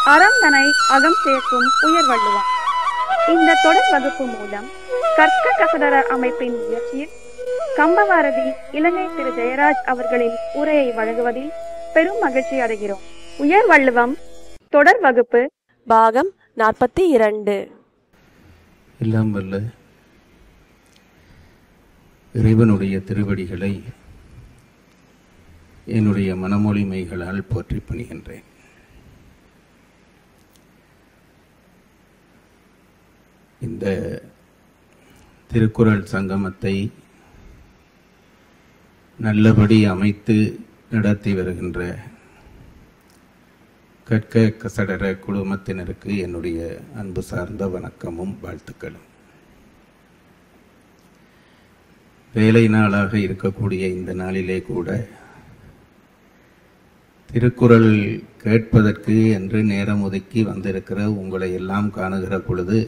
அறம் தனை அகம் சேர்க்கும் உயர் வள்ளுவம் இந்த தொடர் வகுப்பு மூலம் கற்க கசடர அமைப்பின் முயற்சியில் கம்பவாரதி இலங்கை திரு ஜெயராஜ் அவர்களின் உரையை வழங்குவதில் பெரும் மகிழ்ச்சி அடைகிறோம் உயர் வள்ளுவம் தொடர் வகுப்பு பாகம் நாற்பத்தி இரண்டு எல்லாம் வல்ல இறைவனுடைய திருவடிகளை என்னுடைய மனமொழிமைகளால் போற்றி பணிகின்றேன் இந்த திருக்குறள் சங்கமத்தை நல்லபடி அமைத்து நடத்தி வருகின்ற கற்க கசடர குழுமத்தினருக்கு என்னுடைய அன்பு சார்ந்த வணக்கமும் வாழ்த்துக்களும் வேலை நாளாக இருக்கக்கூடிய இந்த நாளிலே கூட திருக்குறள் கேட்பதற்கு என்று நேரம் ஒதுக்கி வந்திருக்கிற உங்களை எல்லாம் காணுகிற பொழுது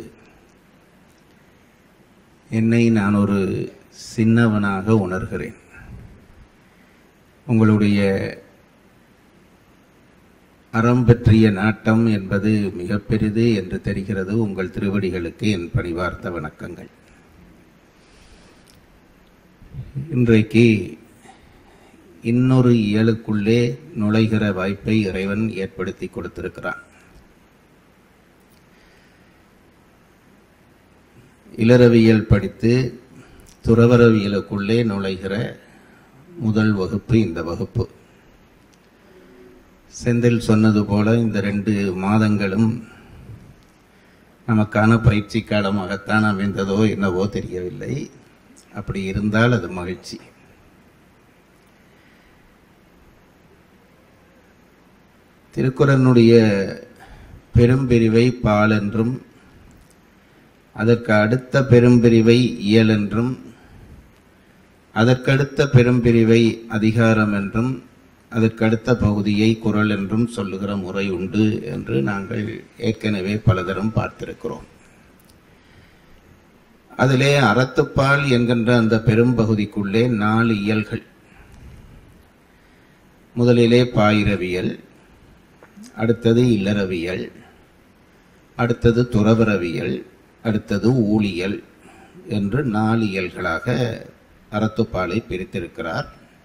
என்னை நான் ஒரு சின்னவனாக உணர்கிறேன் உங்களுடைய அறம் பற்றிய நாட்டம் என்பது மிக பெரிது என்று தெரிகிறது உங்கள் திருவடிகளுக்கு என் பணிவார்த்த வணக்கங்கள் இன்றைக்கு இன்னொரு இயலுக்குள்ளே நுழைகிற வாய்ப்பை இறைவன் ஏற்படுத்தி கொடுத்திருக்கிறான் இளறவியல் படித்து துறவரவியலுக்குள்ளே நுழைகிற முதல் வகுப்பு இந்த வகுப்பு செந்தில் சொன்னது போல இந்த ரெண்டு மாதங்களும் நமக்கான பயிற்சி காலமாகத்தான் அமைந்ததோ என்னவோ தெரியவில்லை அப்படி இருந்தால் அது மகிழ்ச்சி திருக்குறனுடைய பெரும்பிரிவை பால் என்றும் அதற்கு அடுத்த பெரும்பிரிவை இயல் என்றும் அதற்கடுத்த பெரும்பிரிவை அதிகாரம் என்றும் அதற்கடுத்த பகுதியை குரல் என்றும் சொல்லுகிற முறை உண்டு என்று நாங்கள் ஏற்கனவே பலதரம் பார்த்திருக்கிறோம் அதிலே அறத்துப்பால் என்கின்ற அந்த பெரும்பகுதிக்குள்ளே நாலு இயல்கள் முதலிலே பாயிரவியல் அடுத்தது இல்லறவியல் அடுத்தது துறவரவியல் அடுத்தது ஊழியல் என்று நாலு இயல்களாக அறத்துப்பாலை பிரித்திருக்கிறார்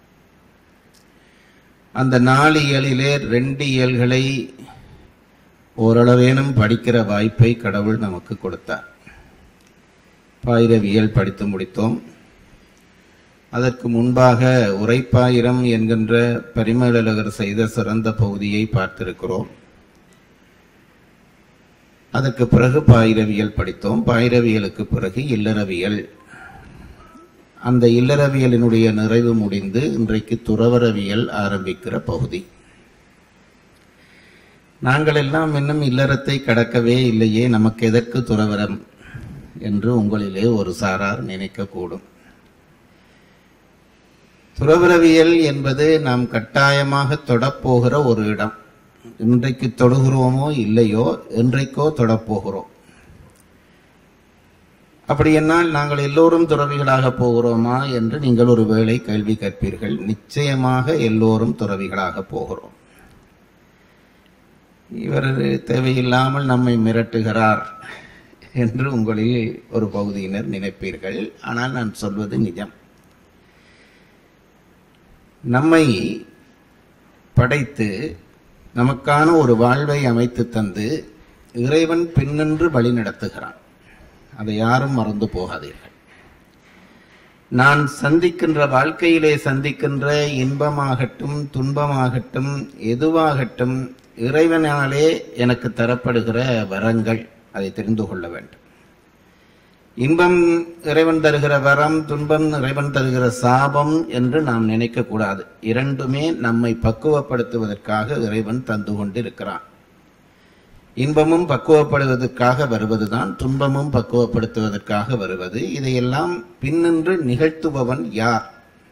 அந்த நாலு இயலிலே ரெண்டு இயல்களை ஓரளவேனும் படிக்கிற வாய்ப்பை கடவுள் நமக்கு கொடுத்தார் பாயிரவியல் படித்து முடித்தோம் அதற்கு முன்பாக உரைப்பாயிரம் என்கின்ற பரிமேலழகர் செய்த சிறந்த பகுதியை பார்த்திருக்கிறோம் அதற்கு பிறகு பாயிரவியல் படித்தோம் பாயிரவியலுக்கு பிறகு இல்லறவியல் அந்த இல்லறவியலினுடைய நிறைவு முடிந்து இன்றைக்கு துறவரவியல் ஆரம்பிக்கிற பகுதி நாங்கள் எல்லாம் இன்னும் இல்லறத்தை கடக்கவே இல்லையே நமக்கு எதற்கு துறவரம் என்று உங்களிலே ஒரு சாரார் நினைக்கக்கூடும் துறவரவியல் என்பது நாம் கட்டாயமாக தொடப்போகிற ஒரு இடம் இன்றைக்கு தொடுகிறோமோ இல்லையோ என்றைக்கோ தொடப்போகிறோம் அப்படி என்னால் நாங்கள் எல்லோரும் துறவிகளாக போகிறோமா என்று நீங்கள் ஒரு வேளை கேள்வி கேட்பீர்கள் நிச்சயமாக எல்லோரும் துறவிகளாக போகிறோம் இவர் தேவையில்லாமல் நம்மை மிரட்டுகிறார் என்று உங்களில் ஒரு பகுதியினர் நினைப்பீர்கள் ஆனால் நான் சொல்வது நிஜம் நம்மை படைத்து நமக்கான ஒரு வாழ்வை அமைத்து தந்து இறைவன் பின்னின்று வழி நடத்துகிறான் அதை யாரும் மறந்து போகாதீர்கள் நான் சந்திக்கின்ற வாழ்க்கையிலே சந்திக்கின்ற இன்பமாகட்டும் துன்பமாகட்டும் எதுவாகட்டும் இறைவனாலே எனக்கு தரப்படுகிற வரங்கள் அதை தெரிந்து கொள்ள வேண்டும் இன்பம் இறைவன் தருகிற வரம் துன்பம் இறைவன் தருகிற சாபம் என்று நாம் நினைக்கக்கூடாது இரண்டுமே நம்மை பக்குவப்படுத்துவதற்காக இறைவன் தந்து கொண்டிருக்கிறான் இன்பமும் பக்குவப்படுவதற்காக வருவதுதான் துன்பமும் பக்குவப்படுத்துவதற்காக வருவது இதையெல்லாம் பின்னின்று நிகழ்த்துபவன் யார்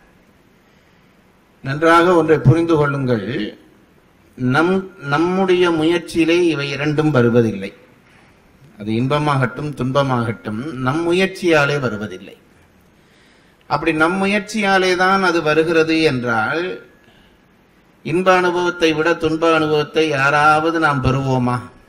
நன்றாக ஒன்றை புரிந்து கொள்ளுங்கள் நம் நம்முடைய முயற்சியிலே இவை இரண்டும் வருவதில்லை அது இன்பமாகட்டும் துன்பமாகட்டும் நம் முயற்சியாலே வருவதில்லை அப்படி நம் முயற்சியாலே தான் அது வருகிறது என்றால் இன்ப அனுபவத்தை விட துன்ப அனுபவத்தை யாராவது நாம் பெறுவோமா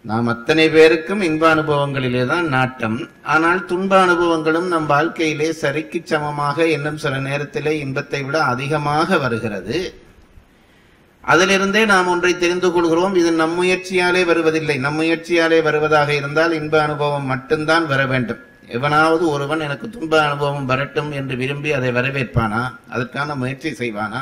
நாம் அத்தனை பேருக்கும் இன்ப அனுபவங்களிலே தான் நாட்டம் ஆனால் துன்ப அனுபவங்களும் நம் வாழ்க்கையிலே சரிக்கு சமமாக இன்னும் சில நேரத்திலே இன்பத்தை விட அதிகமாக வருகிறது அதிலிருந்தே நாம் ஒன்றை தெரிந்து கொள்கிறோம் இது நம் முயற்சியாலே வருவதில்லை நம் முயற்சியாலே வருவதாக இருந்தால் இன்ப அனுபவம் மட்டும்தான் வர வேண்டும் எவனாவது ஒருவன் எனக்கு துன்ப அனுபவம் வரட்டும் என்று விரும்பி அதை வரவேற்பானா அதற்கான முயற்சி செய்வானா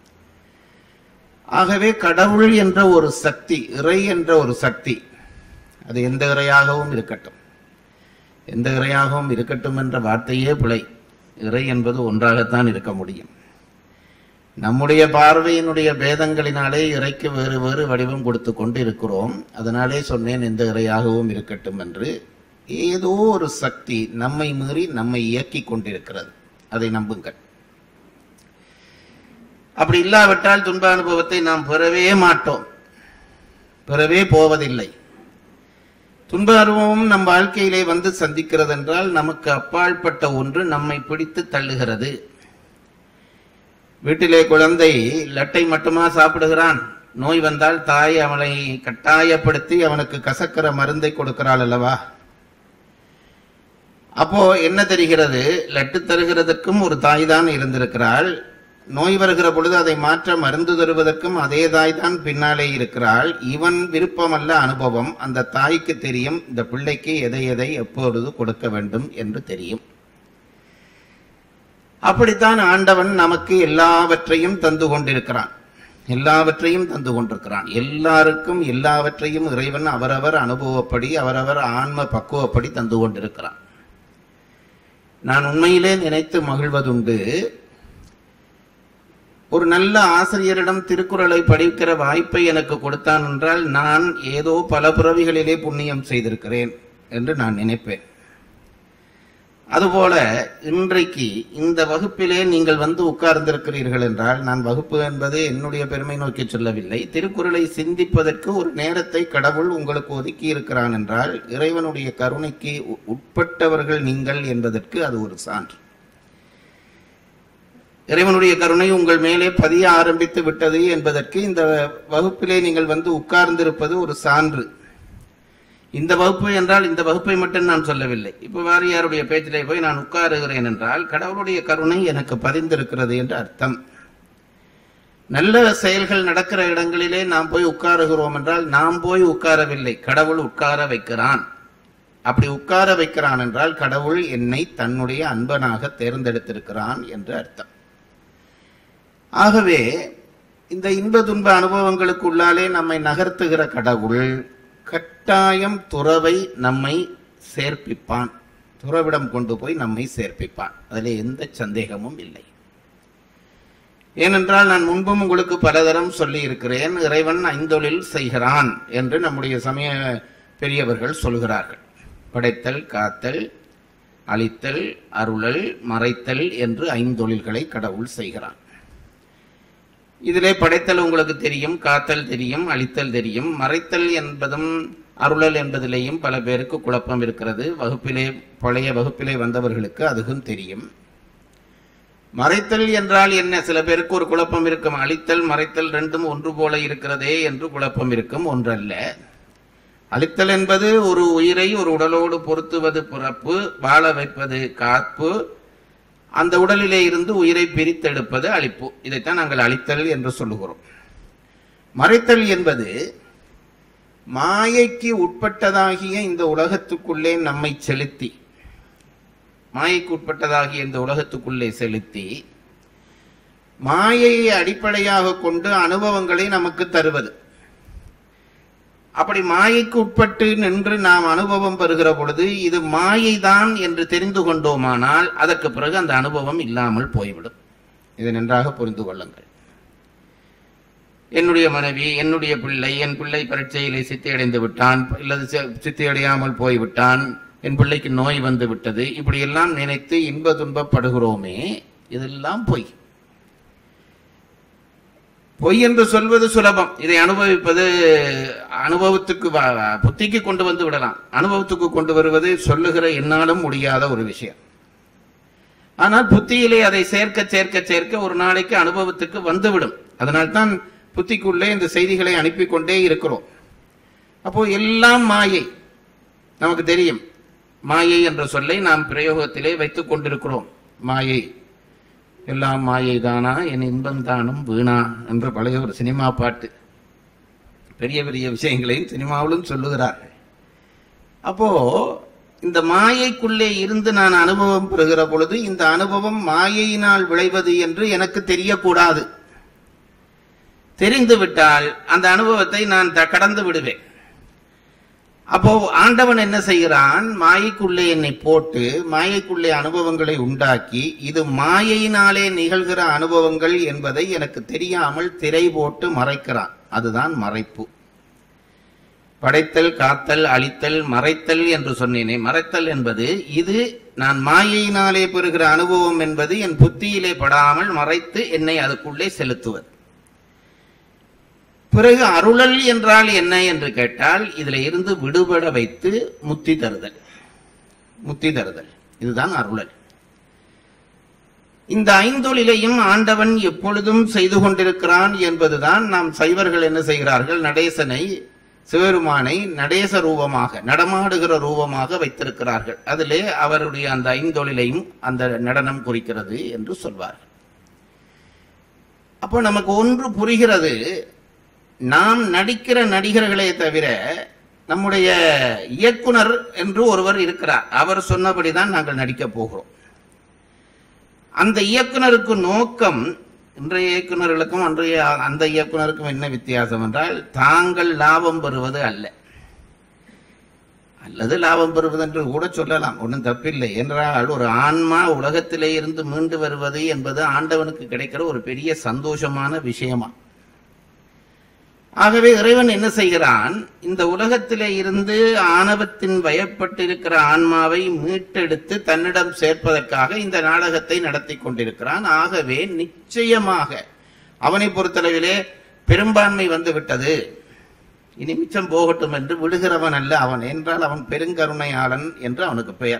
ஆகவே கடவுள் என்ற ஒரு சக்தி இறை என்ற ஒரு சக்தி அது எந்த இறையாகவும் இருக்கட்டும் எந்த இறையாகவும் இருக்கட்டும் என்ற வார்த்தையே பிழை இறை என்பது ஒன்றாகத்தான் இருக்க முடியும் நம்முடைய பார்வையினுடைய பேதங்களினாலே இறைக்கு வேறு வேறு வடிவம் கொடுத்து கொண்டு இருக்கிறோம் அதனாலே சொன்னேன் எந்த இறையாகவும் இருக்கட்டும் என்று ஏதோ ஒரு சக்தி நம்மை மீறி நம்மை இயக்கி கொண்டிருக்கிறது அதை நம்புங்கள் அப்படி இல்லாவிட்டால் துன்ப அனுபவத்தை நாம் பெறவே மாட்டோம் பெறவே போவதில்லை துன்ப அனுபவம் நம் வாழ்க்கையிலே வந்து சந்திக்கிறது என்றால் நமக்கு அப்பாற்பட்ட ஒன்று நம்மை பிடித்து தள்ளுகிறது வீட்டிலே குழந்தை லட்டை மட்டுமா சாப்பிடுகிறான் நோய் வந்தால் தாய் அவனை கட்டாயப்படுத்தி அவனுக்கு கசக்கிற மருந்தை கொடுக்கிறாள் அல்லவா அப்போ என்ன தெரிகிறது லட்டு தருகிறதற்கும் ஒரு தாய் தான் இருந்திருக்கிறாள் நோய் வருகிற பொழுது அதை மாற்ற மருந்து தருவதற்கும் அதே தாய் தான் பின்னாலே இருக்கிறாள் இவன் விருப்பமல்ல அனுபவம் அந்த தாய்க்கு தெரியும் இந்த பிள்ளைக்கு எதை எதை எப்பொழுது கொடுக்க வேண்டும் என்று தெரியும் அப்படித்தான் ஆண்டவன் நமக்கு எல்லாவற்றையும் தந்து கொண்டிருக்கிறான் எல்லாவற்றையும் தந்து கொண்டிருக்கிறான் எல்லாருக்கும் எல்லாவற்றையும் இறைவன் அவரவர் அனுபவப்படி அவரவர் ஆன்ம பக்குவப்படி தந்து கொண்டிருக்கிறான் நான் உண்மையிலே நினைத்து மகிழ்வதுண்டு ஒரு நல்ல ஆசிரியரிடம் திருக்குறளை படிக்கிற வாய்ப்பை எனக்கு கொடுத்தான் என்றால் நான் ஏதோ பல பிறவிகளிலே புண்ணியம் செய்திருக்கிறேன் என்று நான் நினைப்பேன் அதுபோல இன்றைக்கு இந்த வகுப்பிலே நீங்கள் வந்து உட்கார்ந்திருக்கிறீர்கள் என்றால் நான் வகுப்பு என்பது என்னுடைய பெருமை நோக்கி சொல்லவில்லை திருக்குறளை சிந்திப்பதற்கு ஒரு நேரத்தை கடவுள் உங்களுக்கு ஒதுக்கி இருக்கிறான் என்றால் இறைவனுடைய கருணைக்கு உ- உட்பட்டவர்கள் நீங்கள் என்பதற்கு அது ஒரு சான்று இறைவனுடைய கருணை உங்கள் மேலே பதிய ஆரம்பித்து விட்டது என்பதற்கு இந்த வகுப்பிலே நீங்கள் வந்து உட்கார்ந்திருப்பது ஒரு சான்று இந்த வகுப்பு என்றால் இந்த வகுப்பை மட்டும் நான் சொல்லவில்லை இப்போ வாரியாருடைய பேச்சிலே போய் நான் உட்காருகிறேன் என்றால் கடவுளுடைய கருணை எனக்கு பதிந்திருக்கிறது என்று அர்த்தம் நல்ல செயல்கள் நடக்கிற இடங்களிலே நாம் போய் உட்காருகிறோம் என்றால் நாம் போய் உட்காரவில்லை கடவுள் உட்கார வைக்கிறான் அப்படி உட்கார வைக்கிறான் என்றால் கடவுள் என்னை தன்னுடைய அன்பனாக தேர்ந்தெடுத்திருக்கிறான் என்று அர்த்தம் ஆகவே இந்த இன்ப துன்ப அனுபவங்களுக்குள்ளாலே நம்மை நகர்த்துகிற கடவுள் கட்டாயம் துறவை நம்மை சேர்ப்பிப்பான் துறவிடம் கொண்டு போய் நம்மை சேர்ப்பிப்பான் அதில் எந்த சந்தேகமும் இல்லை ஏனென்றால் நான் முன்பும் உங்களுக்கு பலதரம் சொல்லி இருக்கிறேன் இறைவன் ஐந்தொழில் செய்கிறான் என்று நம்முடைய சமய பெரியவர்கள் சொல்கிறார்கள் படைத்தல் காத்தல் அழித்தல் அருளல் மறைத்தல் என்று ஐந்தொழில்களை கடவுள் செய்கிறான் இதிலே படைத்தல் உங்களுக்கு தெரியும் காத்தல் தெரியும் அழித்தல் தெரியும் மறைத்தல் என்பதும் அருளல் என்பதிலேயும் பல பேருக்கு குழப்பம் இருக்கிறது வகுப்பிலே பழைய வகுப்பிலே வந்தவர்களுக்கு அதுவும் தெரியும் மறைத்தல் என்றால் என்ன சில பேருக்கு ஒரு குழப்பம் இருக்கும் அழித்தல் மறைத்தல் ரெண்டும் ஒன்று போல இருக்கிறதே என்று குழப்பம் இருக்கும் ஒன்றல்ல அழித்தல் என்பது ஒரு உயிரை ஒரு உடலோடு பொருத்துவது பிறப்பு வாழ வைப்பது காப்பு அந்த உடலிலே இருந்து உயிரை பிரித்தெடுப்பது அழிப்பு இதைத்தான் நாங்கள் அழித்தல் என்று சொல்லுகிறோம் மறைத்தல் என்பது மாயைக்கு உட்பட்டதாகிய இந்த உலகத்துக்குள்ளே நம்மை செலுத்தி மாயைக்கு உட்பட்டதாகிய இந்த உலகத்துக்குள்ளே செலுத்தி மாயையை அடிப்படையாக கொண்டு அனுபவங்களை நமக்கு தருவது அப்படி மாயைக்கு உட்பட்டு நின்று நாம் அனுபவம் பெறுகிற பொழுது இது மாயைதான் என்று தெரிந்து கொண்டோமானால் அதற்கு பிறகு அந்த அனுபவம் இல்லாமல் போய்விடும் இதை நன்றாக புரிந்து கொள்ளுங்கள் என்னுடைய மனைவி என்னுடைய பிள்ளை என் பிள்ளை பரீட்சையிலே சித்தி அடைந்து விட்டான் அல்லது சி- சித்தி அடையாமல் போய்விட்டான் என் பிள்ளைக்கு நோய் வந்து விட்டது இப்படியெல்லாம் நினைத்து இன்ப துன்பப்படுகிறோமே இதெல்லாம் பொய் பொய் என்று சொல்வது சுலபம் இதை அனுபவிப்பது அனுபவத்துக்கு வ- புத்திக்கு கொண்டு வந்து விடலாம் அனுபவத்துக்கு கொண்டு வருவது சொல்லுகிற என்னாலும் முடியாத ஒரு விஷயம் ஆனால் புத்தியிலே அதை சேர்க்க சேர்க்க சேர்க்க ஒரு நாளைக்கு அனுபவத்துக்கு வந்துவிடும் அதனால்தான் புத்திக்குள்ளே இந்த செய்திகளை அனுப்பி கொண்டே இருக்கிறோம் அப்போ எல்லாம் மாயை நமக்கு தெரியும் மாயை என்ற சொல்லை நாம் பிரயோகத்திலே வைத்துக் கொண்டிருக்கிறோம் மாயை எல்லாம் மாயை தானா என் இன்பம் தானும் வீணா என்று பழைய ஒரு சினிமா பாட்டு பெரிய பெரிய விஷயங்களையும் சினிமாவிலும் சொல்லுகிறார்கள் அப்போ இந்த மாயைக்குள்ளே இருந்து நான் அனுபவம் பெறுகிற பொழுது இந்த அனுபவம் மாயையினால் விளைவது என்று எனக்கு தெரியக்கூடாது தெரிந்து விட்டால் அந்த அனுபவத்தை நான் த- கடந்து விடுவேன் அப்போ ஆண்டவன் என்ன செய்கிறான் மாயைக்குள்ளே என்னை போட்டு மாயைக்குள்ளே அனுபவங்களை உண்டாக்கி இது மாயையினாலே நிகழ்கிற அனுபவங்கள் என்பதை எனக்கு தெரியாமல் திரை போட்டு மறைக்கிறான் அதுதான் மறைப்பு படைத்தல் காத்தல் அழித்தல் மறைத்தல் என்று சொன்னேனே மறைத்தல் என்பது இது நான் மாயையினாலே பெறுகிற அனுபவம் என்பது என் புத்தியிலே படாமல் மறைத்து என்னை அதுக்குள்ளே செலுத்துவது பிறகு அருளல் என்றால் என்ன என்று கேட்டால் இதுல இருந்து விடுபட வைத்து முத்தி தருதல் முத்தி தருதல் இதுதான் அருளல் இந்த ஐந்தொழிலையும் ஆண்டவன் எப்பொழுதும் செய்து கொண்டிருக்கிறான் என்பதுதான் நாம் சைவர்கள் என்ன செய்கிறார்கள் நடேசனை சிவருமானை நடேச ரூபமாக நடமாடுகிற ரூபமாக வைத்திருக்கிறார்கள் அதிலே அவருடைய அந்த ஐந்தொழிலையும் அந்த நடனம் குறிக்கிறது என்று சொல்வார்கள் அப்போ நமக்கு ஒன்று புரிகிறது நாம் நடிக்கிற நடிகர்களே தவிர நம்முடைய இயக்குனர் என்று ஒருவர் இருக்கிறார் அவர் சொன்னபடிதான் நாங்கள் நடிக்கப் போகிறோம் அந்த இயக்குனருக்கு நோக்கம் இன்றைய இயக்குனர்களுக்கும் அன்றைய அந்த இயக்குனருக்கும் என்ன வித்தியாசம் என்றால் தாங்கள் லாபம் பெறுவது அல்ல அல்லது லாபம் பெறுவது என்று கூட சொல்லலாம் ஒன்றும் தப்பில்லை என்றால் ஒரு ஆன்மா உலகத்திலே இருந்து மீண்டு வருவது என்பது ஆண்டவனுக்கு கிடைக்கிற ஒரு பெரிய சந்தோஷமான விஷயமா ஆகவே இறைவன் என்ன செய்கிறான் இந்த உலகத்திலே இருந்து ஆணவத்தின் வயப்பட்டிருக்கிற ஆன்மாவை மீட்டெடுத்து தன்னிடம் சேர்ப்பதற்காக இந்த நாடகத்தை நடத்தி கொண்டிருக்கிறான் ஆகவே நிச்சயமாக அவனை பொறுத்தளவிலே பெரும்பான்மை வந்து விட்டது இனி மிச்சம் போகட்டும் என்று விடுகிறவன் அல்ல அவன் என்றால் அவன் பெருங்கருணையாளன் என்று அவனுக்கு பெயர்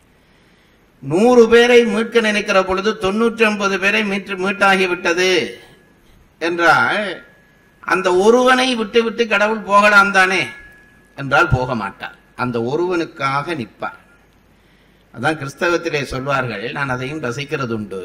நூறு பேரை மீட்க நினைக்கிற பொழுது தொண்ணூற்றி ஒன்பது பேரை மீட்டு மீட்டாகிவிட்டது என்றால் அந்த ஒருவனை விட்டு விட்டு கடவுள் போகலாம் தானே என்றால் போக மாட்டார் அந்த ஒருவனுக்காக நிற்பார் அதான் கிறிஸ்தவத்திலே சொல்வார்கள் நான் அதையும் ரசிக்கிறது உண்டு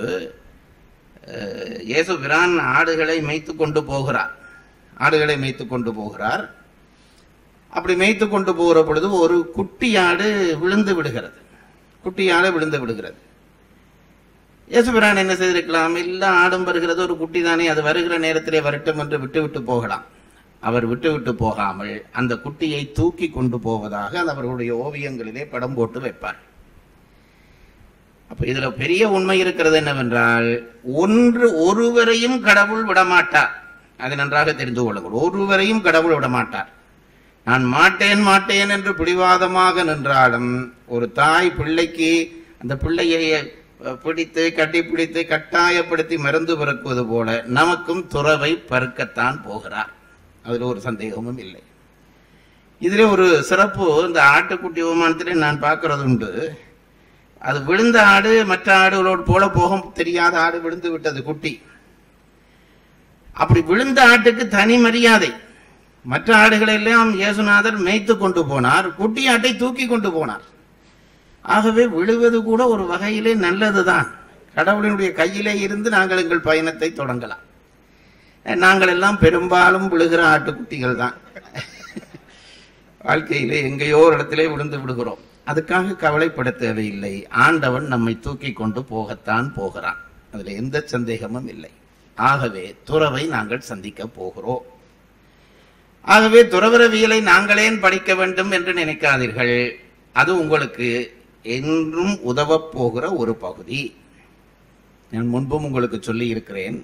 அஹ், இயேசு பிரான் ஆடுகளை மேய்த்து கொண்டு போகிறார் ஆடுகளை மேய்த்து கொண்டு போகிறார் அப்படி மேய்த்து கொண்டு போகிற பொழுது ஒரு குட்டி ஆடு விழுந்து விடுகிறது குட்டி ஆடு விழுந்து விடுகிறது இயேசுபிரான் என்ன செய்திருக்கலாம் இல்ல ஆடும் வருகிறது ஒரு குட்டி தானே அது வருகிற நேரத்திலே வரட்டும் என்று விட்டு விட்டு போகலாம் அவர் விட்டு விட்டு போகாமல் அந்த குட்டியை தூக்கி கொண்டு போவதாக அது அவர்களுடைய ஓவியங்களிலே படம் போட்டு வைப்பார் அப்ப இதுல பெரிய உண்மை இருக்கிறது என்னவென்றால் ஒன்று ஒருவரையும் கடவுள் விடமாட்டார் அதை நன்றாக தெரிந்து கொள்ளுங்கள் ஒருவரையும் கடவுள் விடமாட்டார் நான் மாட்டேன் மாட்டேன் என்று பிடிவாதமாக நின்றாலும் ஒரு தாய் பிள்ளைக்கு அந்த பிள்ளையை அஹ், பிடித்து கட்டி பிடித்து கட்டாயப்படுத்தி மருந்து பிறக்குவது போல நமக்கும் துறவை பறக்கத்தான் போகிறார் அதில் ஒரு சந்தேகமும் இல்லை இதிலே ஒரு சிறப்பு இந்த ஆட்டுக்குட்டி விமானத்திலே நான் பார்க்கறது உண்டு அது விழுந்த ஆடு மற்ற ஆடுகளோடு போல போக தெரியாத ஆடு விழுந்து விட்டது குட்டி அப்படி விழுந்த ஆட்டுக்கு தனி மரியாதை மற்ற ஆடுகளை எல்லாம் இயேசுநாதர் மேய்த்து கொண்டு போனார் குட்டி ஆட்டை தூக்கி கொண்டு போனார் ஆகவே விழுவது கூட ஒரு வகையிலே நல்லதுதான் கடவுளினுடைய கையிலே இருந்து நாங்கள் எங்கள் பயணத்தை தொடங்கலாம் நாங்கள் எல்லாம் பெரும்பாலும் விழுகிற ஆட்டுக்குட்டிகள் தான் வாழ்க்கையிலே எங்கேயோ ஒரு இடத்திலே விழுந்து விடுகிறோம் அதுக்காக கவலைப்பட தேவையில்லை ஆண்டவன் நம்மை தூக்கி கொண்டு போகத்தான் போகிறான் அதுல எந்த சந்தேகமும் இல்லை ஆகவே துறவை நாங்கள் சந்திக்க போகிறோம் ஆகவே துறவரவியலை நாங்களேன் படிக்க வேண்டும் என்று நினைக்காதீர்கள் அது உங்களுக்கு என்றும் உதவப் போகிற ஒரு பகுதி நான் முன்பும் உங்களுக்கு சொல்லி இருக்கிறேன்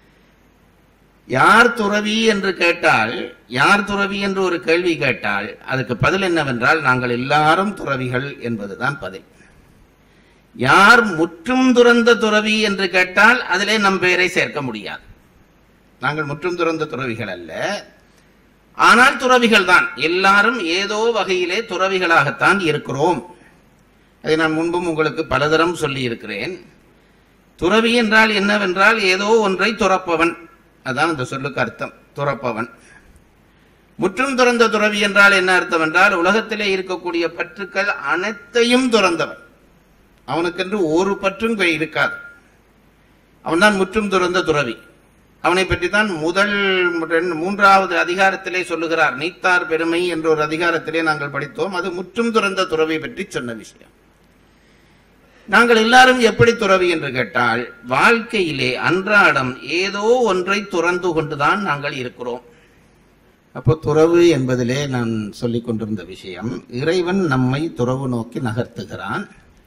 யார் துறவி என்று கேட்டால் யார் துறவி என்று ஒரு கேள்வி கேட்டால் அதுக்கு பதில் என்னவென்றால் நாங்கள் எல்லாரும் துறவிகள் என்பதுதான் பதில் யார் முற்றும் துறந்த துறவி என்று கேட்டால் அதிலே நம் பெயரை சேர்க்க முடியாது நாங்கள் முற்றும் துறந்த துறவிகள் அல்ல ஆனால் துறவிகள் தான் எல்லாரும் ஏதோ வகையிலே துறவிகளாகத்தான் இருக்கிறோம் அதை நான் முன்பும் உங்களுக்கு பலதரம் சொல்லி இருக்கிறேன் துறவி என்றால் என்னவென்றால் ஏதோ ஒன்றை துறப்பவன் அதான் இந்த சொல்லுக்கு அர்த்தம் துறப்பவன் முற்றும் துறந்த துறவி என்றால் என்ன அர்த்தம் என்றால் உலகத்திலே இருக்கக்கூடிய பற்றுக்கள் அனைத்தையும் துறந்தவன் அவனுக்கென்று ஒரு பற்றும் கை இருக்காது அவன்தான் முற்றும் துறந்த துறவி அவனை பற்றி தான் முதல் ரெண்டு- மூன்றாவது அதிகாரத்திலே சொல்லுகிறார் நீத்தார் பெருமை என்ற ஒரு அதிகாரத்திலே நாங்கள் படித்தோம் அது முற்றும் துறந்த துறவை பற்றி சொன்ன விஷயம் நாங்கள் எல்லாரும் எப்படி துறவி என்று கேட்டால் வாழ்க்கையிலே அன்றாடம் ஏதோ ஒன்றை துறந்து கொண்டுதான் நாங்கள் இருக்கிறோம் அப்போ துறவு என்பதிலே நான் சொல்லிக் கொண்டிருந்த விஷயம் இறைவன் நம்மை துறவு நோக்கி நகர்த்துகிறான்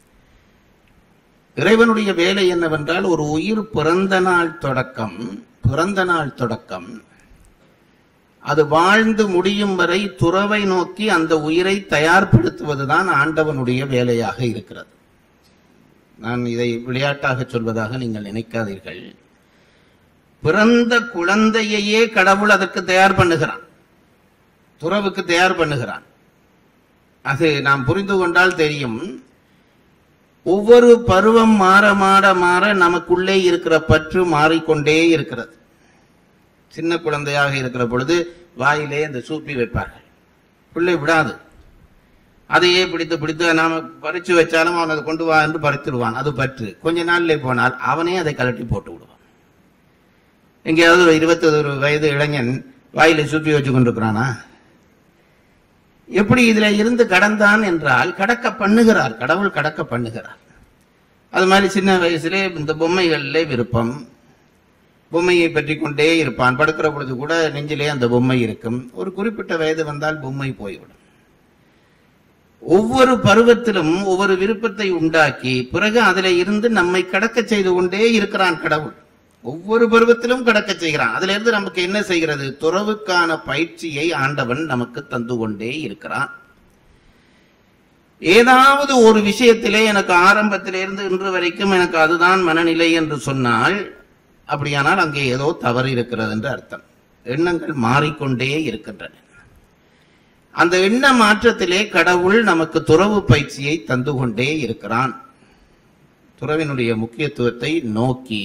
இறைவனுடைய வேலை என்னவென்றால் ஒரு உயிர் பிறந்த நாள் தொடக்கம் பிறந்த நாள் தொடக்கம் அது வாழ்ந்து முடியும் வரை துறவை நோக்கி அந்த உயிரை தயார்படுத்துவதுதான் ஆண்டவனுடைய வேலையாக இருக்கிறது நான் இதை விளையாட்டாக சொல்வதாக நீங்கள் நினைக்காதீர்கள் பிறந்த குழந்தையையே கடவுள் அதற்கு தயார் பண்ணுகிறான் துறவுக்கு தயார் பண்ணுகிறான் அது நாம் புரிந்து கொண்டால் தெரியும் ஒவ்வொரு பருவம் மாற மாற மாற நமக்குள்ளே இருக்கிற பற்று மாறிக்கொண்டே இருக்கிறது சின்ன குழந்தையாக இருக்கிற பொழுது வாயிலே அந்த சூப்பி வைப்பார்கள் பிள்ளை விடாது அதையே பிடித்து பிடித்து நாம பறிச்சு வச்சாலும் அவன் அதை கொண்டு வா என்று பறித்துடுவான் அது பற்று கொஞ்ச நாள்ல போனால் அவனே அதை கலட்டி போட்டு விடுவான் எங்கேயாவது ஒரு இருபத்தொரு வயது இளைஞன் வாயில சூப்பி வச்சு கொண்டிருக்கிறானா எப்படி இதுல இருந்து கடந்தான் என்றால் கடக்க பண்ணுகிறார் கடவுள் கடக்க பண்ணுகிறார் அது மாதிரி சின்ன வயசுலே இந்த பொம்மைகளிலே விருப்பம் பொம்மையை பற்றி கொண்டே இருப்பான் படுக்கிற பொழுது கூட நெஞ்சிலே அந்த பொம்மை இருக்கும் ஒரு குறிப்பிட்ட வயது வந்தால் பொம்மை போய்விடும் ஒவ்வொரு பருவத்திலும் ஒவ்வொரு விருப்பத்தை உண்டாக்கி பிறகு அதில இருந்து நம்மை கடக்க செய்து கொண்டே இருக்கிறான் கடவுள் ஒவ்வொரு பருவத்திலும் கடக்க செய்கிறான் அதுல இருந்து நமக்கு என்ன செய்கிறது துறவுக்கான பயிற்சியை ஆண்டவன் நமக்கு தந்து கொண்டே இருக்கிறான் ஏதாவது ஒரு விஷயத்திலே எனக்கு ஆரம்பத்திலிருந்து இன்று வரைக்கும் எனக்கு அதுதான் மனநிலை என்று சொன்னால் அப்படியானால் அங்கே ஏதோ தவறு இருக்கிறது என்று அர்த்தம் எண்ணங்கள் மாறிக்கொண்டே இருக்கின்றன அந்த எண்ண மாற்றத்திலே கடவுள் நமக்கு துறவு பயிற்சியை தந்து கொண்டே இருக்கிறான் துறவினுடைய முக்கியத்துவத்தை நோக்கி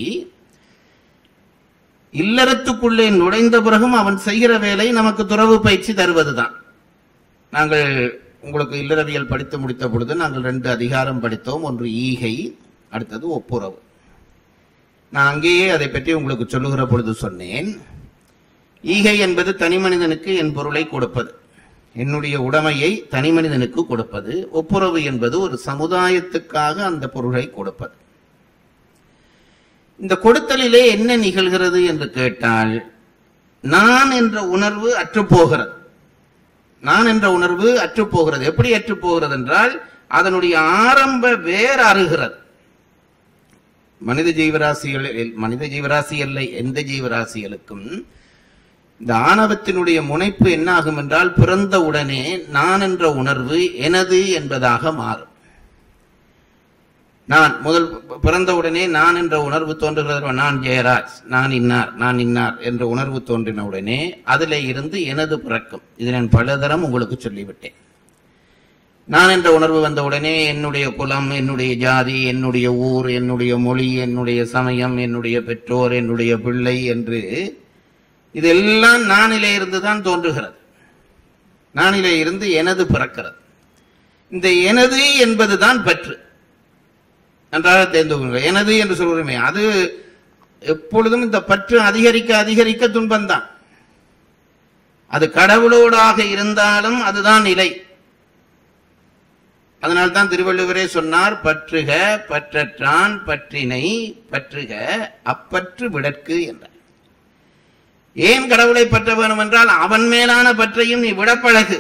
இல்லறத்துக்குள்ளே நுழைந்த பிறகும் அவன் செய்கிற வேலை நமக்கு துறவு பயிற்சி தருவதுதான் நாங்கள் உங்களுக்கு இல்லறவியல் படித்து முடித்த பொழுது நாங்கள் ரெண்டு அதிகாரம் படித்தோம் ஒன்று ஈகை அடுத்தது ஒப்புரவு நான் அங்கேயே அதை பற்றி உங்களுக்கு சொல்லுகிற பொழுது சொன்னேன் ஈகை என்பது தனி மனிதனுக்கு என் பொருளை கொடுப்பது என்னுடைய உடைமையை தனி மனிதனுக்கு கொடுப்பது ஒப்புரவு என்பது ஒரு சமுதாயத்துக்காக அந்த பொருளை கொடுப்பது இந்த கொடுத்தலிலே என்ன நிகழ்கிறது என்று கேட்டால் நான் என்ற உணர்வு அற்றுப்போகிறது நான் என்ற உணர்வு அற்றுப்போகிறது எப்படி அற்றுப்போகிறது என்றால் அதனுடைய ஆரம்ப வேர் அறுகிறது மனித ஜீவராசிகள் மனித ஜீவராசி அல்ல எந்த ஜீவராசிகளுக்கும் இந்த ஆணவத்தினுடைய முனைப்பு என்ன ஆகும் என்றால் பிறந்த உடனே நான் என்ற உணர்வு எனது என்பதாக மாறும் நான் முதல் பிறந்த உடனே நான் என்ற உணர்வு தோன்றுகிறது நான் ஜெயராஜ் நான் இன்னார் நான் இன்னார் என்ற உணர்வு தோன்றின உடனே அதிலே இருந்து எனது பிறக்கும் இது நான் பலதரம் உங்களுக்கு சொல்லிவிட்டேன் நான் என்ற உணர்வு வந்த உடனே என்னுடைய குலம் என்னுடைய ஜாதி என்னுடைய ஊர் என்னுடைய மொழி என்னுடைய சமயம் என்னுடைய பெற்றோர் என்னுடைய பிள்ளை என்று இதெல்லாம் நானிலே இருந்து தான் தோன்றுகிறது நானிலே இருந்து எனது பிறக்கிறது இந்த எனது என்பதுதான் பற்று நன்றாக தெரிந்து கொள்ளுங்கள் எனது என்று சொல்கிறோமே அது எப்பொழுதும் இந்த பற்று அதிகரிக்க அதிகரிக்க துன்பம்தான் அது கடவுளோடாக இருந்தாலும் அதுதான் நிலை அதனால்தான் திருவள்ளுவரே சொன்னார் பற்றுக பற்றற்றான் பற்றினை பற்றுக அப்பற்று விடற்கு என்றார் ஏன் கடவுளை பற்ற வேணும் என்றால் அவன் மேலான பற்றையும் நீ விடப்பழகு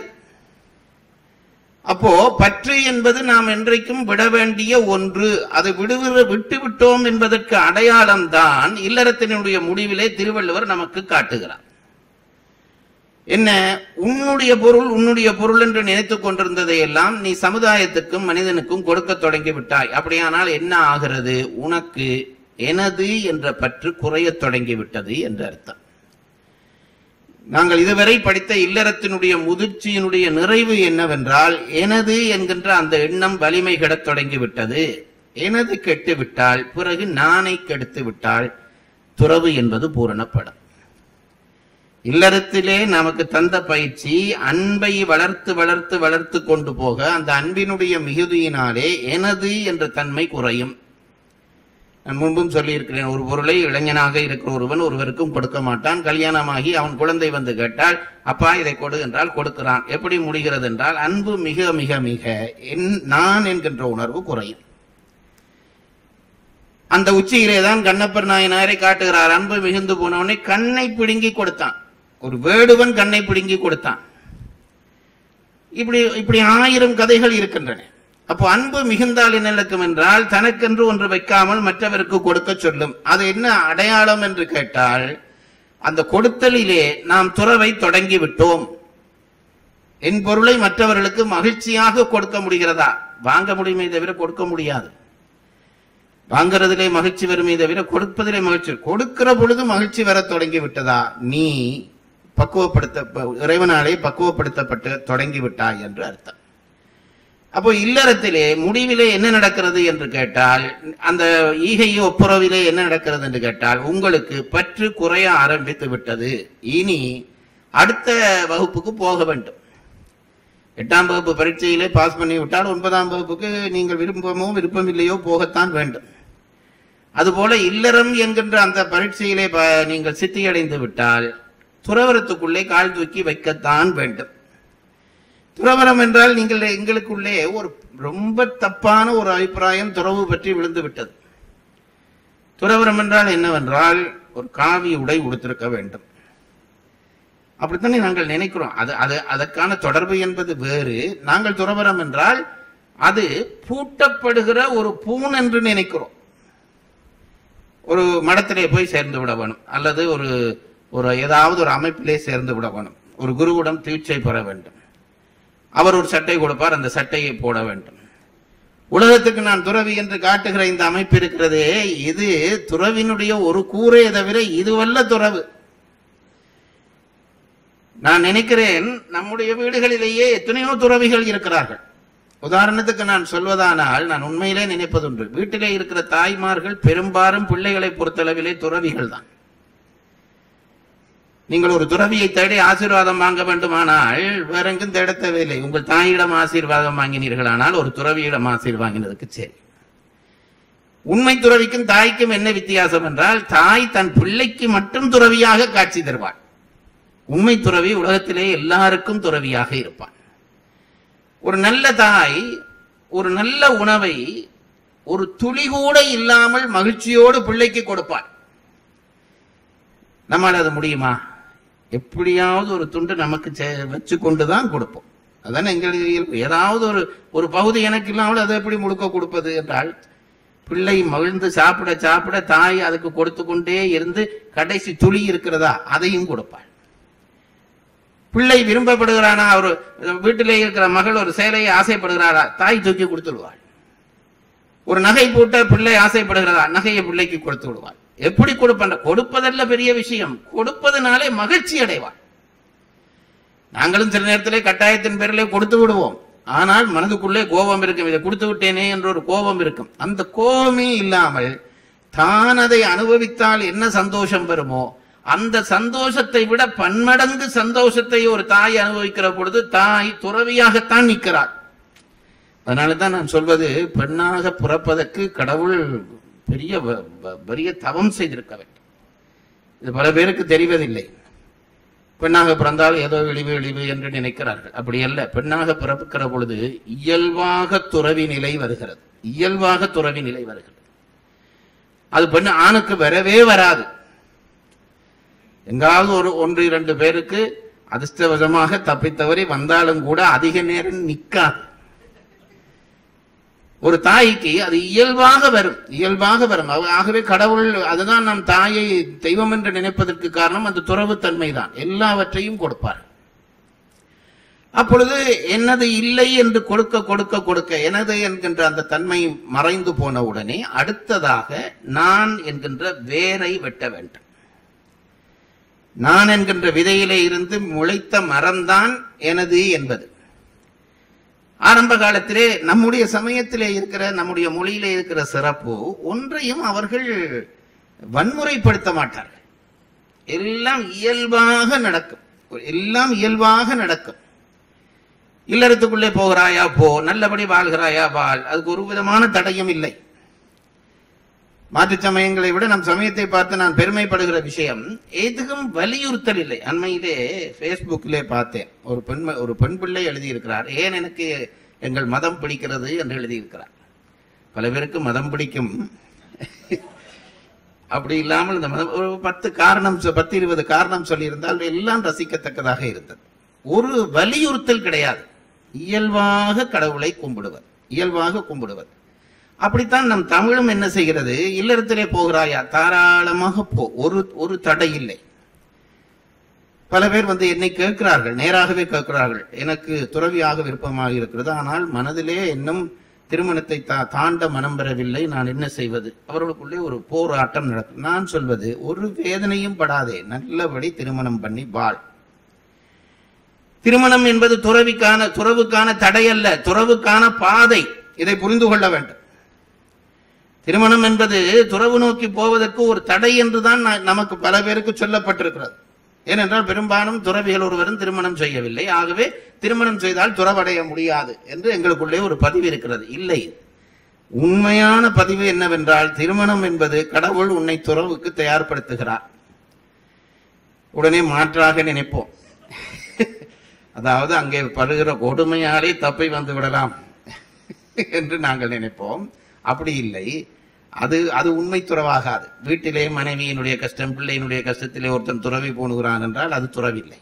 அப்போ பற்று என்பது நாம் என்றைக்கும் விட வேண்டிய ஒன்று அது விடுவிற விட்டு விட்டோம் என்பதற்கு அடையாளம் தான் இல்லறத்தினுடைய முடிவிலே திருவள்ளுவர் நமக்கு காட்டுகிறார் என்ன உன்னுடைய பொருள் உன்னுடைய பொருள் என்று நினைத்துக் கொண்டிருந்ததை எல்லாம் நீ சமுதாயத்துக்கும் மனிதனுக்கும் கொடுக்க தொடங்கி விட்டாய் அப்படியானால் என்ன ஆகிறது உனக்கு எனது என்ற பற்று குறையத் தொடங்கி விட்டது என்று அர்த்தம் நாங்கள் இதுவரை படித்த இல்லறத்தினுடைய முதிர்ச்சியினுடைய நிறைவு என்னவென்றால் எனது என்கின்ற அந்த எண்ணம் வலிமை கெடத் தொடங்கிவிட்டது எனது கெட்டு விட்டால் பிறகு நானை கெடுத்து விட்டால் துறவு என்பது பூரணப்படும் இல்லறத்திலே நமக்கு தந்த பயிற்சி அன்பை வளர்த்து வளர்த்து வளர்த்து கொண்டு போக அந்த அன்பினுடைய மிகுதியினாலே எனது என்ற தன்மை குறையும் நான் முன்பும் சொல்லியிருக்கிறேன் ஒரு பொருளை இளைஞனாக இருக்கிற ஒருவன் ஒருவருக்கும் கொடுக்க மாட்டான் கல்யாணமாகி அவன் குழந்தை வந்து கேட்டால் அப்பா இதை கொடு என்றால் கொடுக்கிறான் எப்படி முடிகிறது என்றால் அன்பு மிக மிக மிக என் நான் என்கின்ற உணர்வு குறையும் அந்த உச்சியிலே தான் கண்ணப்பர் நாயனாரை காட்டுகிறார் அன்பு மிகுந்து போனவனை கண்ணை பிடுங்கி கொடுத்தான் ஒரு வேடுவன் கண்ணை பிடுங்கி கொடுத்தான் இப்படி இப்படி ஆயிரம் கதைகள் இருக்கின்றன அப்போ அன்பு மிகுந்தால் என்ன நடக்கும் என்றால் தனக்கென்று ஒன்று வைக்காமல் மற்றவருக்கு கொடுக்க சொல்லும் அது என்ன அடையாளம் என்று கேட்டால் அந்த கொடுத்தலிலே நாம் துறவை தொடங்கி விட்டோம் என் பொருளை மற்றவர்களுக்கு மகிழ்ச்சியாக கொடுக்க முடிகிறதா வாங்க முடியுமே தவிர கொடுக்க முடியாது வாங்குறதிலே மகிழ்ச்சி வருமே தவிர கொடுப்பதிலே மகிழ்ச்சி கொடுக்கிற பொழுது மகிழ்ச்சி வர தொடங்கி விட்டதா நீ பக்குவப்படுத்த ப- இறைவனாலே பக்குவப்படுத்தப்பட்டு தொடங்கி விட்டாய் என்று அர்த்தம் அப்போ இல்லறத்திலே முடிவிலே என்ன நடக்கிறது என்று கேட்டால் அந்த ஈகை ஒப்புரவிலே என்ன நடக்கிறது என்று கேட்டால் உங்களுக்கு பற்று குறைய ஆரம்பித்து விட்டது இனி அடுத்த வகுப்புக்கு போக வேண்டும் எட்டாம் வகுப்பு பரீட்சையிலே பாஸ் பண்ணி விட்டால் ஒன்பதாம் வகுப்புக்கு நீங்கள் விருப்பமோ விருப்பமில்லையோ போகத்தான் வேண்டும் அதுபோல இல்லறம் என்கின்ற அந்த பரீட்சையிலே ப- நீங்கள் சித்தியடைந்து விட்டால் துறவரத்துக்குள்ளே கால் தூக்கி வைக்கத்தான் வேண்டும் துறவரம் என்றால் நீங்கள் எங்களுக்குள்ளே ஒரு ரொம்ப தப்பான ஒரு அபிப்பிராயம் துறவு பற்றி விழுந்து விட்டது துறவரம் என்றால் என்னவென்றால் ஒரு காவி உடை உடுத்திருக்க வேண்டும் அப்படித்தானே நாங்கள் நினைக்கிறோம் அது அது அதற்கான தொடர்பு என்பது வேறு நாங்கள் துறவரம் என்றால் அது பூட்டப்படுகிற ஒரு பூன் என்று நினைக்கிறோம் ஒரு மடத்திலே போய் சேர்ந்து விட வேணும் அல்லது ஒரு ஒரு ஏதாவது ஒரு அமைப்பிலே சேர்ந்து விட வேணும் ஒரு குருவிடம் தீட்சை பெற வேண்டும் அவர் ஒரு சட்டை கொடுப்பார் அந்த சட்டையை போட வேண்டும் உலகத்துக்கு நான் துறவி என்று காட்டுகிற இந்த அமைப்பு இருக்கிறதே இது துறவினுடைய ஒரு கூரே தவிர இதுவல்ல துறவு நான் நினைக்கிறேன் நம்முடைய வீடுகளிலேயே எத்தனையோ துறவிகள் இருக்கிறார்கள் உதாரணத்துக்கு நான் சொல்வதானால் நான் உண்மையிலே நினைப்பதுண்டு வீட்டிலே இருக்கிற தாய்மார்கள் பெரும்பாலும் பிள்ளைகளை பொறுத்தளவிலே துறவிகள் தான் நீங்கள் ஒரு துறவியை தேடி ஆசீர்வாதம் வாங்க வேண்டுமானால் வேற எங்கும் தேட தேவையில்லை உங்கள் தாயிடம் ஆசீர்வாதம் வாங்கினீர்களானால் ஒரு துறவியிடம் ஆசீர் வாங்கினதுக்கு சரி உண்மை துறவிக்கும் தாய்க்கும் என்ன வித்தியாசம் என்றால் தாய் தன் பிள்ளைக்கு மட்டும் துறவியாக காட்சி தருவாள் உண்மை துறவி உலகத்திலே எல்லாருக்கும் துறவியாக இருப்பான் ஒரு நல்ல தாய் ஒரு நல்ல உணவை ஒரு துளி கூட இல்லாமல் மகிழ்ச்சியோடு பிள்ளைக்கு கொடுப்பாள் நம்மால் அது முடியுமா எப்படியாவது ஒரு துண்டு நமக்கு சே- வச்சு கொண்டுதான் கொடுப்போம் அதானே எங்களுக்கு இயல்பு. ஏதாவது ஒரு ஒரு பகுதி எனக்கு இல்லாமல் அதை எப்படி முழுக்க கொடுப்பது என்றால் பிள்ளை மகிழ்ந்து சாப்பிட சாப்பிட தாய் அதுக்கு கொடுத்து கொண்டே இருந்து கடைசி துளி இருக்கிறதா அதையும் கொடுப்பாள் பிள்ளை விரும்பப்படுகிறானா ஒரு வீட்டிலே இருக்கிற மகள் ஒரு சேலையை ஆசைப்படுகிறாரா தாய் தூக்கி கொடுத்துடுவாள் ஒரு நகை போட்ட பிள்ளை ஆசைப்படுகிறதா நகையை பிள்ளைக்கு கொடுத்து விடுவாள் எப்படி கொடுப்பான் கொடுப்பதல்ல பெரிய விஷயம் கொடுப்பதனாலே மகிழ்ச்சி அடைவாள் நாங்களும் சில நேரத்திலே கட்டாயத்தின் பேரிலே கொடுத்து விடுவோம் ஆனால் மனதுக்குள்ளே கோபம் இருக்கும் இதை கொடுத்து விட்டேனே என்ற ஒரு கோபம் இருக்கும் அந்த கோபமே இல்லாமல் தான் அதை அனுபவித்தால் என்ன சந்தோஷம் வருமோ அந்த சந்தோஷத்தை விட பன்மடங்கு சந்தோஷத்தை ஒரு தாய் அனுபவிக்கிற பொழுது தாய் துறவியாகத்தான் நிற்கிறாள் அதனால தான் நான் சொல்வது பெண்ணாக பிறப்பதற்கு கடவுள் பெரிய வ- வ- பெரிய தவம் செய்திருக்க வேண்டும் இது பல பேருக்கு தெரிவதில்லை பெண்ணாக பிறந்தால் ஏதோ இழிவு இழிவு என்று நினைக்கிறார்கள் அப்படி அல்ல பெண்ணாக பிறக்கிற பொழுது இயல்பாக துறவி நிலை வருகிறது இயல்பாக துறவி நிலை வருகிறது அது பெண் ஆணுக்கு வரவே வராது எங்காவது ஒரு ஒன்று இரண்டு பேருக்கு அதிர்ஷ்டவசமாக தப்பித்தவரை வந்தாலும் கூட அதிக நேரம் நிற்காது ஒரு தாய்க்கு அது இயல்பாக வரும் இயல்பாக வரும் அவ- ஆகவே கடவுள் அதுதான் நம் தாயை தெய்வம் என்று நினைப்பதற்கு காரணம் அந்த துறவுத்தன்மை தான் எல்லாவற்றையும் கொடுப்பார் அப்பொழுது என்னது இல்லை என்று கொடுக்க கொடுக்க கொடுக்க எனது என்கின்ற அந்த தன்மை மறைந்து போன உடனே அடுத்ததாக நான் என்கின்ற வேரை வெட்ட வேண்டும் நான் என்கின்ற விதையிலே இருந்து முளைத்த மரம்தான் எனது என்பது ஆரம்ப காலத்திலே நம்முடைய சமயத்திலே இருக்கிற நம்முடைய மொழியிலே இருக்கிற சிறப்பு ஒன்றையும் அவர்கள் வன்முறைப்படுத்த மாட்டார்கள் எல்லாம் இயல்பாக நடக்கும் எல்லாம் இயல்பாக நடக்கும் இல்லறத்துக்குள்ளே போகிறாயா போ நல்லபடி வாழ்கிறாயா வாழ் அதுக்கு ஒரு விதமான தடையும் இல்லை மாற்று சமயங்களை விட நம் சமயத்தை பார்த்து நான் பெருமைப்படுகிற விஷயம் எதுக்கும் வலியுறுத்தல் இல்லை அண்மையிலே ஃபேஸ்புக்கிலே பார்த்தேன் ஒரு பெண் ஒரு பெண் பிள்ளை எழுதியிருக்கிறார் ஏன் எனக்கு எங்கள் மதம் பிடிக்கிறது என்று எழுதியிருக்கிறார் பல பேருக்கு மதம் பிடிக்கும் அப்படி இல்லாமல் இந்த மதம் ஒரு பத்து காரணம் சொ- பத்து இருபது காரணம் சொல்லியிருந்தால் எல்லாம் ரசிக்கத்தக்கதாக இருந்தது ஒரு வலியுறுத்தல் கிடையாது இயல்பாக கடவுளை கும்பிடுவர் இயல்பாக கும்பிடுவர் அப்படித்தான் நம் தமிழும் என்ன செய்கிறது இல்லறத்திலே போகிறாயா தாராளமாக போ ஒரு ஒரு தடை இல்லை பல பேர் வந்து என்னை கேட்கிறார்கள் நேராகவே கேட்கிறார்கள் எனக்கு துறவியாக விருப்பமாக இருக்கிறது ஆனால் மனதிலே இன்னும் திருமணத்தை தா தாண்ட மனம் பெறவில்லை நான் என்ன செய்வது அவர்களுக்குள்ளே ஒரு போராட்டம் நடக்கும் நான் சொல்வது ஒரு வேதனையும் படாதே நல்லபடி திருமணம் பண்ணி வாழ் திருமணம் என்பது துறவிக்கான துறவுக்கான தடை அல்ல துறவுக்கான பாதை இதை புரிந்து கொள்ள வேண்டும் திருமணம் என்பது துறவு நோக்கி போவதற்கு ஒரு தடை என்றுதான் நா- நமக்கு பல பேருக்கு சொல்லப்பட்டிருக்கிறது ஏனென்றால் பெரும்பாலும் துறவிகள் ஒருவரும் திருமணம் செய்யவில்லை ஆகவே திருமணம் செய்தால் துறவடைய முடியாது என்று எங்களுக்குள்ளே ஒரு பதிவு இருக்கிறது இல்லை உண்மையான பதிவு என்னவென்றால் திருமணம் என்பது கடவுள் உன்னை துறவுக்கு தயார்படுத்துகிறார் உடனே மாற்றாக நினைப்போம் அதாவது அங்கே படுகிற கொடுமையாலே தப்பை வந்து விடலாம் என்று நாங்கள் நினைப்போம் அப்படி இல்லை அது அது உண்மை துறவாகாது வீட்டிலே மனைவியினுடைய கஷ்டம் பிள்ளையினுடைய கஷ்டத்திலே ஒருத்தன் துறவி போணுகிறான் என்றால் அது துறவில்லை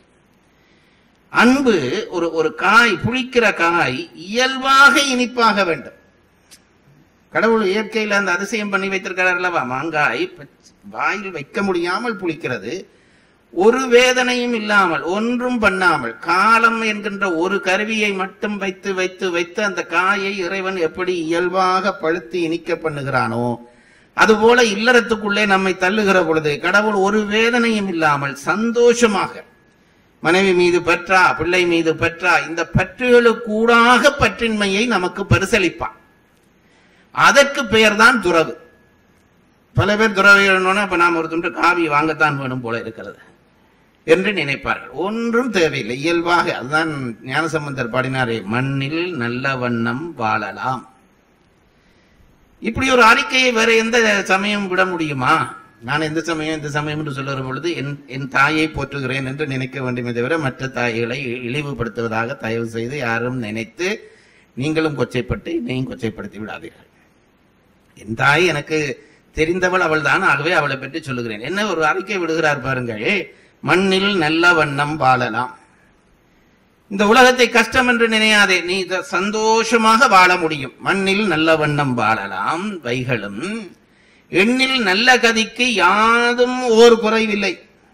அன்பு ஒரு ஒரு காய் புளிக்கிற காய் இயல்பாக இனிப்பாக வேண்டும் கடவுள் இயற்கையில் அந்த அதிசயம் பண்ணி வைத்திருக்கிறார் அல்லவா மாங்காய் பச்ச- வாயில் வைக்க முடியாமல் புளிக்கிறது ஒரு வேதனையும் இல்லாமல் ஒன்றும் பண்ணாமல் காலம் என்கின்ற ஒரு கருவியை மட்டும் வைத்து வைத்து வைத்து அந்த காயை இறைவன் எப்படி இயல்பாக பழுத்து இனிக்க பண்ணுகிறானோ அதுபோல இல்லறத்துக்குள்ளே நம்மை தள்ளுகிற பொழுது கடவுள் ஒரு வேதனையும் இல்லாமல் சந்தோஷமாக மனைவி மீது பற்றா பிள்ளை மீது பற்றா இந்த பற்றுகளுக்கூடாக பற்றின்மையை நமக்கு பரிசளிப்பான் அதற்கு பெயர்தான் துறவு பல பேர் துறவு எழுந்தோன்னா அப்ப நாம் ஒரு துண்டு காவி வாங்கத்தான் வேணும் போல இருக்கிறது என்று நினைப்பார்கள் ஒன்றும் தேவையில்லை இயல்பாக அதுதான் ஞானசம்பந்தர் பாடினாரே மண்ணில் நல்ல வண்ணம் வாழலாம் இப்படி ஒரு அறிக்கையை வேற எந்த சமயம் விட முடியுமா நான் எந்த சமயம் எந்த சமயம் என்று சொல்லுகிற பொழுது என் என் தாயை போற்றுகிறேன் என்று நினைக்க வேண்டுமே தவிர மற்ற தாய்களை இழிவுபடுத்துவதாக தயவு செய்து யாரும் நினைத்து நீங்களும் கொச்சைப்பட்டு என்னையும் கொச்சைப்படுத்தி விடாதீர்கள் என் தாய் எனக்கு தெரிந்தவள் அவள்தான் ஆகவே அவளை பற்றி சொல்லுகிறேன் என்ன ஒரு அறிக்கை விடுகிறார் பாருங்கள் மண்ணில் நல்ல வண்ணம் வாழலாம் இந்த உலகத்தை கஷ்டம் என்று நினையாதே நீ இத சந்தோஷமாக வாழ முடியும் மண்ணில் நல்ல வண்ணம் வாழலாம் வைகளும் எண்ணில் நல்ல கதிக்கு யாதும் ஓர் குறைவில்லை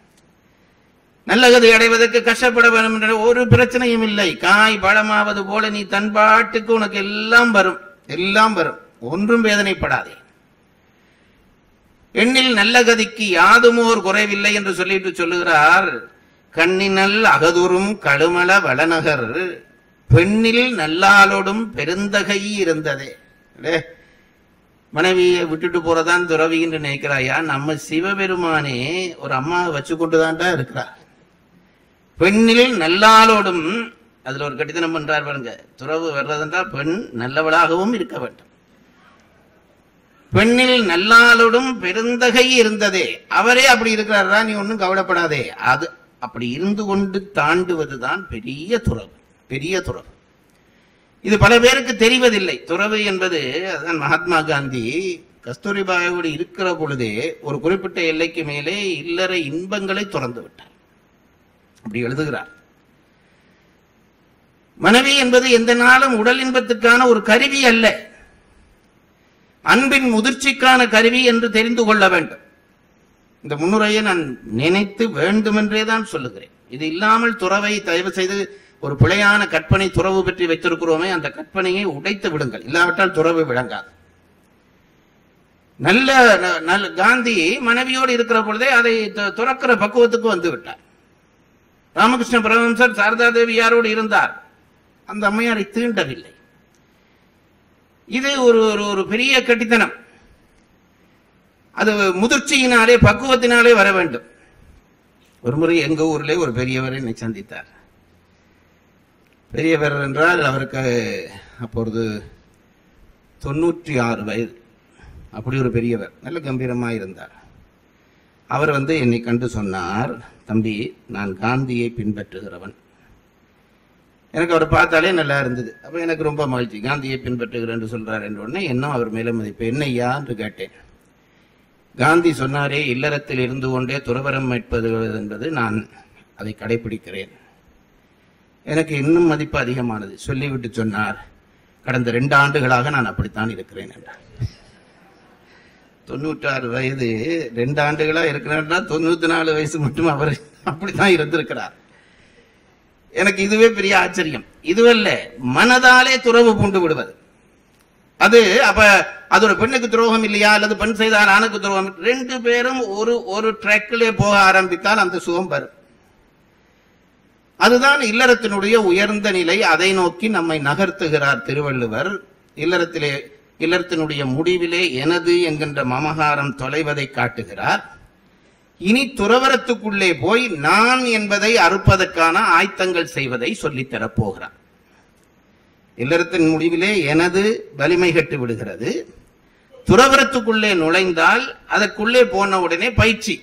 நல்ல கதி அடைவதற்கு கஷ்டப்பட வேண்டும் என்ற ஒரு பிரச்சனையும் இல்லை காய் பழமாவது போல நீ தன் பாட்டுக்கு உனக்கு எல்லாம் வரும் எல்லாம் வரும் ஒன்றும் வேதனைப்படாதே எண்ணில் நல்ல கதிக்கு யாதுமோர் குறைவில்லை என்று சொல்லிட்டு சொல்லுகிறார் கண்ணினல் அகதுரும் கழுமல வளநகர் பெண்ணில் நல்லாளோடும் பெருந்தகை இருந்ததே அடே, மனைவியை விட்டுட்டு போறதான் துறவி என்று நினைக்கிறாயா நம்ம சிவபெருமானே ஒரு அம்மாவை வச்சு கொண்டுதான்டா இருக்கிறார் பெண்ணில் நல்லாளோடும் அதுல ஒரு கட்டித்தனம் பண்றார் பாருங்க துறவு வர்றதென்றால் பெண் நல்லவளாகவும் இருக்க வேண்டும் பெண்ணில் நல்லாளோடும் பெருந்தகை இருந்ததே அவரே அப்படி இருக்கிறாரா நீ ஒன்றும் கவலைப்படாதே அது அப்படி இருந்து கொண்டு தாண்டுவதுதான் பெரிய துறவு பெரிய துறவு இது பல பேருக்கு தெரிவதில்லை துறவு என்பது அதான் மகாத்மா காந்தி கஸ்தூரிபாயோடு இருக்கிற பொழுதே ஒரு குறிப்பிட்ட எல்லைக்கு மேலே இல்லற இன்பங்களை துறந்து விட்டார் அப்படி எழுதுகிறார் மனைவி என்பது எந்த நாளும் உடல் இன்பத்துக்கான ஒரு கருவி அல்ல அன்பின் முதிர்ச்சிக்கான கருவி என்று தெரிந்து கொள்ள வேண்டும் இந்த முன்னுரையை நான் நினைத்து வேண்டுமென்றே தான் சொல்லுகிறேன் இது இல்லாமல் துறவை தயவு செய்து ஒரு பிழையான கற்பனை துறவு பற்றி வைத்திருக்கிறோமே அந்த கற்பனையை உடைத்து விடுங்கள் இல்லாவிட்டால் துறவு விளங்காது நல்ல ந- நல்ல காந்தி மனைவியோடு இருக்கிற பொழுதே அதை து- துறக்கிற பக்குவத்துக்கு வந்து விட்டார் ராமகிருஷ்ண பரமஹம்சர் சாரதா தேவி யாரோடு இருந்தார் அந்த அம்மையாரை தீண்டவில்லை இது ஒரு ஒரு ஒரு பெரிய கட்டித்தனம் அது முதிர்ச்சியினாலே பக்குவத்தினாலே வர வேண்டும் ஒரு முறை எங்க ஊர்ல ஒரு பெரியவர் என்னை சந்தித்தார் பெரியவர் என்றால் அவருக்கு அப்பொழுது தொண்ணூற்றி ஆறு வயது அப்படி ஒரு பெரியவர் நல்ல கம்பீரமாக இருந்தார் அவர் வந்து என்னை கண்டு சொன்னார் தம்பி நான் காந்தியை பின்பற்றுகிறவன் எனக்கு அவர் பார்த்தாலே நல்லா இருந்தது அப்போ எனக்கு ரொம்ப மகிழ்ச்சி காந்தியை பின்பற்றுகிறேன் சொல்றார் என்ற உடனே இன்னும் அவர் மேல மதிப்பு என்னையா என்று கேட்டேன் காந்தி சொன்னாரே இல்லறத்தில் இருந்து கொண்டே துறவரம் மீட்பது என்பது நான் அதை கடைபிடிக்கிறேன் எனக்கு இன்னும் மதிப்பு அதிகமானது சொல்லிவிட்டு சொன்னார் கடந்த ரெண்டு ஆண்டுகளாக நான் அப்படித்தான் இருக்கிறேன் என்றார் தொண்ணூற்றாறு வயது ரெண்டு ஆண்டுகளா இருக்கிறார்னா தொண்ணூத்தி நாலு வயசு மட்டும் அவர் அப்படித்தான் இருந்திருக்கிறார் எனக்கு இதுவே பெரிய ஆச்சரியம் இதுவல்ல மனதாலே துறவு பூண்டு விடுவது அது அப்ப அது ஒரு பெண்ணுக்கு துரோகம் இல்லையா அல்லது பெண் செய்தால் ஆணுக்கு துரோகம் ரெண்டு பேரும் ஒரு ஒரு ட்ராக்கிலே போக ஆரம்பித்தால் அந்த சுகம் வரும் அதுதான் இல்லறத்தினுடைய உயர்ந்த நிலை அதை நோக்கி நம்மை நகர்த்துகிறார் திருவள்ளுவர் இல்லறத்திலே இல்லறத்தினுடைய முடிவிலே எனது என்கின்ற மமகாரம் தொலைவதை காட்டுகிறார் இனி துறவரத்துக்குள்ளே போய் நான் என்பதை அறுப்பதற்கான ஆயத்தங்கள் செய்வதை சொல்லித் தரப் போகிறார் இல்லறத்தின் முடிவிலே எனது வலிமை கட்டு விடுகிறது துறவரத்துக்குள்ளே நுழைந்தால் அதற்குள்ளே போன உடனே பயிற்சி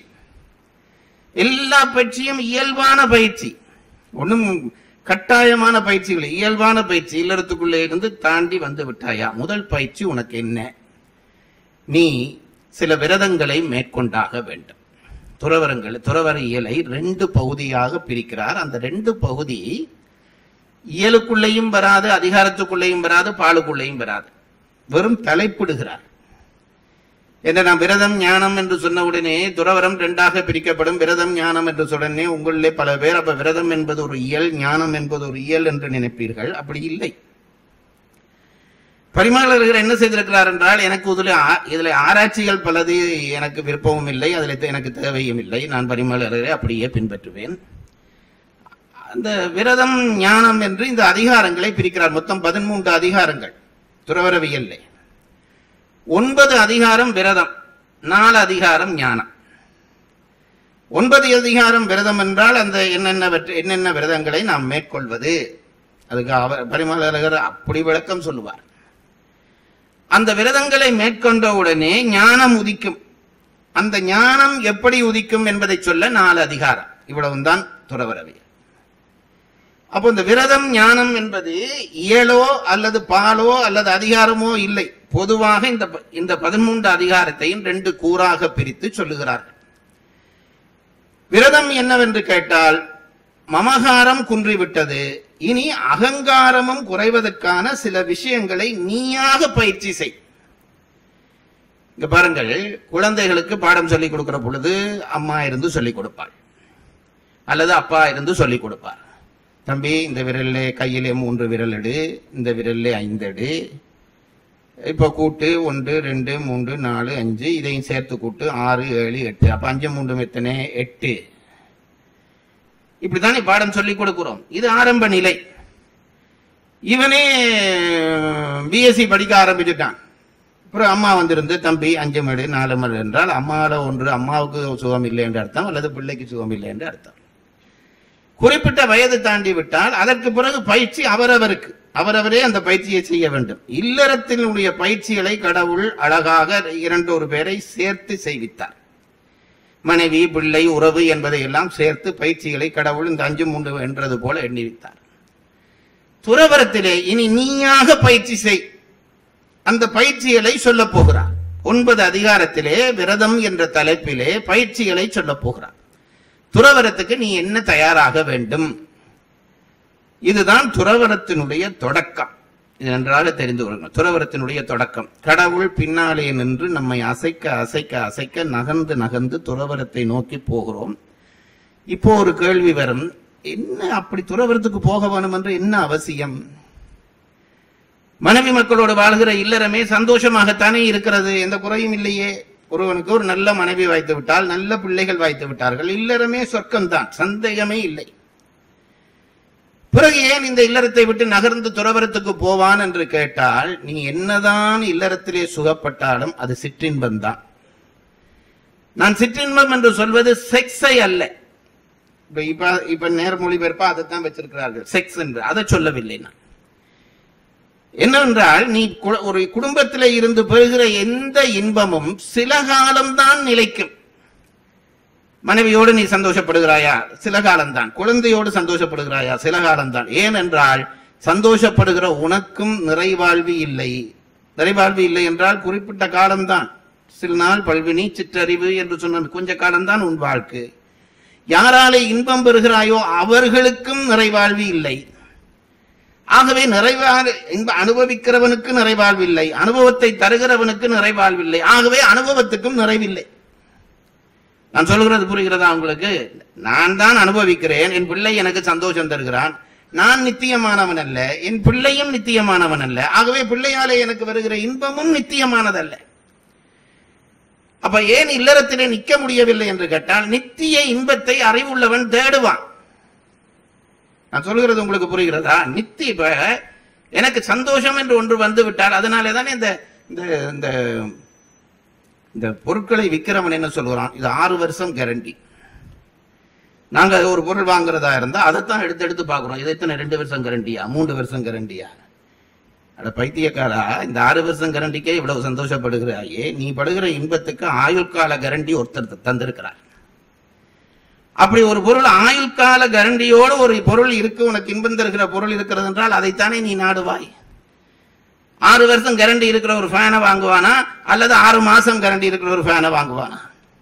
எல்லா பயிற்சியும் இயல்பான பயிற்சி ஒண்ணும் கட்டாயமான பயிற்சிகள் இயல்பான பயிற்சி இல்லறத்துக்குள்ளே இருந்து தாண்டி வந்து விட்டாயா முதல் பயிற்சி உனக்கு என்ன நீ சில விரதங்களை மேற்கொண்டாக வேண்டும் துறவரங்கள் துறவர இயலை ரெண்டு பகுதியாக பிரிக்கிறார் அந்த ரெண்டு பகுதி இயலுக்குள்ளேயும் வராது அதிகாரத்துக்குள்ளேயும் வராது பாலுக்குள்ளேயும் வராது வெறும் தலைப்பிடுகிறார் என்ன நான் விரதம் ஞானம் என்று சொன்ன உடனே துறவரம் ரெண்டாக பிரிக்கப்படும் விரதம் ஞானம் என்று சொன்னே உங்களிலே பல பேர் அப்ப விரதம் என்பது ஒரு இயல் ஞானம் என்பது ஒரு இயல் என்று நினைப்பீர்கள் அப்படி இல்லை பரிமாளர்கள் என்ன செய்திருக்கிறார் என்றால் எனக்கு இதுல ஆ- இதுல ஆராய்ச்சிகள் பலது எனக்கு விருப்பமும் இல்லை அதில் எனக்கு தேவையும் இல்லை நான் பரிமாளர்களை அப்படியே பின்பற்றுவேன் அந்த விரதம் ஞானம் என்று இந்த அதிகாரங்களை பிரிக்கிறார் மொத்தம் பதிமூன்று அதிகாரங்கள் துறவரவியல்ல ஒன்பது அதிகாரம் விரதம் நாலு அதிகாரம் ஞானம் ஒன்பது அதிகாரம் விரதம் என்றால் அந்த என்னென்ன வெற்றி- என்னென்ன விரதங்களை நாம் மேற்கொள்வது அதுக்கு அவர் பரிமாளர் அப்படி விளக்கம் சொல்லுவார் அந்த விரதங்களை மேற்கொண்ட உடனே ஞானம் உதிக்கும் அந்த ஞானம் எப்படி உதிக்கும் என்பதை சொல்ல நாலு அதிகாரம் இவ்வளவுதான் துறவரவியல் அப்போ இந்த விரதம் ஞானம் என்பது இயலோ அல்லது பாலோ அல்லது அதிகாரமோ இல்லை பொதுவாக இந்த ப- இந்த பதிமூன்று அதிகாரத்தையும் ரெண்டு கூறாக பிரித்து சொல்லுகிறார்கள் விரதம் என்னவென்று கேட்டால் மமகாரம் குன்றிவிட்டது இனி அகங்காரமும் குறைவதற்கான சில விஷயங்களை நீயாக பயிற்சி செய் இங்க பாருங்கள் குழந்தைகளுக்கு பாடம் சொல்லிக் கொடுக்கிற பொழுது அம்மா இருந்து சொல்லிக் கொடுப்பாள் அல்லது அப்பா இருந்து சொல்லிக் கொடுப்பார் தம்பி இந்த விரல்ல கையிலே மூன்று விரல் எடு இந்த விரல்ல ஐந்து எடு இப்போ கூட்டு ஒன்று ரெண்டு மூன்று நாலு அஞ்சு இதையும் சேர்த்து கூட்டு ஆறு ஏழு எட்டு அப்ப அஞ்சு மூன்று எத்தனை எட்டு இப்படித்தானே பாடம் சொல்லிக் கொடுக்கிறோம் இது ஆரம்ப நிலை இவனே பிஎஸ்சி படிக்க ஆரம்பிச்சுட்டான் அப்புறம் அம்மா வந்திருந்து தம்பி அஞ்சு மணி நாலு மணி என்றால் அம்மாவில் ஒன்று அம்மாவுக்கு சுகம் இல்லை என்று அர்த்தம் அல்லது பிள்ளைக்கு சுகம் இல்லை என்று அர்த்தம் குறிப்பிட்ட வயது தாண்டி விட்டால் அதற்கு பிறகு பயிற்சி அவரவருக்கு அவரவரே அந்த பயிற்சியை செய்ய வேண்டும் இல்லறத்தினுடைய பயிற்சிகளை கடவுள் அழகாக இரண்டு ஒரு பேரை சேர்த்து செய்வித்தார் மனைவி பிள்ளை உறவு என்பதை எல்லாம் சேர்த்து பயிற்சிகளை கடவுள் இந்த அஞ்சு மூன்று என்றது போல எண்ணி வைத்தார் துறவரத்திலே இனி நீயாக பயிற்சி செய் அந்த பயிற்சிகளை சொல்லப் போகிறார் ஒன்பது அதிகாரத்திலே விரதம் என்ற தலைப்பிலே பயிற்சிகளை சொல்லப் போகிறார் துறவரத்துக்கு நீ என்ன தயாராக வேண்டும் இதுதான் துறவரத்தினுடைய தொடக்கம் இது நன்றாக தெரிந்து கொள்ளுங்கள் துறவரத்தினுடைய தொடக்கம் கடவுள் பின்னாலே நின்று நம்மை அசைக்க அசைக்க அசைக்க நகர்ந்து நகர்ந்து துறவரத்தை நோக்கி போகிறோம் இப்போ ஒரு கேள்வி வரும் என்ன அப்படி துறவரத்துக்கு போக வேணும் என்று என்ன அவசியம் மனைவி மக்களோடு வாழ்கிற இல்லறமே சந்தோஷமாகத்தானே இருக்கிறது எந்த குறையும் இல்லையே ஒருவனுக்கு ஒரு நல்ல மனைவி வாய்த்து விட்டால் நல்ல பிள்ளைகள் வாய்த்து விட்டார்கள் இல்லறமே சொர்க்கம்தான் சந்தேகமே இல்லை பிறகு ஏன் இந்த இல்லறத்தை விட்டு நகர்ந்து துறவரத்துக்கு போவான் என்று கேட்டால் நீ என்னதான் இல்லறத்திலே சுகப்பட்டாலும் அது சிற்றின்பம் தான் நான் சிற்றின்பம் என்று சொல்வது செக்ஸை அல்ல இப்ப இப்ப இப்ப நேர் மொழிபெயர்ப்பா அதைத்தான் வச்சிருக்கிறார்கள் செக்ஸ் என்று அதை சொல்லவில்லை நான் என்னவென்றால் நீ கு- ஒரு குடும்பத்திலே இருந்து பெறுகிற எந்த இன்பமும் சில காலம்தான் நிலைக்கும் மனைவியோடு நீ சந்தோஷப்படுகிறாயா சில காலம்தான் குழந்தையோடு சந்தோஷப்படுகிறாயா சில காலம்தான் ஏனென்றால் சந்தோஷப்படுகிற உனக்கும் நிறைவாழ்வு இல்லை நிறைவாழ்வு இல்லை என்றால் குறிப்பிட்ட காலம்தான் சில நாள் பல்வினி சிற்றறிவு என்று சொன்ன கொஞ்ச காலம்தான் உன் வாழ்க்கை யாராலே இன்பம் பெறுகிறாயோ அவர்களுக்கும் நிறைவாழ்வு இல்லை ஆகவே நிறைவாழ்வு இன்ப அனுபவிக்கிறவனுக்கு நிறைவாழ்வில்லை அனுபவத்தை தருகிறவனுக்கு நிறைவாழ்வில்லை ஆகவே அனுபவத்துக்கும் நிறைவில்லை நான் சொல்கிறது புரிகிறதா உங்களுக்கு நான் தான் அனுபவிக்கிறேன் என் பிள்ளை எனக்கு சந்தோஷம் தருகிறான் நான் நித்தியமானவன் அல்ல என் பிள்ளையும் நித்தியமானவன் அல்ல ஆகவே பிள்ளையாலே எனக்கு வருகிற இன்பமும் நித்தியமானதல்ல அப்ப ஏன் இல்லறத்திலே நிக்க முடியவில்லை என்று கேட்டால் நித்திய இன்பத்தை அறிவுள்ளவன் தேடுவான் நான் சொல்கிறது உங்களுக்கு புரிகிறதா நித்தி இப்ப எனக்கு சந்தோஷம் என்று ஒன்று வந்து விட்டால் அதனாலே தானே இந்த இந்த இந்த இந்த பொருட்களை விற்கிறவன் என்ன சொல்கிறான் இது ஆறு வருஷம் கேரண்டி நாங்க ஒரு பொருள் வாங்குறதா இருந்தா அதைத்தான் எடுத்து எடுத்து பார்க்கிறோம் இது எத்தனை ரெண்டு வருஷம் கரண்டியா மூன்று வருஷம் கரண்டியா அட பைத்தியக்காரா இந்த ஆறு வருஷம் கரண்டிக்கே இவ்வளவு சந்தோஷப்படுகிறாயே நீ படுகிற இன்பத்துக்கு ஆயுள் கால கரண்டி ஒருத்தர் த- தந்திருக்கிறார் அப்படி ஒரு பொருள் ஆயுள் கால கரண்டியோடு ஒரு பொருள் இருக்கு உனக்கு இன்பம் தருகிற பொருள் இருக்கிறது என்றால் அதைத்தானே நீ நாடுவாய் ஆறு வருஷம் கரண்டி இருக்கிற ஒரு ஃபேனை வாங்குவானா அல்லது ஆறு மாசம் கரண்டி இருக்கிற ஒரு ஃபேனை வாங்குவானா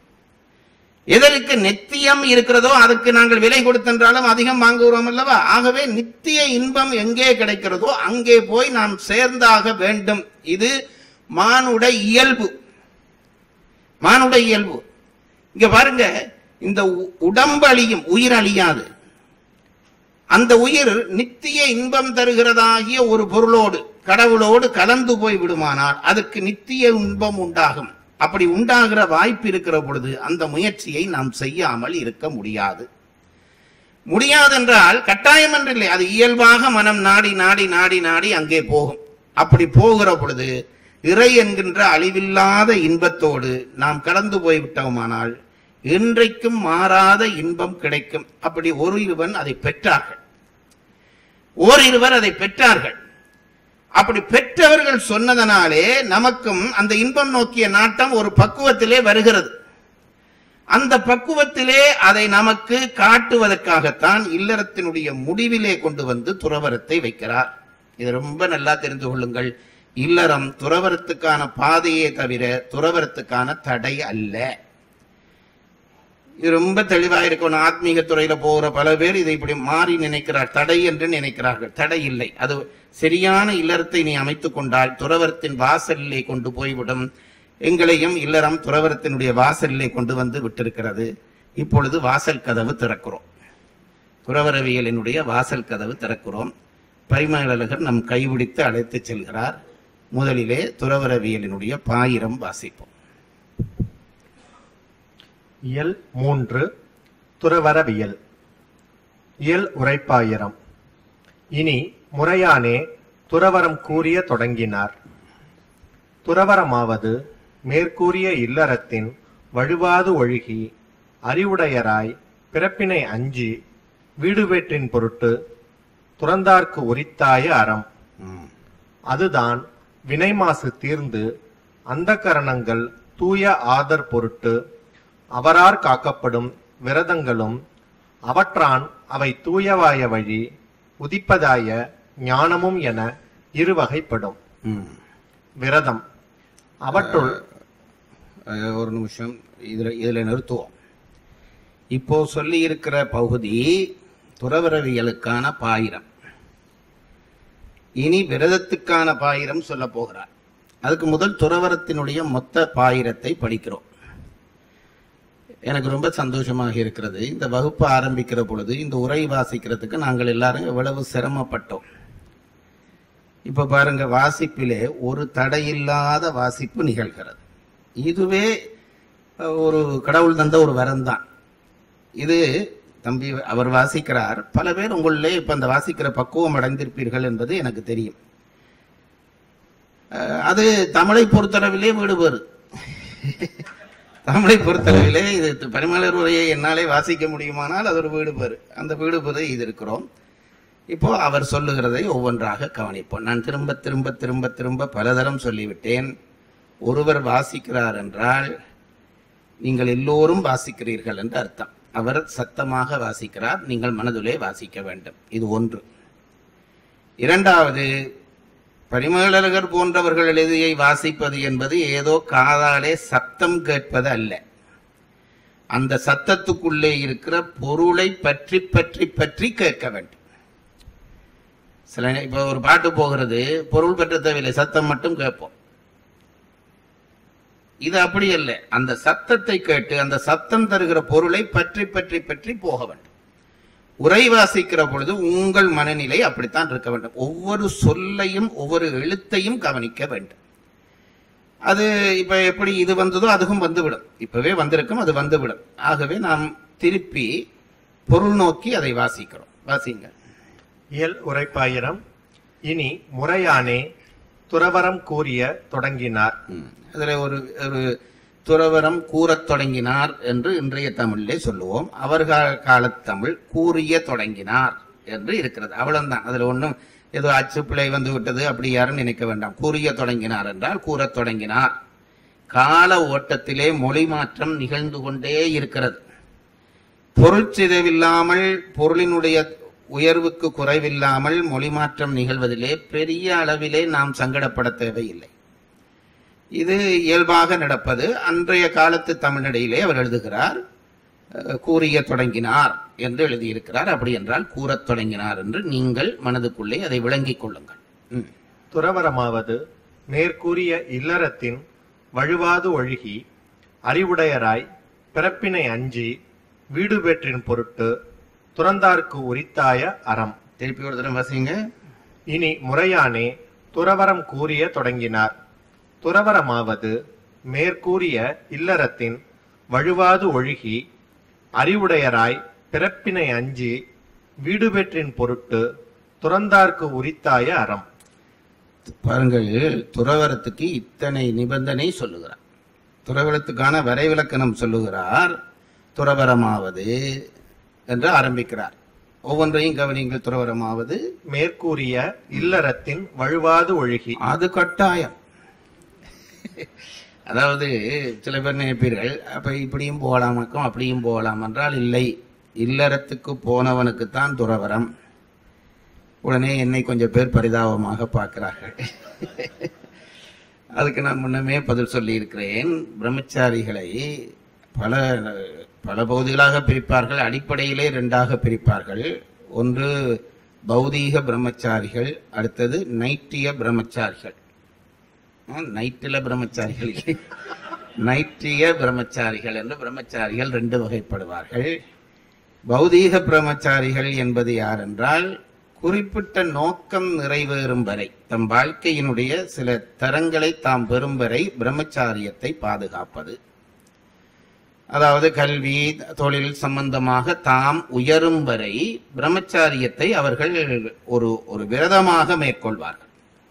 எதற்கு நித்தியம் இருக்கிறதோ அதுக்கு நாங்கள் விலை கொடுத்தென்றாலும் அதிகம் வாங்குகிறோம் அல்லவா ஆகவே நித்திய இன்பம் எங்கே கிடைக்கிறதோ அங்கே போய் நாம் சேர்ந்தாக வேண்டும் இது மானுட இயல்பு மானுட இயல்பு இங்க பாருங்க இந்த உ- உடம்பு அழியும் உயிர் அழியாது அந்த உயிர் நித்திய இன்பம் தருகிறதாகிய ஒரு பொருளோடு கடவுளோடு கலந்து போய் விடுமானால் அதுக்கு நித்திய இன்பம் உண்டாகும் அப்படி உண்டாகிற வாய்ப்பு இருக்கிற பொழுது அந்த முயற்சியை நாம் செய்யாமல் இருக்க முடியாது முடியாதென்றால் கட்டாயம் என்றில்லை அது இயல்பாக மனம் நாடி நாடி நாடி நாடி அங்கே போகும் அப்படி போகிற பொழுது இறை என்கின்ற அழிவில்லாத இன்பத்தோடு நாம் கடந்து போய்விட்டோமானால் என்றைக்கும் மாறாத இன்பம் கிடைக்கும் அப்படி ஒரு இருவன் அதை பெற்றார்கள் ஓரிருவர் அதை பெற்றார்கள் அப்படி பெற்றவர்கள் சொன்னதனாலே நமக்கும் அந்த இன்பம் நோக்கிய நாட்டம் ஒரு பக்குவத்திலே வருகிறது அந்த பக்குவத்திலே அதை நமக்கு காட்டுவதற்காகத்தான் இல்லறத்தினுடைய முடிவிலே கொண்டு வந்து துறவரத்தை வைக்கிறார் இது ரொம்ப நல்லா தெரிந்து கொள்ளுங்கள் இல்லறம் துறவரத்துக்கான பாதையே தவிர துறவரத்துக்கான தடை அல்ல இது ரொம்ப தெளிவாக இருக்கணும் ஆத்மீக துறையில போகிற பல பேர் இதை இப்படி மாறி நினைக்கிறார் தடை என்று நினைக்கிறார்கள் தடை இல்லை அது சரியான இல்லறத்தை நீ அமைத்துக் கொண்டால் துறவரத்தின் வாசலிலே கொண்டு போய்விடும் எங்களையும் இல்லறம் துறவரத்தினுடைய வாசலிலே கொண்டு வந்து விட்டிருக்கிறது இப்பொழுது வாசல் கதவு திறக்கிறோம் துறவரவியலினுடைய வாசல் கதவு திறக்கிறோம் பரிமளகர் நம் கைபிடித்து அழைத்துச் செல்கிறார் முதலிலே துறவரவியலினுடைய பாயிரம் வாசிப்போம் இயல் மூன்று துறவரவியல் இயல் உரைப்பாயிரம் இனி முறையானே துறவரம் கூறிய தொடங்கினார் துறவரமாவது மேற்கூறிய இல்லறத்தின் வழுவாது ஒழுகி அறிவுடையராய் பிறப்பினை அஞ்சி வீடுவேற்றின் பொருட்டு துறந்தார்க்கு உரித்தாய அறம் ம். அதுதான் வினைமாசு தீர்ந்து அந்த கரணங்கள் தூய ஆதர் பொருட்டு அவரார் காக்கப்படும் விரதங்களும் அவற்றான் அவை தூயவாய வழி உதிப்பதாய ஞானமும் என இருவகைப்படும் ம். விரதம் அவற்றுள் அஹ், ஒரு நிமிஷம் இதுல இதுல நிறுத்துவோம் இப்போ சொல்லி இருக்கிற பகுதி துறவரவியலுக்கான பாயிரம் இனி விரதத்துக்கான பாயிரம் சொல்ல போகிறார் அதுக்கு முதல் துறவரத்தினுடைய மொத்த பாயிரத்தை படிக்கிறோம் எனக்கு ரொம்ப சந்தோஷமாக இருக்கிறது இந்த வகுப்பு ஆரம்பிக்கிற பொழுது இந்த உரை வாசிக்கிறதுக்கு நாங்கள் எல்லாரும் எவ்வளவு சிரமப்பட்டோம் இப்ப பாருங்க வாசிப்பிலே ஒரு தடையில்லாத வாசிப்பு நிகழ்கிறது இதுவே அஹ், ஒரு கடவுள் தந்த ஒரு வரம் தான் இது தம்பி அவர் வாசிக்கிறார் பல பேர் உங்களிலே இப்ப அந்த வாசிக்கிற பக்குவம் அடைந்திருப்பீர்கள் என்பது எனக்கு தெரியும் அஹ், அது தமிழை பொறுத்தளவிலே வீடு வேறு தமிழை பொறுத்தளவிலே இது பரிமளர் உரையை என்னாலே வாசிக்க முடியுமானால் அது ஒரு வீடு பெறு அந்த வீடு பெறு இது இருக்கிறோம் இப்போ அவர் சொல்லுகிறதை ஒவ்வொன்றாக கவனிப்போம் நான் திரும்ப திரும்ப திரும்ப திரும்ப பலதரம் சொல்லிவிட்டேன் ஒருவர் வாசிக்கிறார் என்றால் நீங்கள் எல்லோரும் வாசிக்கிறீர்கள் என்று அர்த்தம் அவர் சத்தமாக வாசிக்கிறார் நீங்கள் மனதிலே வாசிக்க வேண்டும் இது ஒன்று இரண்டாவது பரிமேலழகர் போன்றவர்கள் எழுதியை வாசிப்பது என்பது ஏதோ காதாலே சத்தம் கேட்பது அல்ல அந்த சத்தத்துக்குள்ளே இருக்கிற பொருளை பற்றி பற்றி பற்றி கேட்க வேண்டும் சில நே- இப்ப ஒரு பாட்டு போகிறது பொருள் பெற்ற தேவையில்லை சத்தம் மட்டும் கேட்போம் இது அப்படி அல்ல அந்த சத்தத்தை கேட்டு அந்த சத்தம் தருகிற பொருளை பற்றி பற்றி பற்றி போக வேண்டும் உரை வாசிக்கிற பொழுது உங்கள் மனநிலை அப்படித்தான் இருக்க வேண்டும் ஒவ்வொரு சொல்லையும் ஒவ்வொரு எழுத்தையும் கவனிக்க வேண்டும் அது இப்ப எப்படி இது வந்ததோ அதுவும் வந்துவிடும் இப்பவே வந்திருக்கும் அது வந்துவிடும் ஆகவே நாம் திருப்பி பொருள் நோக்கி அதை வாசிக்கிறோம் வாசிங்க இயல் உரைப்பாயிரம் இனி முறையானே துறவரம் கூறிய தொடங்கினார் ம். அதுல ஒரு ஒரு துறவரம் கூறத் தொடங்கினார் என்று இன்றைய தமிழிலே சொல்லுவோம் அவர்கள் காலத் தமிழ் கூறிய தொடங்கினார் என்று இருக்கிறது அவ்வளவுதான் அதுல ஒண்ணும் ஏதோ அச்சு பிழை வந்து விட்டது அப்படி யாரும் நினைக்க வேண்டாம் கூறிய தொடங்கினார் என்றால் கூறத் தொடங்கினார் கால ஓட்டத்திலே மொழி மாற்றம் நிகழ்ந்து கொண்டே இருக்கிறது பொருள் சிதைவில்லாமல் பொருளினுடைய உயர்வுக்கு குறைவில்லாமல் மொழி மாற்றம் நிகழ்வதிலே பெரிய அளவிலே நாம் சங்கடப்பட தேவையில்லை இது இயல்பாக நடப்பது அன்றைய காலத்து தமிழ்நடையிலே அவர் எழுதுகிறார் அஹ், கூறிய தொடங்கினார் என்று எழுதியிருக்கிறார் அப்படி என்றால் கூறத் தொடங்கினார் என்று நீங்கள் மனதுக்குள்ளே அதை விளங்கிக் கொள்ளுங்கள் ம். துறவரமாவது மேற்கூறிய இல்லறத்தின் வழுவாது ஒழுகி அறிவுடையராய் பிறப்பினை அஞ்சி வீடு பெற்றின் பொருட்டு துறந்தார்க்கு உரித்தாய அறம் திருப்பி ஒரு தடவை வாசிங்க இனி முறையானே துறவரம் கூறிய தொடங்கினார் துறவரமாவது மேற்கூறிய இல்லறத்தின் வழுவாது ஒழுகி அறிவுடையராய் பிறப்பினை அஞ்சி வீடு பெற்றின் பொருட்டு துறந்தார்க்கு உரித்தாய அறம் பாருங்கள் துறவரத்துக்கு இத்தனை நிபந்தனை சொல்லுகிறார் துறவரத்துக்கான வரைவிலக்கணம் சொல்லுகிறார் துறவரமாவது என்று ஆரம்பிக்கிறார் ஒவ்வொன்றையும் கவனிங்கள் துறவரமாவது மேற்கூறிய இல்லறத்தின் வழுவாது ஒழுகி அது கட்டாயம் அதாவது சில பேர் நினைப்பீர்கள் அப்ப இப்படியும் போகலாமாக்கும் அப்படியும் போகலாம் என்றால் இல்லை இல்லறத்துக்கு போனவனுக்குத்தான் துறவரம் உடனே என்னை கொஞ்சம் பேர் பரிதாபமாக பார்க்கிறார்கள் அதுக்கு நான் முன்னமே பதில் சொல்லி இருக்கிறேன் பிரம்மச்சாரிகளை பல பல பகுதிகளாக பிரிப்பார்கள் அடிப்படையிலே ரெண்டாக பிரிப்பார்கள் ஒன்று பௌதீக பிரம்மச்சாரிகள் அடுத்தது நைட்டிய பிரம்மச்சாரிகள் ஆ, நைட்டில பிரம்மச்சாரிகள் இல்லை நைட்டிய பிரம்மச்சாரிகள் என்று பிரம்மச்சாரிகள் ரெண்டு வகைப்படுவார்கள் பௌதீக பிரம்மச்சாரிகள் என்பது யார் என்றால் குறிப்பிட்ட நோக்கம் நிறைவேறும் வரை தம் வாழ்க்கையினுடைய சில தரங்களை தாம் பெறும் வரை பிரம்மச்சாரியத்தை பாதுகாப்பது அதாவது கல்வி தொழில் சம்பந்தமாக தாம் உயரும் வரை பிரம்மச்சாரியத்தை அவர்கள் ஒரு ஒரு விரதமாக மேற்கொள்வார்கள்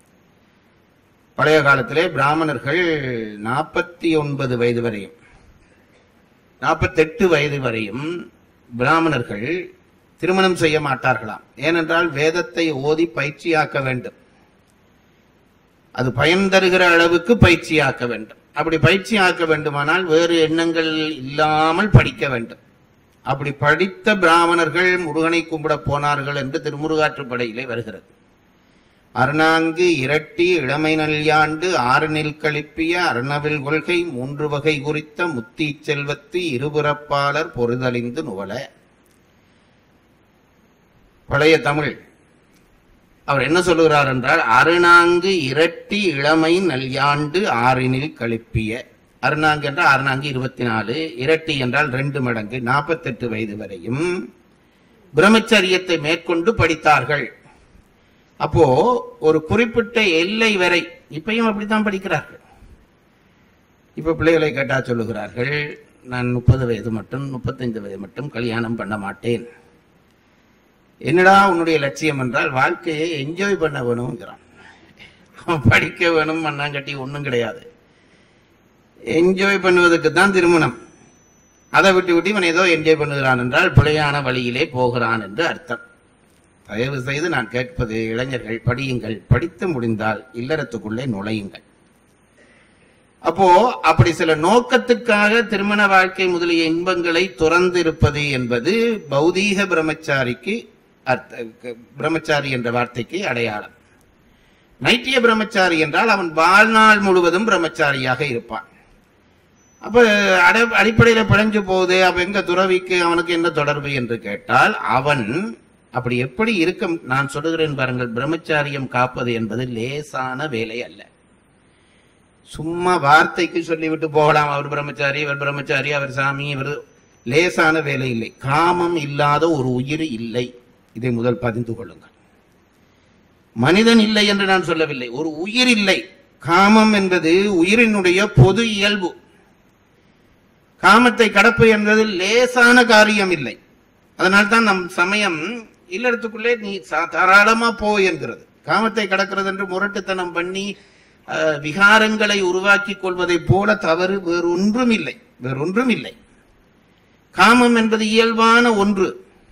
பழைய காலத்திலே பிராமணர்கள் நாற்பத்தி ஒன்பது வயது வரையும் நாற்பத்தெட்டு வயது வரையும் பிராமணர்கள் திருமணம் செய்ய மாட்டார்களாம் ஏனென்றால் வேதத்தை ஓதி பயிற்சியாக்க வேண்டும் அது பயன் தருகிற அளவுக்கு பயிற்சியாக்க வேண்டும் அப்படி பயிற்சியாக்க வேண்டுமானால் வேறு எண்ணங்கள் இல்லாமல் படிக்க வேண்டும் அப்படி படித்த பிராமணர்கள் முருகனை கும்பிட போனார்கள் என்று திருமுருகாற்றுப்படையிலே வருகிறது அருணாங்கு இரட்டி இளமை நல்யாண்டு ஆறு நெல் கழிப்பிய அருணவில் கொள்கை மூன்று வகை குறித்த முத்தி செல்வத்து இருபுறப்பாளர் பொறுதலிந்து நுவல பழைய தமிழ் அவர் என்ன சொல்லுகிறார் என்றால் அருணாங்கு இரட்டி இளமை நல்யாண்டு ஆறினில் கழிப்பிய அருணாங்கு என்றால் அருணாங்கு இருபத்தி நாலு இரட்டி என்றால் ரெண்டு மடங்கு நாற்பத்தெட்டு வயது வரையும் பிரம்மச்சரியத்தை மேற்கொண்டு படித்தார்கள் அப்போ ஒரு குறிப்பிட்ட எல்லை வரை இப்பயும் அப்படித்தான் படிக்கிறார்கள் இப்ப பிள்ளைகளை கேட்டா சொல்லுகிறார்கள் நான் முப்பது வயது மட்டும் முப்பத்தைந்து வயது மட்டும் கல்யாணம் பண்ண மாட்டேன் என்னடா உன்னுடைய லட்சியம் என்றால் வாழ்க்கையை என்ஜாய் பண்ண வேணுங்கிறான் அவன் படிக்க வேணும் மண்ணாங்கட்டி ஒண்ணும் கிடையாது என்ஜாய் பண்ணுவதற்கு தான் திருமணம் அதை விட்டு விட்டு இவன் ஏதோ என்ஜாய் பண்ணுகிறான் என்றால் பிழையான வழியிலே போகிறான் என்று அர்த்தம் தயவு செய்து நான் கேட்பது இளைஞர்கள் படியுங்கள் படித்து முடிந்தால் இல்லறத்துக்குள்ளே நுழையுங்கள் அப்போ அப்படி சில நோக்கத்துக்காக திருமண வாழ்க்கை முதலிய இன்பங்களை துறந்து இருப்பது என்பது பௌதீக பிரம்மச்சாரிக்கு அர்த்த பிரம்மச்சாரி என்ற வார்த்தைக்கு அடையாளம் நைட்டிய பிரம்மச்சாரி என்றால் அவன் வாழ்நாள் முழுவதும் பிரம்மச்சாரியாக இருப்பான் அப்ப அட அடிப்படையில பிழைஞ்சு போகுது அப்ப எங்க துறவிக்கு அவனுக்கு என்ன தொடர்பு என்று கேட்டால் அவன் அப்படி எப்படி இருக்கும் நான் சொல்லுகிறேன் பாருங்கள் பிரம்மச்சாரியம் காப்பது என்பது லேசான வேலை அல்ல சும்மா வார்த்தைக்கு சொல்லிவிட்டு போகலாம் அவர் பிரம்மச்சாரி இவர் பிரம்மச்சாரி அவர் சாமி இவர் லேசான வேலை இல்லை காமம் இல்லாத ஒரு உயிர் இல்லை இதை முதல் பதிந்து கொள்ளுங்கள் மனிதன் இல்லை என்று நான் சொல்லவில்லை ஒரு உயிர் இல்லை காமம் என்பது உயிரினுடைய பொது இயல்பு காமத்தை கடப்பு என்பது லேசான காரியம் இல்லை அதனால்தான் நம் சமயம் இல்லறத்துக்குள்ளே நீ சா- தாராளமா போ என்கிறது காமத்தை கடக்கிறது என்று முரட்டுத்தனம் பண்ணி அஹ், விகாரங்களை உருவாக்கி கொள்வதைப் போல தவறு வேறொன்றும் இல்லை வேறொன்றும் இல்லை காமம் என்பது இயல்பான ஒன்று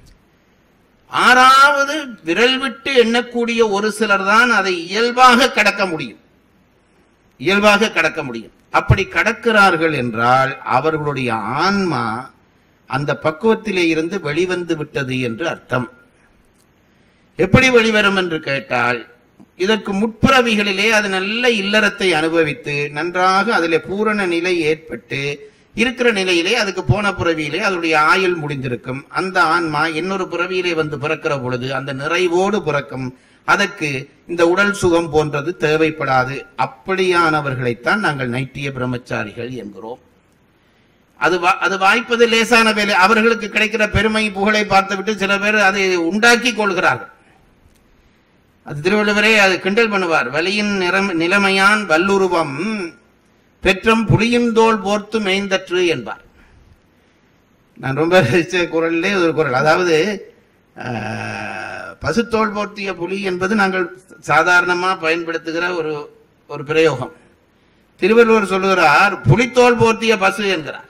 ஆறாவது விரல் விட்டு எண்ணக்கூடிய ஒரு சிலர் தான் அதை இயல்பாக கடக்க முடியும் இயல்பாக கடக்க முடியும் அப்படி கடக்கிறார்கள் என்றால் அவர்களுடைய ஆன்மா அந்த பக்குவத்திலே இருந்து வெளிவந்து விட்டது என்று அர்த்தம் எப்படி வெளிவரும் என்று கேட்டால் இதற்கு முற்பிறவிகளிலே அது நல்ல இல்லறத்தை அனுபவித்து நன்றாக அதிலே பூரண நிலை ஏற்பட்டு இருக்கிற நிலையிலே அதுக்கு போன பிறவியிலே அதனுடைய ஆயுள் முடிந்திருக்கும் அந்த ஆன்மா இன்னொரு பிறவியிலே வந்து பிறக்கிற பொழுது அந்த நிறைவோடு பிறக்கும் அதற்கு இந்த உடல் சுகம் போன்றது தேவைப்படாது அப்படியானவர்களைத்தான் நாங்கள் நைட்டிய பிரம்மச்சாரிகள் என்கிறோம் அது வா- அது வாய்ப்பது லேசான வேலை அவர்களுக்கு கிடைக்கிற பெருமை புகழை பார்த்துவிட்டு சில பேர் அதை உண்டாக்கி கொள்கிறார்கள் அது திருவள்ளுவரே அது கிண்டல் பண்ணுவார் வலியின் நிறம் நிலைமையான் வல்லுருவம் பெற்றம் புலியின் தோல் போர்த்து மேய்ந்தற்று என்பார் நான் ரொம்ப ரசிச்ச குரலிலே ஒரு குரல் அதாவது ஆஹ், பசுத்தோல் போர்த்திய புலி என்பது நாங்கள் சாதாரணமா பயன்படுத்துகிற ஒரு ஒரு பிரயோகம் திருவள்ளுவர் சொல்லுகிறார் புலித்தோல் போர்த்திய பசு என்கிறார்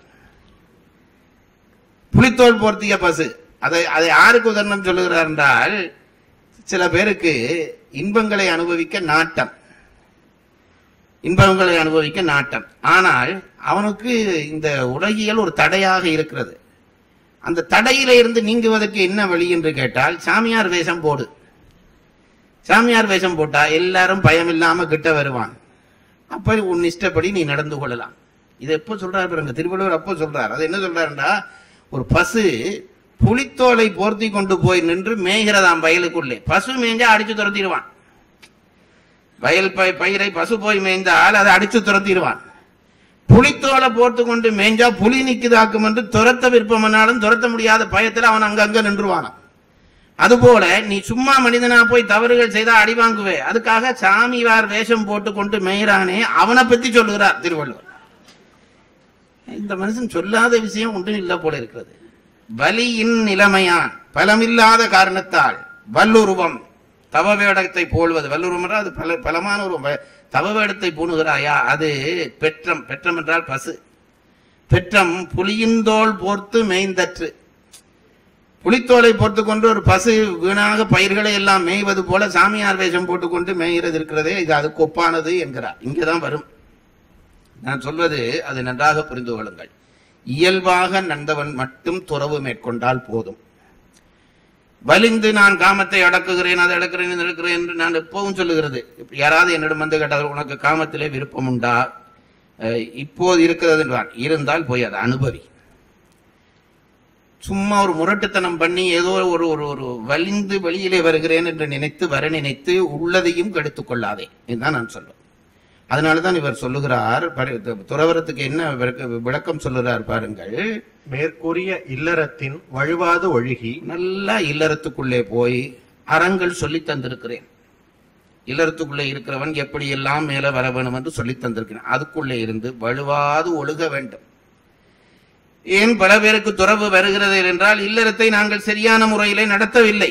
புலித்தோல் போர்த்திய பசு அதை அதை யாருக்கு உதாரணம் சொல்லுகிறார் என்றால் சில பேருக்கு இன்பங்களை அனுபவிக்க நாட்டம் இன்பங்களை அனுபவிக்க நாட்டம் ஆனால் அவனுக்கு இந்த உலகியல் ஒரு தடையாக இருக்கிறது அந்த தடையில இருந்து நீங்குவதற்கு என்ன வழி என்று கேட்டால் சாமியார் வேஷம் போடு சாமியார் வேஷம் போட்டா எல்லாரும் பயம் இல்லாம கிட்ட வருவான் அப்ப உன் இஷ்டப்படி நீ நடந்து கொள்ளலாம் இது எப்போ சொல்றாரு பாருங்க திருவள்ளுவர் அப்போ சொல்றார் அது என்ன சொல்றாருன்னா ஒரு பசு புலித்தோலை போர்த்தி கொண்டு போய் நின்று மேய்கிறதாம் வயலுக்குள்ளே பசு மேய்ஞ்சா அடிச்சு துரத்திடுவான் வயல் பை பயிரை பசு போய் மேய்ந்தால் அதை அடிச்சு துரத்திடுவான் புலித்தோலை போர்த்து கொண்டு மேய்ஞ்சா புலி நிக்குதாக்கும் என்று துரத்த விருப்பம்னாலும் துரத்த முடியாத பயத்துல அவன் அங்கங்க நின்றுவானாம் அதுபோல நீ சும்மா மனிதனா போய் தவறுகள் செய்தா அடி வாங்குவே அதுக்காக சாமிவார் வேஷம் போட்டு கொண்டு மேய்றானே அவனை பத்தி சொல்லுகிறார் திருவள்ளுவர் இந்த மனுஷன் சொல்லாத விஷயம் ஒன்றும் இல்ல போல இருக்கிறது வலியின் நிலைமையான் பலமில்லாத காரணத்தால் வல்லுருவம் தவ வேடத்தை போல்வது வல்லுருவம் என்றால் அது பல பலமான ஒரு வ- தவ வேடத்தை பூணுகிறாயா அது பெற்றம் பெற்றம் என்றால் பசு பெற்றம் புலியின்தோல் போர்த்து மேய்ந்தற்று புலித்தோலை போட்டுக்கொண்டு ஒரு பசு வீணாக பயிர்களை எல்லாம் மேய்வது போல சாமியார் வேஷம் போட்டுக்கொண்டு மேய்கிறது இருக்கிறதே இது அதுக்கு ஒப்பானது என்கிறார் இங்கதான் வரும் நான் சொல்வது அது நன்றாக புரிந்து கொள்ளுங்கள் இயல்பாக நந்தவன் மட்டும் துறவு மேற்கொண்டால் போதும் வலிந்து நான் காமத்தை அடக்குகிறேன் அதை அடக்குறேன் இதை அடக்குறேன் என்று நான் எப்பவும் சொல்லுகிறது இப்ப யாராவது என்னிடம் வந்து கேட்டால் உனக்கு காமத்திலே விருப்பம் உண்டா அஹ், இப்போது இருக்கிறது என்றான் இருந்தால் போய் அதை அனுபவி சும்மா ஒரு முரட்டுத்தனம் பண்ணி ஏதோ ஒரு ஒரு ஒரு வலிந்து வெளியிலே வருகிறேன் என்று நினைத்து வர நினைத்து உள்ளதையும் கெடுத்துக் கொள்ளாதே இதுதான் நான் சொல்வேன் அதனாலதான் இவர் சொல்லுகிறார் பாரு- துறவரத்துக்கு என்ன விளக்க- விளக்கம் சொல்லுகிறார் பாருங்கள் மேற்கூறிய இல்லறத்தின் வழுவாது ஒழுகி நல்லா இல்லறத்துக்குள்ளே போய் அறங்கள் சொல்லி தந்திருக்கிறேன் இல்லறத்துக்குள்ளே இருக்கிறவன் எப்படி எல்லாம் மேல வர வேணும் என்று சொல்லி தந்திருக்கிறேன் அதுக்குள்ளே இருந்து வலுவாது ஒழுக வேண்டும் ஏன் பல பேருக்கு துறவு வருகிறது என்றால் இல்லறத்தை நாங்கள் சரியான முறையிலே நடத்தவில்லை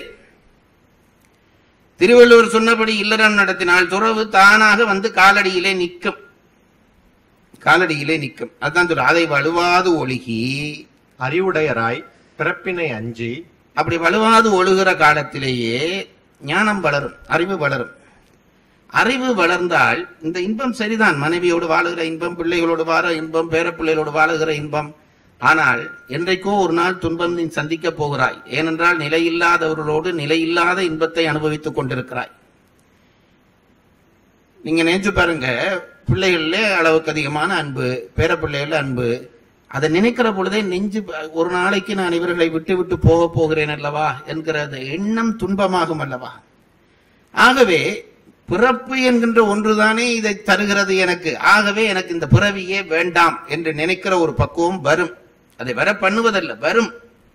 திருவள்ளுவர் சொன்னபடி இல்லறம் நடத்தினால் துறவு தானாக வந்து காலடியிலே நிற்கும் காலடியிலே நிற்கும் அதுதான் சொல்ற அதை வலுவாது ஒழுகி அறிவுடையராய் பிறப்பினை அஞ்சி அப்படி வலுவாது ஒழுகிற காலத்திலேயே ஞானம் வளரும் அறிவு வளரும் அறிவு வளர்ந்தால் இந்த இன்பம் சரிதான் மனைவியோடு வாழுகிற இன்பம் பிள்ளைகளோடு வாழ இன்பம் பேரப்பிள்ளைகளோடு வாழுகிற இன்பம் ஆனால் என்றைக்கோ ஒரு நாள் துன்பம் நீ சந்திக்கப் போகிறாய் ஏனென்றால் நிலையில்லாதவர்களோடு நிலையில்லாத இன்பத்தை அனுபவித்துக் கொண்டிருக்கிறாய் நீங்க நினைச்சு பாருங்க பிள்ளைகள்ல அளவுக்கு அதிகமான அன்பு பேரப்பிள்ளைகள் அன்பு அதை நினைக்கிற பொழுதே நெஞ்சு ப- ஒரு நாளைக்கு நான் இவர்களை விட்டு விட்டு போக போகிறேன் அல்லவா என்கிற அந்த எண்ணம் துன்பமாகும் அல்லவா ஆகவே பிறப்பு என்கின்ற ஒன்றுதானே இதை தருகிறது எனக்கு ஆகவே எனக்கு இந்த பிறவியே வேண்டாம் என்று நினைக்கிற ஒரு பக்குவம் வரும் அதை வர பண்ணுவதல்ல வரும்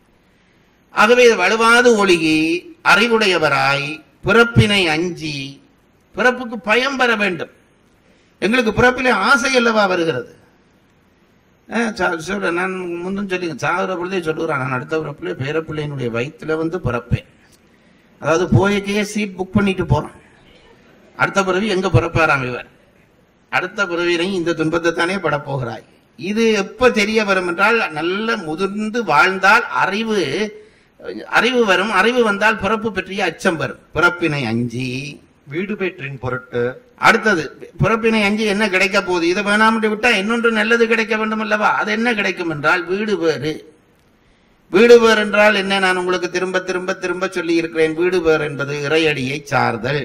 ஆகவே இது வலுவாது ஒழுகி அறிவுடையவராய் பிறப்பினை அஞ்சி பிறப்புக்கு பயம் வர வேண்டும் எங்களுக்கு பிறப்பிலே ஆசை அல்லவா வருகிறது அஹ் சா- சொல்ற நான் முன்னும் சொல்லி சாகுற பொழுதே சொல்லுகிறான் நான் அடுத்த பிறப்பிலே பேரப்பிள்ளையினுடைய வயிற்றுல வந்து பிறப்பேன் அதாவது போயக்கையே சீட் புக் பண்ணிட்டு போறான் அடுத்த பிறவி எங்க பிறப்பாராம் இவர் அடுத்த பிறவிலையும் இந்த துன்பத்தை தானே படப் போகிறாய் இது எப்ப தெரிய வரும் என்றால் நல்ல முதிர்ந்து வாழ்ந்தால் அறிவு அறிவு வரும் அறிவு வந்தால் பிறப்பு பற்றிய அச்சம் வரும் பிறப்பினை அஞ்சி வீடு பெற்றின் பொருட்டு அடுத்தது பிறப்பினை அஞ்சி என்ன கிடைக்க போகுது இதை வேணாம்னு விட்டா இன்னொன்று நல்லது கிடைக்க வேண்டும் அல்லவா அது என்ன கிடைக்கும் என்றால் வீடு வேறு வீடு வேறு என்றால் என்ன நான் உங்களுக்கு திரும்ப திரும்ப திரும்ப சொல்லி இருக்கிறேன் வீடு வேறு என்பது இறையடியை சார்தல்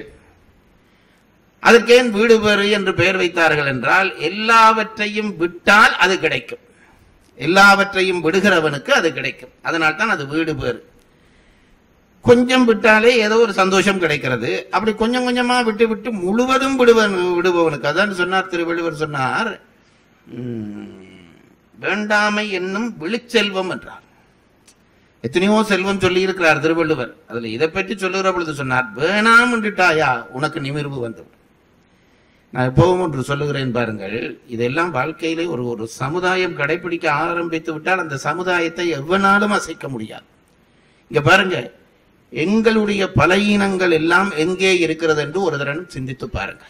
அதற்கேன் வீடு வேறு என்று பெயர் வைத்தார்கள் என்றால் எல்லாவற்றையும் விட்டால் அது கிடைக்கும் எல்லாவற்றையும் விடுகிறவனுக்கு அது கிடைக்கும் அதனால் தான் அது வீடு வேறு கொஞ்சம் விட்டாலே ஏதோ ஒரு சந்தோஷம் கிடைக்கிறது அப்படி கொஞ்சம் கொஞ்சமா விட்டு விட்டு முழுவதும் விடுவன் விடுபவனுக்கு அதான் சொன்னார் திருவள்ளுவர் சொன்னார் உம், வேண்டாமை என்னும் விழுச்செல்வம் என்றார் எத்தனையோ செல்வம் சொல்லி இருக்கிறார் திருவள்ளுவர் அதுல இதை பற்றி சொல்லுகிற பொழுது சொன்னார் வேணாம் என்றுட்டாயா உனக்கு நிமிர்வு வந்துவிடும் நான் எப்பவும் ஒன்று சொல்லுகிறேன் பாருங்கள் இதெல்லாம் வாழ்க்கையிலே ஒரு ஒரு சமுதாயம் கடைபிடிக்க ஆரம்பித்து விட்டால் அந்த சமுதாயத்தை எவ்வனாலும் அசைக்க முடியாது இங்க பாருங்க எங்களுடைய பலகீனங்கள் எல்லாம் எங்கே இருக்கிறது என்று ஒரு தரம் சிந்தித்து பாருங்கள்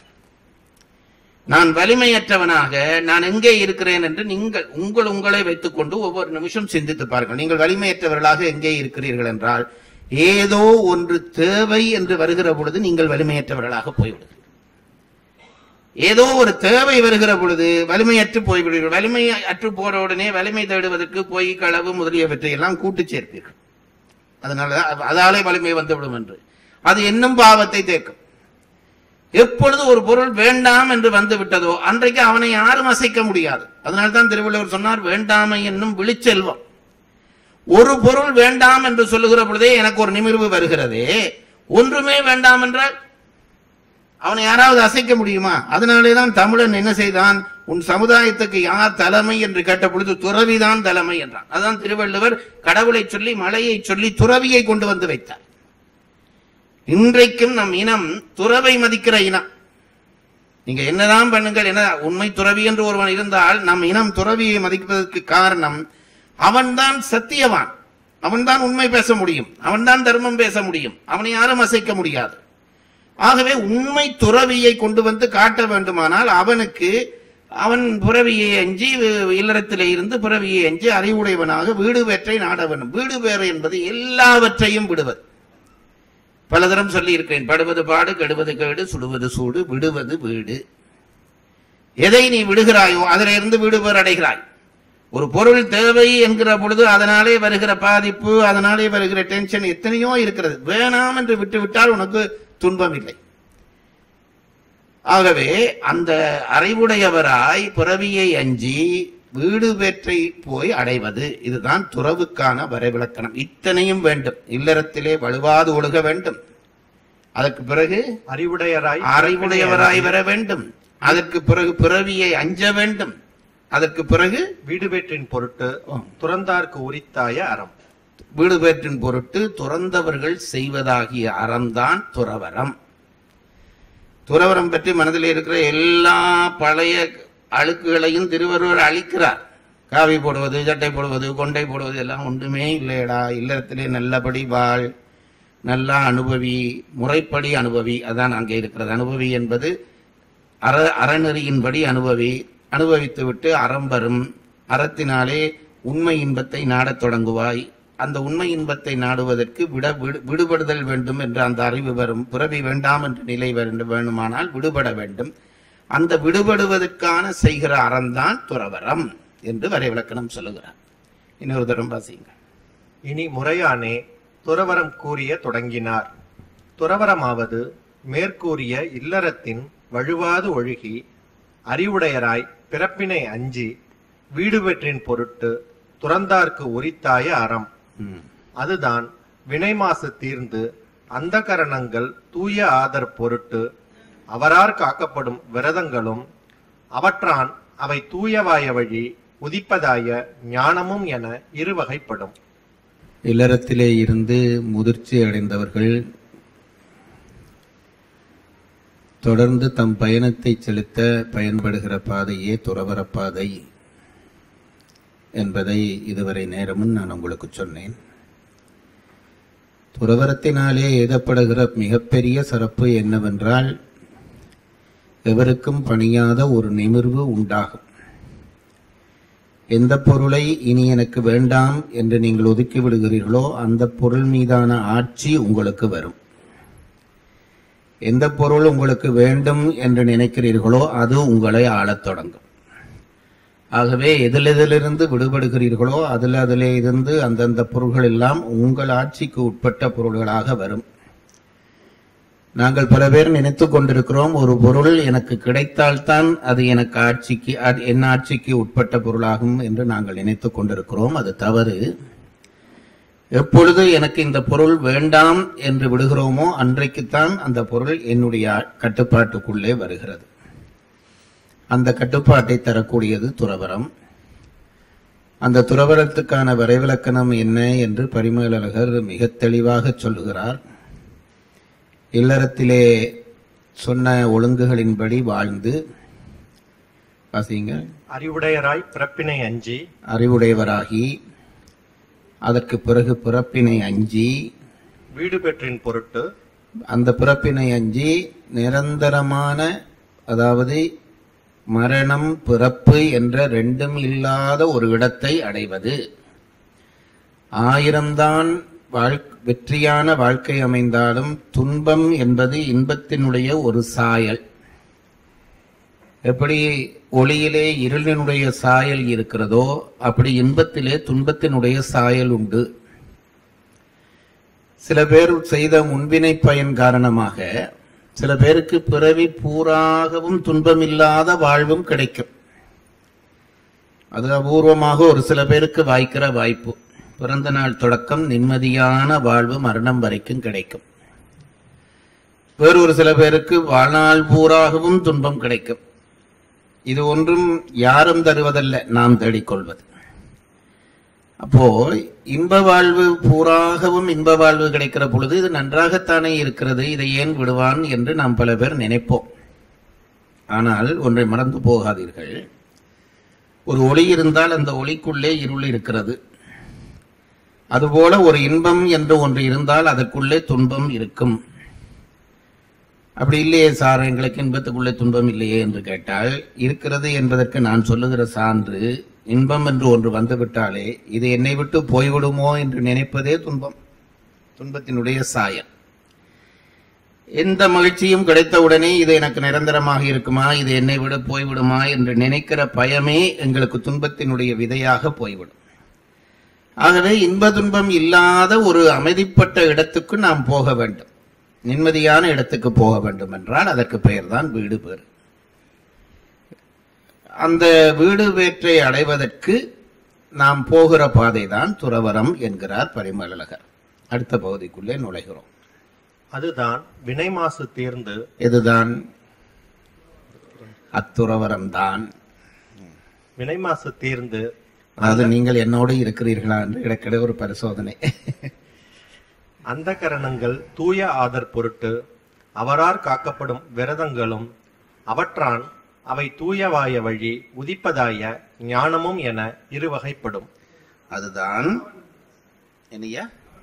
நான் வலிமையற்றவனாக நான் எங்கே இருக்கிறேன் என்று நீங்கள் உங்கள் உங்களை வைத்துக்கொண்டு ஒவ்வொரு நிமிஷம் சிந்தித்து பாருங்கள் நீங்கள் வலிமையற்றவர்களாக எங்கே இருக்கிறீர்கள் என்றால் ஏதோ ஒன்று தேவை என்று வருகிற பொழுது நீங்கள் வலிமையற்றவர்களாக போய்விடுங்கள் ஏதோ ஒரு தேவை வருகிற பொழுது வலிமையற்று போய்விடுவீர்கள் வலிமை அற்று போன உடனே வலிமை தேடுவதற்கு பொய் களவு முதலியவற்றை எல்லாம் கூட்டு சேர்ப்பீர்கள் அதனால அதாலே வலிமை வந்துவிடும் என்று அது இன்னும் பாவத்தை தேக்கும் எப்பொழுது ஒரு பொருள் வேண்டாம் என்று வந்து விட்டதோ அன்றைக்கு அவனை யாரும் அசைக்க முடியாது அதனால தான் திருவள்ளுவர் சொன்னார் வேண்டாமை என்னும் விழிச்செல்வம் ஒரு பொருள் வேண்டாம் என்று சொல்லுகிற பொழுதே எனக்கு ஒரு நிமிர்வு வருகிறதே ஒன்றுமே வேண்டாம் என்றால் அவனை யாராவது அசைக்க முடியுமா அதனாலே தான் தமிழன் என்ன செய்தான் உன் சமுதாயத்துக்கு யார் தலைமை என்று கேட்ட பொழுது துறவிதான் தலைமை என்றான் அதான் திருவள்ளுவர் கடவுளை சொல்லி மலையை சொல்லி துறவியை கொண்டு வந்து வைத்தார் இன்றைக்கும் நம் இனம் துறவை மதிக்கிற இனம் நீங்க என்னதான் பண்ணுங்கள் என்ன உண்மை துறவி என்று ஒருவன் இருந்தால் நம் இனம் துறவியை மதிப்பதற்கு காரணம் அவன்தான் சத்தியவான் அவன்தான் உண்மை பேச முடியும் அவன்தான் தர்மம் பேச முடியும் அவனை யாரும் அசைக்க முடியாது ஆகவே உண்மை துறவியை கொண்டு வந்து காட்ட வேண்டுமானால் அவனுக்கு அவன் புறவியை அஞ்சி இல்லறத்திலே இருந்து புறவியை அஞ்சி அறிவுடையவனாக வீடு வேற்றை நாட வேண்டும் வீடு வேறு என்பது எல்லாவற்றையும் விடுவது பலதரம் சொல்லி இருக்கிறேன் படுவது பாடு கெடுவது கேடு சுடுவது சூடு விடுவது வீடு எதை நீ விடுகிறாயோ அதிலிருந்து வீடு பேர் அடைகிறாய் ஒரு பொருள் தேவை என்கிற பொழுது அதனாலே வருகிற பாதிப்பு அதனாலே வருகிற டென்ஷன் எத்தனையோ இருக்கிறது வேணாம் என்று விட்டு விட்டால் உனக்கு துன்பம் இல்லை ஆகவே அந்த அறிவுடையவராய் பிறவியை அஞ்சி வீடு பெற்றை போய் அடைவது இதுதான் துறவுக்கான வரைவிலக்கணம் இத்தனையும் வேண்டும் இல்லறத்திலே வலுவாது ஒழுக வேண்டும் அதற்கு பிறகு அறிவுடையராய் அறிவுடையவராய் வர வேண்டும் அதற்கு பிறகு பிறவியை அஞ்ச வேண்டும் அதற்கு பிறகு வீடு பெற்றின் பொருட்டு துறந்தார்க்கு உரித்தாய அறம் வீடு பேற்றின் பொருட்டு துறந்தவர்கள் செய்வதாகிய அறம்தான் துறவரம் துறவரம் பற்றி மனதில் இருக்கிற எல்லா பழைய அழுக்குகளையும் திருவள்ளுவர் அழிக்கிறார் காவி போடுவது சட்டை போடுவது கொண்டை போடுவது எல்லாம் ஒன்றுமே இல்லையடா இல்லறத்திலே நல்லபடி வாழ் நல்லா அனுபவி முறைப்படி அனுபவி அதான் அங்கே இருக்கிறது அனுபவி என்பது அற அறநெறியின்படி அனுபவி அனுபவித்துவிட்டு அறம் வரும் அறத்தினாலே உண்மை இன்பத்தை நாடத் தொடங்குவாய் அந்த உண்மை இன்பத்தை நாடுவதற்கு விட விடு- விடுபடுதல் வேண்டும் என்ற அந்த அறிவு வரும் பிறவி வேண்டாம் என்ற நிலை வேண்டும் வேணுமானால் விடுபட வேண்டும் அந்த விடுபடுவதற்கான செய்கிற அறம்தான் துறவரம் என்று வரை விளக்கணம் சொல்லுகிறார் இன்னொரு தரம் வாசிங்க இனி முறையானே துறவரம் கூறிய தொடங்கினார் துறவரமாவது மேற்கூறிய இல்லறத்தின் வழுவாது ஒழுகி அறிவுடையராய் பிறப்பினை அஞ்சி வீடு பெற்றின் பொருட்டு துறந்தார்க்கு உரித்தாய அறம் ம். அதுதான் வினைமாசு தீர்ந்து அந்த கரணங்கள் தூய ஆதர் பொருட்டு அவரார் காக்கப்படும் விரதங்களும் அவற்றான் அவை தூயவாய வழி உதிப்பதாய ஞானமும் என இருவகைப்படும் இல்லறத்திலே இருந்து முதிர்ச்சி அடைந்தவர்கள் தொடர்ந்து தம் பயணத்தை செலுத்த பயன்படுகிற பாதையே துறவற பாதை என்பதை இதுவரை நேரமும் நான் உங்களுக்கு சொன்னேன் துறவரத்தினாலே எழுதப்படுகிற மிகப்பெரிய சிறப்பு என்னவென்றால் எவருக்கும் பணியாத ஒரு நிமிர்வு உண்டாகும் எந்த பொருளை இனி எனக்கு வேண்டாம் என்று நீங்கள் ஒதுக்கி விடுகிறீர்களோ அந்த பொருள் மீதான ஆட்சி உங்களுக்கு வரும் எந்த பொருள் உங்களுக்கு வேண்டும் என்று நினைக்கிறீர்களோ அது உங்களை ஆளத் தொடங்கும் ஆகவே எதிலெதிலிருந்து விடுபடுகிறீர்களோ அதில் அதிலே இருந்து அந்தந்த பொருள்கள் எல்லாம் உங்கள் ஆட்சிக்கு உட்பட்ட பொருள்களாக வரும் நாங்கள் பல பேர் நினைத்து கொண்டிருக்கிறோம் ஒரு பொருள் எனக்கு கிடைத்தால்தான் அது எனக்கு ஆட்சிக்கு அது என் ஆட்சிக்கு உட்பட்ட பொருளாகும் என்று நாங்கள் நினைத்து கொண்டிருக்கிறோம் அது தவறு எப்பொழுது எனக்கு இந்த பொருள் வேண்டாம் என்று விடுகிறோமோ அன்றைக்குத்தான் அந்த பொருள் என்னுடைய கட்டுப்பாட்டுக்குள்ளே வருகிறது அந்த கட்டுப்பாட்டை தரக்கூடியது துறவரம் அந்த துறவரத்துக்கான வரைவிலக்கணம் என்ன என்று பரிமேலழகர் மிக தெளிவாக சொல்லுகிறார் இல்லறத்திலே சொன்ன ஒழுங்குகளின்படி வாழ்ந்து வாசிங்க அறிவுடையராய் பிறப்பினை அஞ்சி அறிவுடையவராகி அதற்கு பிறகு பிறப்பினை அஞ்சி வீடு பெற்றின் பொருட்டு அந்த பிறப்பினை அஞ்சி நிரந்தரமான அதாவது மரணம் பிறப்பு என்ற ரெண்டும் இல்லாத ஒரு இடத்தை அடைவது ஆயிரம்தான் வாழ் வெற்றியான வாழ்க்கை அமைந்தாலும் துன்பம் என்பது இன்பத்தினுடைய ஒரு சாயல் எப்படி ஒளியிலே இருளினுடைய சாயல் இருக்கிறதோ அப்படி இன்பத்திலே துன்பத்தினுடைய சாயல் உண்டு சில பேர் செய்த முன்வினை பயன் காரணமாக சில பேருக்கு பிறவி பூராகவும் துன்பமில்லாத வாழ்வும் கிடைக்கும் அது அபூர்வமாக ஒரு சில பேருக்கு வாய்க்கிற வாய்ப்பு பிறந்த நாள் தொடக்கம் நிம்மதியான வாழ்வு மரணம் வரைக்கும் கிடைக்கும் வேறு ஒரு சில பேருக்கு வாழ்நாள் பூராகவும் துன்பம் கிடைக்கும் இது ஒன்றும் யாரும் தருவதல்ல நாம் தேடிக்கொள்வது அப்போ இன்ப வாழ்வு பூராகவும் இன்ப வாழ்வு கிடைக்கிற பொழுது இது நன்றாகத்தானே இருக்கிறது இதை ஏன் விடுவான் என்று நாம் பல பேர் நினைப்போம் ஆனால் ஒன்றை மறந்து போகாதீர்கள் ஒரு ஒளி இருந்தால் அந்த ஒளிக்குள்ளே இருள் இருக்கிறது அதுபோல ஒரு இன்பம் என்று ஒன்று இருந்தால் அதற்குள்ளே துன்பம் இருக்கும் அப்படி இல்லையே சார் எங்களுக்கு இன்பத்துக்குள்ளே துன்பம் இல்லையே என்று கேட்டால் இருக்கிறது என்பதற்கு நான் சொல்லுகிற சான்று இன்பம் என்று ஒன்று வந்துவிட்டாலே இது என்னை விட்டு போய்விடுமோ என்று நினைப்பதே துன்பம் துன்பத்தினுடைய சாயல் எந்த மகிழ்ச்சியும் கிடைத்தவுடனே இது எனக்கு நிரந்தரமாக இருக்குமா இது என்னை விட போய்விடுமா என்று நினைக்கிற பயமே எங்களுக்கு துன்பத்தினுடைய விதையாக போய்விடும் ஆகவே இன்ப துன்பம் இல்லாத ஒரு அமைதிப்பட்ட இடத்துக்கு நாம் போக வேண்டும் நிம்மதியான இடத்துக்கு போக வேண்டும் என்றால் அதற்கு பெயர்தான் வீடு பேர் அந்த வீடு வேற்றை அடைவதற்கு நாம் போகிற பாதைதான் துறவரம் என்கிறார் பரிமளகர் அடுத்த பகுதிக்குள்ளே நுழைகிறோம் அதுதான் வினை மாசு தீர்ந்து இதுதான் அத்துறவரம் தான் வினை மாசு தீர்ந்து அதாவது நீங்கள் என்னோடு இருக்கிறீர்களா என்று இடக்கிட ஒரு பரிசோதனை அந்த கரணங்கள் தூய ஆதர் பொருட்டு அவரார் காக்கப்படும் விரதங்களும் அவற்றான் அவை தூயவாய வழி உதிப்பதாய ஞானமும் என இருவகைப்படும் அதுதான் என்னையா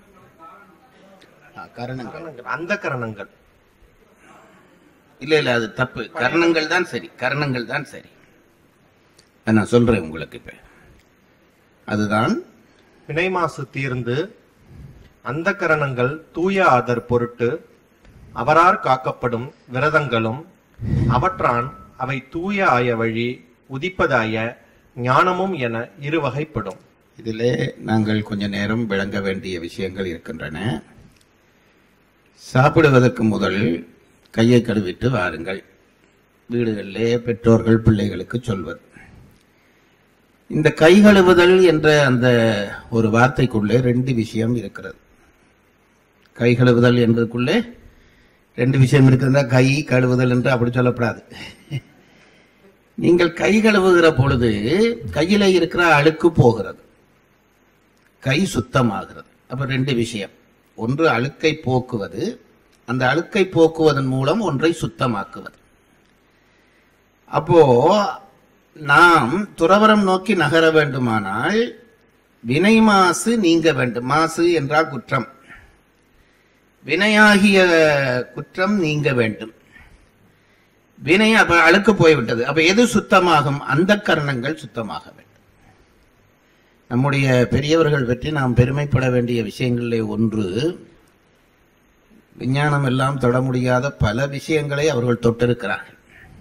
ஆ, கரணங்கள் அந்த கரணங்கள் இல்ல இல்ல அது தப்பு கர்ணங்கள் தான் சரி கர்ணங்கள் தான் சரி அதை நான் சொல்றேன் உங்களுக்கு இப்ப அதுதான் வினைமாசு தீர்ந்து அந்த கரணங்கள் தூய ஆதர் பொருட்டு அவரார் காக்கப்படும் விரதங்களும் அவற்றான் அவை தூய ஆய வழி உதிப்பதாய ஞானமும் என இருவகைப்படும் இதிலே நாங்கள் கொஞ்ச நேரம் விளங்க வேண்டிய விஷயங்கள் இருக்கின்றன சாப்பிடுவதற்கு முதல் கையை கழுவிட்டு வாருங்கள் வீடுகளிலே பெற்றோர்கள் பிள்ளைகளுக்கு சொல்வது இந்த கை கழுவுதல் என்ற அந்த ஒரு வார்த்தைக்குள்ளே ரெண்டு விஷயம் இருக்கிறது கை கழுவுதல் என்பதுக்குள்ளே ரெண்டு விஷயம் இருக்கிறதா கை கழுவுதல் என்று அப்படி சொல்லப்படாது நீங்கள் கை கழுவுகிற பொழுது கையில இருக்கிற அழுக்கு போகிறது கை சுத்தமாகிறது அப்ப ரெண்டு விஷயம் ஒன்று அழுக்கை போக்குவது அந்த அழுக்கை போக்குவதன் மூலம் ஒன்றை சுத்தமாக்குவது அப்போ நாம் துறவரம் நோக்கி நகர வேண்டுமானால் வினை மாசு நீங்க வேண்டும் மாசு என்றால் குற்றம் வினையாகிய குற்றம் நீங்க வேண்டும் வினை அப்ப அழுக்கு போய்விட்டது அப்ப எது சுத்தமாகும் அந்த கரணங்கள் சுத்தமாக வேண்டும் நம்முடைய பெரியவர்கள் பற்றி நாம் பெருமைப்பட வேண்டிய விஷயங்களிலே ஒன்று விஞ்ஞானம் எல்லாம் தொட முடியாத பல விஷயங்களை அவர்கள் தொட்டிருக்கிறார்கள்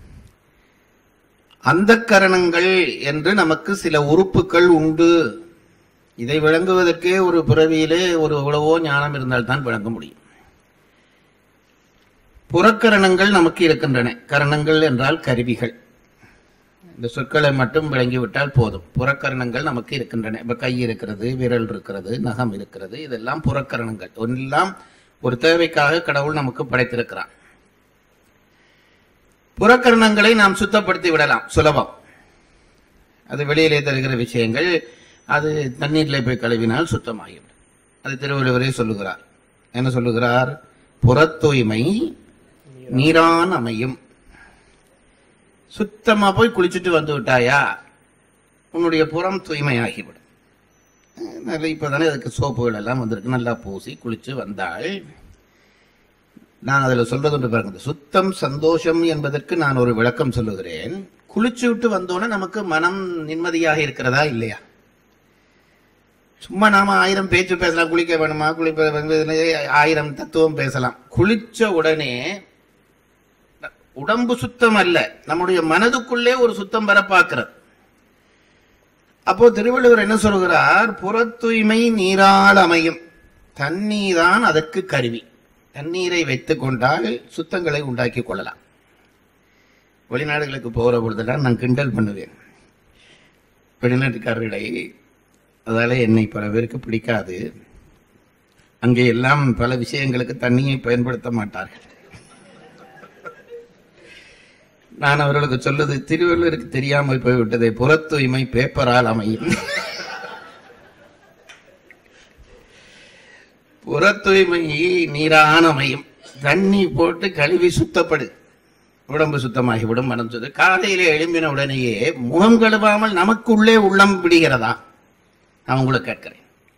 அந்த கரணங்கள் என்று நமக்கு சில உறுப்புகள் உண்டு இதை விளங்குவதற்கே ஒரு பிறவியிலே ஒரு எவ்வளவோ ஞானம் இருந்தால்தான் விளங்க முடியும் புறக்கரணங்கள் நமக்கு இருக்கின்றன கரணங்கள் என்றால் கருவிகள் இந்த சொற்களை மட்டும் விளங்கிவிட்டால் போதும் புறக்கரணங்கள் நமக்கு இருக்கின்றன இப்ப கை இருக்கிறது விரல் இருக்கிறது நகம் இருக்கிறது இதெல்லாம் புறக்கரணங்கள் ஒன்றெல்லாம் ஒரு தேவைக்காக கடவுள் நமக்கு படைத்திருக்கிறான் புறக்கரணங்களை நாம் சுத்தப்படுத்தி விடலாம் சுலபம் அது வெளியிலே தருகிற விஷயங்கள் அது தண்ணீரிலே போய் கழுவினால் சுத்தமாகிவிடும் அது திருவள்ளுவரே சொல்லுகிறார் என்ன சொல்லுகிறார் புறத் தூய்மை நீரான் அமையும் சுத்தமா போய் குளிச்சுட்டு வந்து விட்டாயா உன்னுடைய புறம் தூய்மையாகிவிடும் நல்ல இப்பதானே அதுக்கு சோப்புகள் எல்லாம் வந்திருக்கு நல்லா பூசி குளிச்சு வந்தாள் நான் அதுல சொல்றது ஒன்று பாருங்க இந்த சுத்தம் சந்தோஷம் என்பதற்கு நான் ஒரு விளக்கம் சொல்லுகிறேன் குளிச்சு விட்டு வந்தோன்னே நமக்கு மனம் நிம்மதியாக இருக்கிறதா இல்லையா சும்மா நாம ஆயிரம் பேச்சு பேசலாம் குளிக்க வேணுமா குளிப்ப ஆயிரம் தத்துவம் பேசலாம் குளிச்ச உடனே உடம்பு சுத்தம் அல்ல நம்முடைய மனதுக்குள்ளே ஒரு சுத்தம் வர பார்க்கிறது அப்போ திருவள்ளுவர் என்ன சொல்கிறார் புற தூய்மை நீரால் அமையும் தண்ணீர் தான் அதற்கு கருவி தண்ணீரை வைத்துக் கொண்டால் சுத்தங்களை உண்டாக்கி கொள்ளலாம் வெளிநாடுகளுக்கு போகிற பொழுதெல்லாம் நான் கிண்டல் பண்ணுவேன் வெளிநாட்டுக்காரர்களை அதால என்னை பல பேருக்கு பிடிக்காது அங்கே எல்லாம் பல விஷயங்களுக்கு தண்ணியை பயன்படுத்த மாட்டார்கள் நான் அவர்களுக்கு சொல்லுது திருவள்ளுவருக்கு தெரியாமல் போய்விட்டதை புற தூய்மை பேப்பரால் அமையும் புற தூய்மை நீரான அமையும் தண்ணி போட்டு கழுவி சுத்தப்படு உடம்பு சுத்தமாகிவிடும் மனம் சுத்த காலையிலே எழும்பின உடனேயே முகம் கழுவாமல் நமக்குள்ளே உள்ளம் விடுகிறதா நான் உங்களை கேட்கிறேன்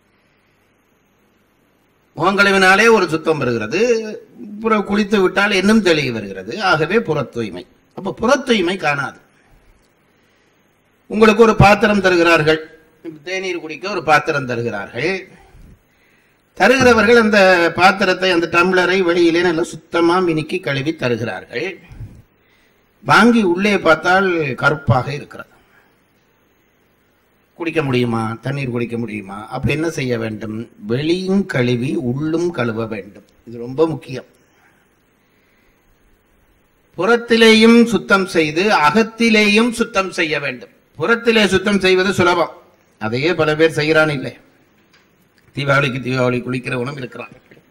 முகம் கழுவினாலே ஒரு சுத்தம் வருகிறது புற குளித்து விட்டால் இன்னும் தெளிவு வருகிறது ஆகவே புற தூய்மை அப்ப புற தூய்மை காணாது உங்களுக்கு ஒரு பாத்திரம் தருகிறார்கள் தேநீர் குடிக்க ஒரு பாத்திரம் தருகிறார்கள் தருகிறவர்கள் அந்த பாத்திரத்தை அந்த டம்ளரை வெளியிலே நல்லா சுத்தமா மினுக்கி கழுவி தருகிறார்கள் வாங்கி உள்ளே பார்த்தால் கருப்பாக இருக்கிறது குடிக்க முடியுமா தண்ணீர் குடிக்க முடியுமா அப்ப என்ன செய்ய வேண்டும் வெளியும் கழுவி உள்ளும் கழுவ வேண்டும் இது ரொம்ப முக்கியம் புறத்திலேயும் சுத்தம் செய்து அகத்திலேயும் சுத்தம் செய்ய வேண்டும் புறத்திலே சுத்தம் செய்வது சுலபம் அதையே பல பேர் செய்கிறான் இல்லை தீபாவளிக்கு தீபாவளி குளிக்கிறவனும் இருக்கிறான்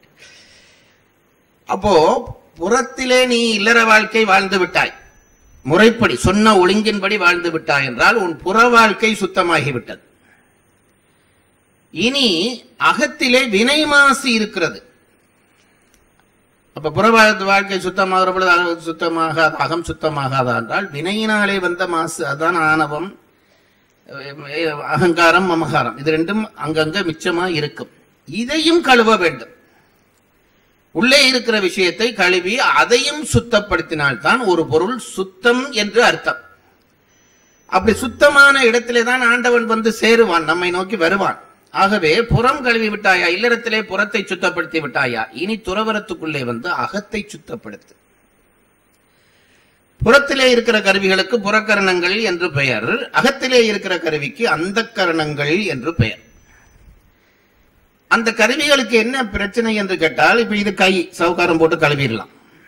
அப்போ புறத்திலே நீ இல்லற வாழ்க்கை வாழ்ந்து விட்டாய் முறைப்படி சொன்ன ஒழுங்கின்படி வாழ்ந்து விட்டாய் என்றால் உன் புற வாழ்க்கை சுத்தமாகிவிட்டது இனி அகத்திலே வினை மாசு இருக்கிறது அப்ப புற வாழ்- வாழ்க்கை சுத்தமாகிற பொழுது அகம் சுத்தமாகாத அகம் சுத்தமாகாதா என்றால் வினையினாலே வந்த மாசு அதான் ஆணவம் அஹ் அகங்காரம் மமகாரம் இது ரெண்டும் அங்கங்க மிச்சமா இருக்கும் இதையும் கழுவ வேண்டும் உள்ளே இருக்கிற விஷயத்தை கழுவி அதையும் சுத்தப்படுத்தினால்தான் ஒரு பொருள் சுத்தம் என்று அர்த்தம் அப்படி சுத்தமான இடத்திலே தான் ஆண்டவன் வந்து சேருவான் நம்மை நோக்கி வருவான் ஆகவே புறம் கழுவி விட்டாயா இல்லறத்திலே புறத்தை சுத்தப்படுத்தி விட்டாயா இனி துறவரத்துக்குள்ளே வந்து அகத்தை சுத்தப்படுத்து புறத்திலே இருக்கிற கருவிகளுக்கு புறக்கரணங்கள் என்று பெயர் அகத்திலே இருக்கிற கருவிக்கு அந்த கரணங்கள் என்று பெயர் அந்த கருவிகளுக்கு என்ன பிரச்சனை என்று கேட்டால் இப்ப இது கை சவுக்காரம் போட்டு கழுவிடலாம்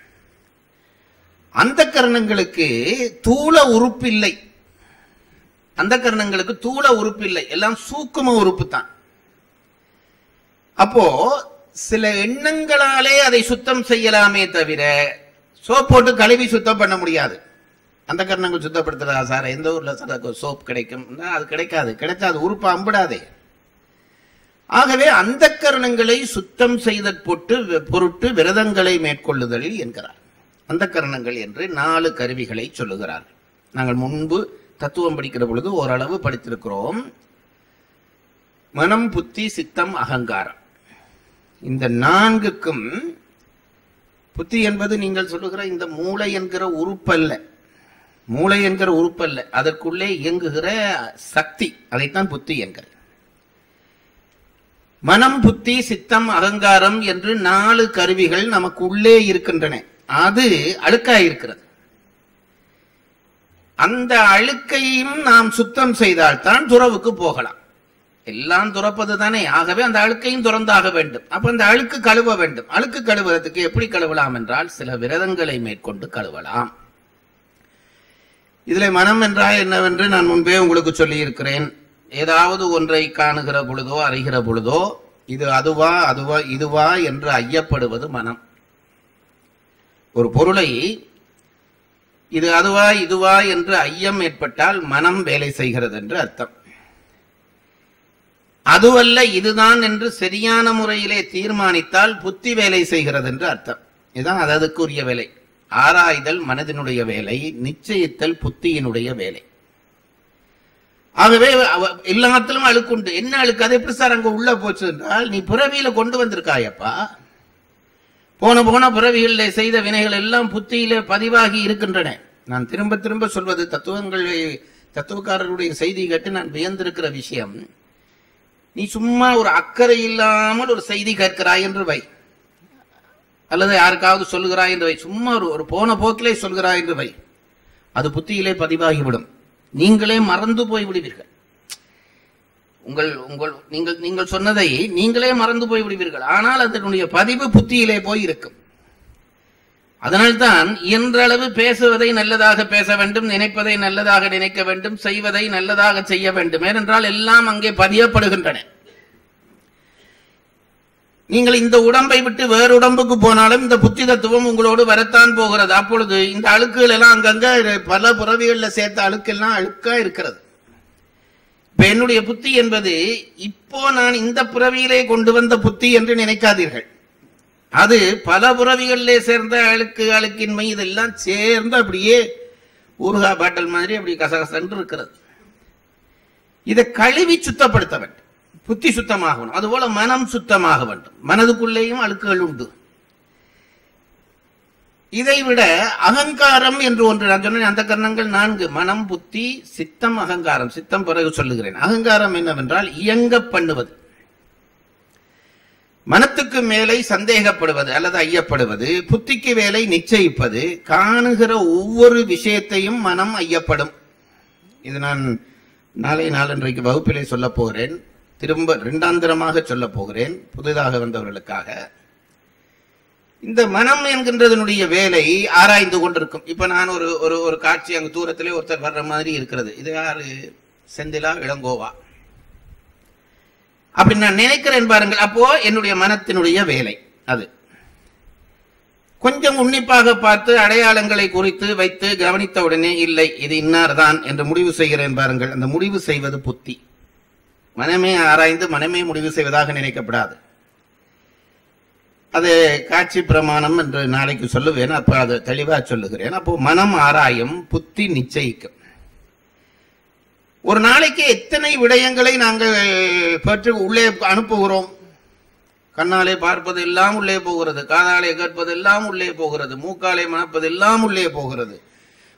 அந்த கரணங்களுக்கு தூள உறுப்பு இல்லை அந்த கரணங்களுக்கு தூள உறுப்பு இல்லை எல்லாம் சூக்கும உறுப்பு தான் அப்போ சில எண்ணங்களாலே அதை சுத்தம் செய்யலாமே தவிர சோப் போட்டு கழுவி சுத்தம் பண்ண முடியாது அந்த கரணங்கள் சுத்தப்படுத்துறதா சார் எந்த ஊர்ல சார் சோப் கிடைக்கும் அது கிடைக்காது கிடைச்சா அது உறுப்பு அம்பிடாதே ஆகவே அந்த கரணங்களை சுத்தம் செய்த பொட்டு பொருட்டு விரதங்களை மேற்கொள்ளுதல் என்கிறார் அந்த கரணங்கள் என்று நாலு கருவிகளை சொல்லுகிறார் நாங்கள் முன்பு தத்துவம் படிக்கிற பொழுது ஓரளவு படித்திருக்கிறோம் மனம் புத்தி சித்தம் அகங்காரம் இந்த நான்குக்கும் புத்தி என்பது நீங்கள் சொல்லுகிற இந்த மூளை என்கிற உறுப்பல்ல மூளை என்கிற உறுப்பல்ல அதற்குள்ளே இயங்குகிற சக்தி அதைத்தான் புத்தி என்கிற மனம் புத்தி சித்தம் அகங்காரம் என்று நாலு கருவிகள் நமக்கு உள்ளே இருக்கின்றன அது அழுக்காயிருக்கிறது அந்த அழுக்கையும் நாம் சுத்தம் செய்தால்தான் துறவுக்கு போகலாம் எல்லாம் துறப்பது தானே ஆகவே அந்த அழுக்கையும் துறந்தாக வேண்டும் அப்ப அந்த அழுக்கு கழுவ வேண்டும் அழுக்கு கழுவுறதுக்கு எப்படி கழுவலாம் என்றால் சில விரதங்களை மேற்கொண்டு கழுவலாம் இதுல மனம் என்றால் என்னவென்று நான் முன்பே உங்களுக்கு சொல்லி இருக்கிறேன் ஏதாவது ஒன்றை காணுகிற பொழுதோ அறிகிற பொழுதோ இது அதுவா அதுவா இதுவா என்று ஐயப்படுவது மனம் ஒரு பொருளை இது அதுவா இதுவா என்று ஐயம் ஏற்பட்டால் மனம் வேலை செய்கிறது என்று அர்த்தம் அதுவல்ல இதுதான் என்று சரியான முறையிலே தீர்மானித்தால் புத்தி வேலை செய்கிறது என்று அர்த்தம் இதுதான் அது அதுக்குரிய வேலை ஆராய்தல் மனதினுடைய வேலை நிச்சயித்தல் புத்தியினுடைய வேலை ஆகவே அவ- எல்லாத்திலும் அழுக்குண்டு என்ன அழுக்கு அது எப்படி சார் அங்க உள்ள போச்சு என்றால் நீ பிறவியில கொண்டு வந்திருக்காயப்பா போன போன பிறவிகளில் செய்த வினைகள் எல்லாம் புத்தியிலே பதிவாகி இருக்கின்றன நான் திரும்ப திரும்ப சொல்வது தத்துவங்கள் தத்துவக்காரருடைய செய்தி கேட்டு நான் வியந்திருக்கிற விஷயம் நீ சும்மா ஒரு அக்கறை இல்லாமல் ஒரு செய்தி கேட்கிறாய் என்று வை அல்லது யாருக்காவது சொல்லுகிறாய் என்று வை சும்மா ஒரு ஒரு போன போக்கிலே சொல்கிறாய் என்று வை அது புத்தியிலே பதிவாகிவிடும் நீங்களே மறந்து போய் விடுவீர்கள் உங்கள் உங்கள் நீங்கள் நீங்கள் சொன்னதை நீங்களே மறந்து போய் விடுவீர்கள் ஆனால் அதனுடைய பதிவு புத்தியிலே போய் இருக்கும் அதனால்தான் இயன்றளவு பேசுவதை நல்லதாக பேச வேண்டும் நினைப்பதை நல்லதாக நினைக்க வேண்டும் செய்வதை நல்லதாக செய்ய வேண்டும் ஏனென்றால் எல்லாம் அங்கே பதியப்படுகின்றன நீங்கள் இந்த உடம்பை விட்டு வேறு உடம்புக்கு போனாலும் இந்த புத்தி தத்துவம் உங்களோடு வரத்தான் போகிறது அப்பொழுது இந்த அழுக்குகள் எல்லாம் அங்கங்க பல புறவிகளில் சேர்த்த அழுக்கெல்லாம் அழுக்கா இருக்கிறது இப்ப என்னுடைய புத்தி என்பது இப்போ நான் இந்த புறவியிலே கொண்டு வந்த புத்தி என்று நினைக்காதீர்கள் அது பல புறவிகளிலே சேர்ந்த அழுக்கு அழுக்கின்மை இதெல்லாம் சேர்ந்து அப்படியே ஊறுகா பாட்டல் மாதிரி அப்படி கசகசன்று இருக்கிறது இதை கழுவி சுத்தப்படுத்த வேண்டும் புத்தி சுத்தமாக வேண்டும் அதுபோல மனம் சுத்தமாக வேண்டும் மனதுக்குள்ளேயும் அழுக்குகள் உண்டு இதை விட அகங்காரம் என்று ஒன்று நான் சொன்னேன் அந்த கரணங்கள் நான்கு மனம் புத்தி சித்தம் அகங்காரம் சித்தம் பிறகு சொல்லுகிறேன் அகங்காரம் என்னவென்றால் இயங்க பண்ணுவது மனத்துக்கு மேலே சந்தேகப்படுவது அல்லது ஐயப்படுவது புத்திக்கு வேலை நிச்சயிப்பது காணுகிற ஒவ்வொரு விஷயத்தையும் மனம் ஐயப்படும் இது நான் நாளை நாளன்றைக்கு வகுப்பிலே சொல்ல போகிறேன் திரும்ப இரண்டாந்திரமாக சொல்ல போகிறேன் புதிதாக வந்தவர்களுக்காக இந்த மனம் என்கின்றதனுடைய வேலை ஆராய்ந்து கொண்டிருக்கும் இப்ப நான் ஒரு ஒரு ஒரு காட்சி அங்கு தூரத்திலே ஒருத்தர் வர்ற மாதிரி இருக்கிறது இது யாரு செந்திலா இளங்கோவா அப்படி நான் நினைக்கிறேன் பாருங்கள் அப்போ என்னுடைய மனத்தினுடைய வேலை அது கொஞ்சம் உன்னிப்பாக பார்த்து அடையாளங்களை குறித்து வைத்து கவனித்த உடனே இல்லை இது இன்னார்தான் என்று முடிவு செய்கிறேன் பாருங்கள் அந்த முடிவு செய்வது புத்தி மனமே ஆராய்ந்து மனமே முடிவு செய்வதாக நினைக்கப்படாது அது காட்சி பிரமாணம் என்று நாளைக்கு சொல்லுவேன் அப்ப அது தெளிவா சொல்லுகிறேன் அப்போ மனம் ஆராயும் புத்தி நிச்சயிக்கும் ஒரு நாளைக்கு எத்தனை விடயங்களை நாங்கள் பெற்று உள்ளே அனுப்புகிறோம் கண்ணாலே பார்ப்பது எல்லாம் உள்ளே போகிறது காதாலே கேட்பது எல்லாம் உள்ளே போகிறது மூக்காலே மணப்பது எல்லாம் உள்ளே போகிறது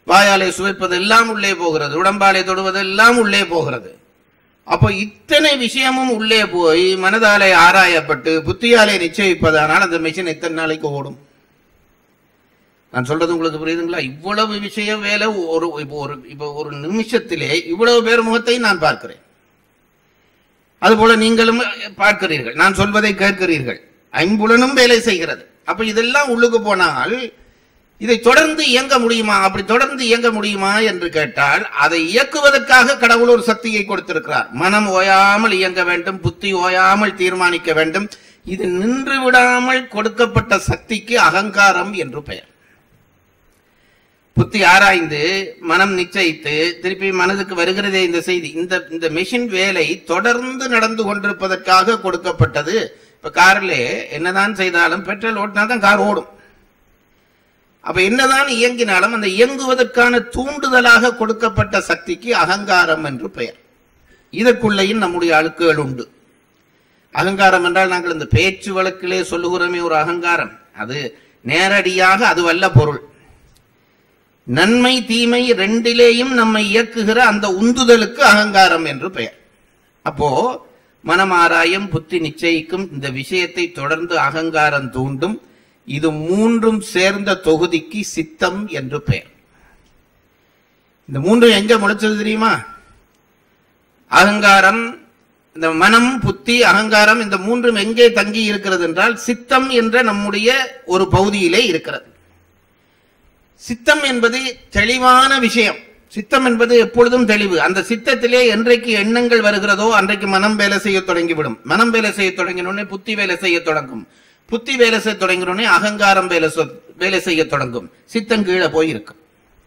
வாயாலே சுவைப்பது எல்லாம் உள்ளே போகிறது உடம்பாலே தொடுவது எல்லாம் உள்ளே போகிறது அப்போ இத்தனை விஷயமும் உள்ளே போய் மனதாலே ஆராயப்பட்டு புத்தியாலே நிச்சயிப்பதானால் அந்த மிஷின் எத்தனை நாளைக்கு ஓடும் நான் சொல்றது உங்களுக்கு புரியுதுங்களா இவ்வளவு விஷயம் வேலை ஒரு இப்போ ஒரு இப்போ ஒரு நிமிஷத்திலே இவ்வளவு பேர் முகத்தை நான் பார்க்கிறேன் அதுபோல நீங்களும் பார்க்கிறீர்கள் நான் சொல்வதை கேட்கிறீர்கள் ஐம்புலனும் வேலை செய்கிறது அப்ப இதெல்லாம் உள்ளுக்கு போனால் இதை தொடர்ந்து இயங்க முடியுமா அப்படி தொடர்ந்து இயங்க முடியுமா என்று கேட்டால் அதை இயக்குவதற்காக கடவுள் ஒரு சக்தியை கொடுத்திருக்கிறார் மனம் ஓயாமல் இயங்க வேண்டும் புத்தி ஓயாமல் தீர்மானிக்க வேண்டும் இது நின்று விடாமல் கொடுக்கப்பட்ட சக்திக்கு அகங்காரம் என்று பெயர் புத்தி ஆராய்ந்து மனம் நிச்சயித்து திருப்பி மனதுக்கு வருகிறதே இந்த செய்தி இந்த இந்த மெஷின் வேலை தொடர்ந்து நடந்து கொண்டிருப்பதற்காக கொடுக்கப்பட்டது இப்ப கார்ல என்னதான் செய்தாலும் பெட்ரோல் ஓட்டினா தான் கார் ஓடும் அப்ப என்னதான் இயங்கினாலும் அந்த இயங்குவதற்கான தூண்டுதலாக கொடுக்கப்பட்ட சக்திக்கு அகங்காரம் என்று பெயர் இதற்குள்ளேயும் நம்முடைய அழுக்குகள் உண்டு அகங்காரம் என்றால் நாங்கள் இந்த பேச்சு வழக்கிலே சொல்லுகிறோமே ஒரு அகங்காரம் அது நேரடியாக அதுவல்ல பொருள் நன்மை தீமை ரெண்டிலேயும் நம்மை இயக்குகிற அந்த உந்துதலுக்கு அகங்காரம் என்று பெயர் அப்போ மனமாராயம் புத்தி நிச்சயிக்கும் இந்த விஷயத்தை தொடர்ந்து அகங்காரம் தூண்டும் இது மூன்றும் சேர்ந்த தொகுதிக்கு சித்தம் என்று பெயர் இந்த மூன்றும் எங்க முளைச்சது தெரியுமா அகங்காரம் இந்த மனம் புத்தி அகங்காரம் இந்த மூன்றும் எங்கே தங்கி இருக்கிறது என்றால் சித்தம் என்ற நம்முடைய ஒரு பகுதியிலே இருக்கிறது சித்தம் என்பது தெளிவான விஷயம் சித்தம் என்பது எப்பொழுதும் தெளிவு அந்த சித்தத்திலே என்றைக்கு எண்ணங்கள் வருகிறதோ அன்றைக்கு மனம் வேலை செய்ய தொடங்கிவிடும் மனம் வேலை செய்ய தொடங்கினோடனே புத்தி வேலை செய்ய தொடங்கும் புத்தி வேலை செய்ய தொடங்கினோடனே அகங்காரம் வேலை சொ- வேலை செய்ய தொடங்கும் சித்தம் கீழே போய் இருக்கும்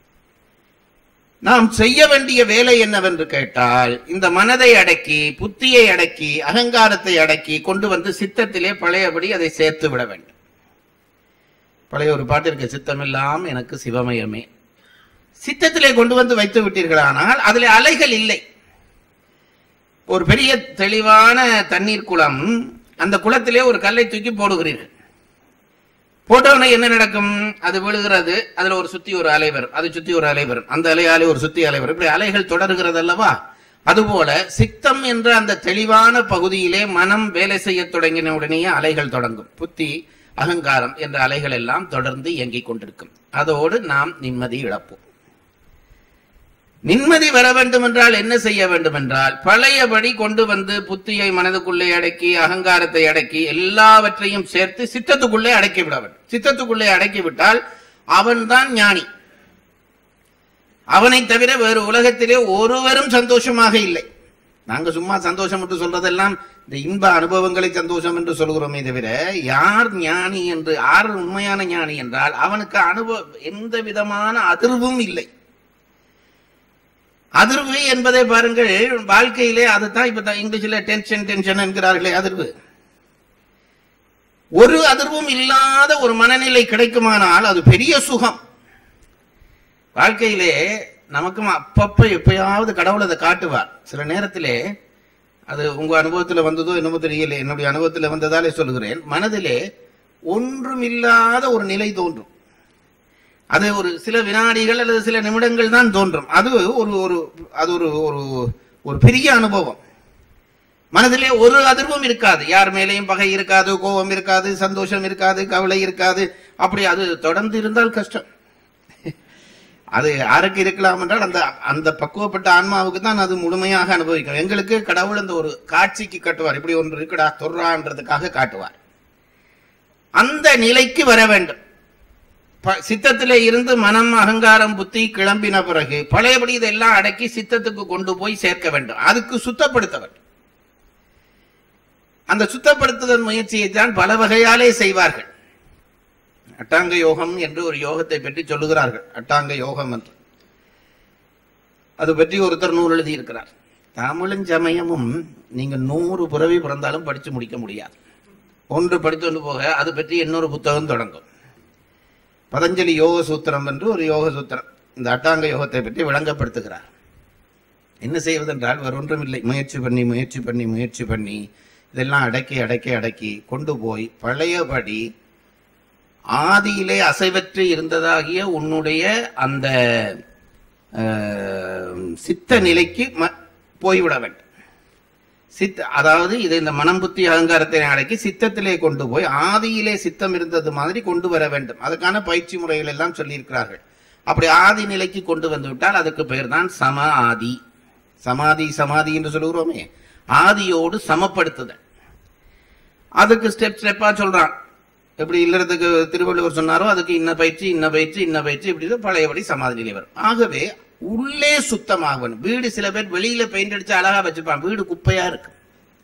நாம் செய்ய வேண்டிய வேலை என்னவென்று கேட்டால் இந்த மனதை அடக்கி புத்தியை அடக்கி அகங்காரத்தை அடக்கி கொண்டு வந்து சித்தத்திலே பழையபடி அதை சேர்த்து விட வேண்டும் பழைய ஒரு பாட்டு இருக்கு சித்தமெல்லாம் எனக்கு சிவமயமே சித்தத்திலே கொண்டு வந்து வைத்து விட்டீர்களானால் அதில் அலைகள் இல்லை ஒரு பெரிய தெளிவான தண்ணீர் குளம் அந்த குளத்திலே ஒரு கல்லை தூக்கி போடுகிறீர்கள் போட்டவுடனே என்ன நடக்கும் அது விழுகிறது அதுல ஒரு சுத்தி ஒரு அலை வரும் அது சுத்தி ஒரு அலை வரும் அந்த அலையாலே ஒரு சுத்தி அலை வரும் இப்படி அலைகள் தொடர்கிறது அல்லவா அதுபோல சித்தம் என்ற அந்த தெளிவான பகுதியிலே மனம் வேலை செய்ய தொடங்கின உடனேயே அலைகள் தொடங்கும் புத்தி அகங்காரம் என்ற அலைகள் எல்லாம் தொடர்ந்து இயங்கிக் கொண்டிருக்கும் அதோடு நாம் நிம்மதி இழப்போம் நிம்மதி வர வேண்டும் என்றால் என்ன செய்ய வேண்டும் என்றால் பழையபடி கொண்டு வந்து புத்தியை மனதுக்குள்ளே அடக்கி அகங்காரத்தை அடக்கி எல்லாவற்றையும் சேர்த்து சித்தத்துக்குள்ளே அடக்கி விட வேண்டும் சித்தத்துக்குள்ளே அடக்கி விட்டால் அவன்தான் ஞானி அவனை தவிர வேறு உலகத்திலே ஒருவரும் சந்தோஷமாக இல்லை நாங்க சும்மா சந்தோஷம் என்று சொல்றதெல்லாம் இந்த இன்ப அனுபவங்களை சந்தோஷம் என்று சொல்கிறோமே தவிர யார் ஞானி என்று யார் உண்மையான ஞானி என்றால் அவனுக்கு அனுபவம் எந்த விதமான அதிர்வும் இல்லை அதிர்வு என்பதை பாருங்கள் வாழ்க்கையிலே அதுதான் இப்ப தான் இங்கிலீஷ்ல டென்ஷன் டென்ஷன் என்கிறார்களே அதிர்வு ஒரு அதிர்வும் இல்லாத ஒரு மனநிலை கிடைக்குமானால் அது பெரிய சுகம் வாழ்க்கையிலே நமக்கும் அப்பப்ப எப்பயாவது கடவுள் அதை காட்டுவார் சில நேரத்திலே அது உங்க அனுபவத்துல வந்ததோ என்னமோ தெரியல என்னுடைய அனுபவத்துல வந்ததாலே சொல்லுகிறேன் மனதிலே ஒன்றுமில்லாத ஒரு நிலை தோன்றும் அது ஒரு சில வினாடிகள் அல்லது சில நிமிடங்கள் தான் தோன்றும் அது ஒரு ஒரு அது ஒரு ஒரு ஒரு பெரிய அனுபவம் மனதிலே ஒரு அதிர்வும் இருக்காது யார் மேலேயும் பகை இருக்காது கோபம் இருக்காது சந்தோஷம் இருக்காது கவலை இருக்காது அப்படி அது தொடர்ந்து இருந்தால் கஷ்டம் அது யாருக்கு இருக்கலாம் என்றால் அந்த அந்த பக்குவப்பட்ட ஆன்மாவுக்கு தான் அது முழுமையாக அனுபவிக்கும் எங்களுக்கு கடவுள் அந்த ஒரு காட்சிக்கு காட்டுவார் இப்படி ஒன்று இருக்குடா தொர்றான்றதுக்காக காட்டுவார் அந்த நிலைக்கு வர வேண்டும் ப- சித்தத்திலே இருந்து மனம் அகங்காரம் புத்தி கிளம்பின பிறகு பழையபடி இதெல்லாம் அடக்கி சித்தத்துக்கு கொண்டு போய் சேர்க்க வேண்டும் அதுக்கு சுத்தப்படுத்த வேண்டும் அந்த சுத்தப்படுத்துதல் முயற்சியை தான் பல வகையாலே செய்வார்கள் அட்டாங்க யோகம் என்று ஒரு யோகத்தை பற்றி சொல்லுகிறார்கள் அட்டாங்க யோகம் என்று அது பற்றி ஒருத்தர் நூல் எழுதி இருக்கிறார் தமிழும் சமயமும் நீங்க நூறு பிறவி பிறந்தாலும் படிச்சு முடிக்க முடியாது ஒன்று படித்து கொண்டு போக அது பற்றி இன்னொரு புத்தகம் தொடங்கும் பதஞ்சலி யோக சூத்திரம் என்று ஒரு யோக சூத்திரம் இந்த அட்டாங்க யோகத்தை பற்றி விளங்கப்படுத்துகிறார் என்ன செய்வதென்றால் வேறு ஒன்றும் இல்லை முயற்சி பண்ணி முயற்சி பண்ணி முயற்சி பண்ணி இதெல்லாம் அடக்கி அடக்கி அடக்கி கொண்டு போய் பழையபடி ஆதியிலே அசைவற்று இருந்ததாகிய உன்னுடைய அந்த அஹ், சித்த நிலைக்கு ம- போய்விட வேண்டும் சித்த அதாவது இது இந்த மனம் புத்தி அகங்காரத்தை அடக்கி சித்தத்திலே கொண்டு போய் ஆதியிலே சித்தம் இருந்தது மாதிரி கொண்டு வர வேண்டும் அதுக்கான பயிற்சி முறைகள் எல்லாம் சொல்லியிருக்கிறார்கள் அப்படி ஆதி நிலைக்கு கொண்டு வந்து விட்டால் அதுக்கு பெயர் தான் சம ஆதி சமாதி சமாதி என்று சொல்லுகிறோமே ஆதியோடு சமப்படுத்துதல் அதுக்கு ஸ்டெப் ஸ்டெப்பா சொல்றான் எப்படி இல்லறதுக்கு திருவள்ளுவர் சொன்னாரோ அதுக்கு இன்ன பயிற்சி இன்ன பயிற்சி இன்ன பயிற்சி இப்படி தான் பழையபடி சமாதி நிலை வரும் ஆகவே உள்ளே சுத்தமாக வேணும் வீடு சில பேர் வெளியில பெயிண்ட் அடிச்சு அழகா வச்சிருப்பான் வீடு குப்பையா இருக்கு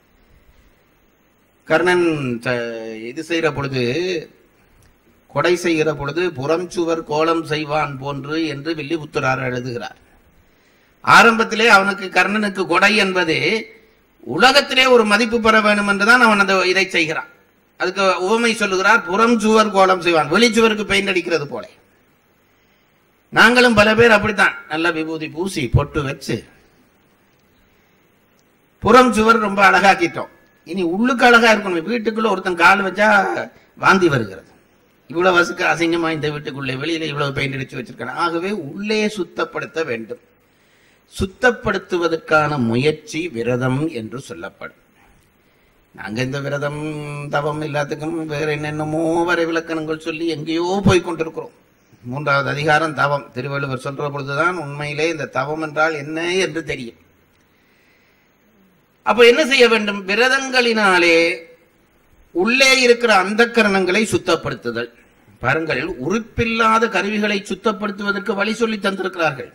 கர்ணன் ச- இது செய்யற பொழுது கொடை செய்கிற பொழுது புறம் சுவர் கோலம் செய்வான் போன்று என்று வில்லிபுத்தரார் எழுதுகிறார் ஆரம்பத்திலே அவனுக்கு கர்ணனுக்கு கொடை என்பது உலகத்திலே ஒரு மதிப்பு பெற வேண்டும் என்றுதான் அவன் அந்த இதை செய்கிறான் அதுக்கு உவமை சொல்லுகிறார் புறம் சுவர் கோலம் செய்வான் வெளிச்சுவருக்கு பெயிண்ட் அடிக்கிறது போல நாங்களும் பல பேர் அப்படித்தான் நல்ல விபூதி பூசி பொட்டு வச்சு புறம் சுவர் ரொம்ப அழகாக்கிட்டோம் இனி உள்ளுக்கு அழகா இருக்கணும் வீட்டுக்குள்ள ஒருத்தன் கால் வச்சா வாந்தி வருகிறது இவ்வளவு வசுக்கு அசிங்கமா இந்த வீட்டுக்குள்ளே வெளியில இவ்வளவு பெயிண்ட் அடிச்சு வச்சிருக்காங்க ஆகவே உள்ளே சுத்தப்படுத்த வேண்டும் சுத்தப்படுத்துவதற்கான முயற்சி விரதம் என்று சொல்லப்படும் நாங்க இந்த விரதம் தவம் எல்லாத்துக்கும் வேற என்னென்னமோ வரை விளக்கணங்கள் சொல்லி எங்கேயோ போய் கொண்டிருக்கிறோம் மூன்றாவது அதிகாரம் தவம் திருவள்ளுவர் சொல்ற பொழுதுதான் உண்மையிலே இந்த தவம் என்றால் என்ன என்று தெரியும் அப்ப என்ன செய்ய வேண்டும் விரதங்களினாலே உள்ளே இருக்கிற அந்த கரணங்களை சுத்தப்படுத்துதல் பாருங்கள் உறுப்பில்லாத கருவிகளை சுத்தப்படுத்துவதற்கு வழி சொல்லி தந்திருக்கிறார்கள்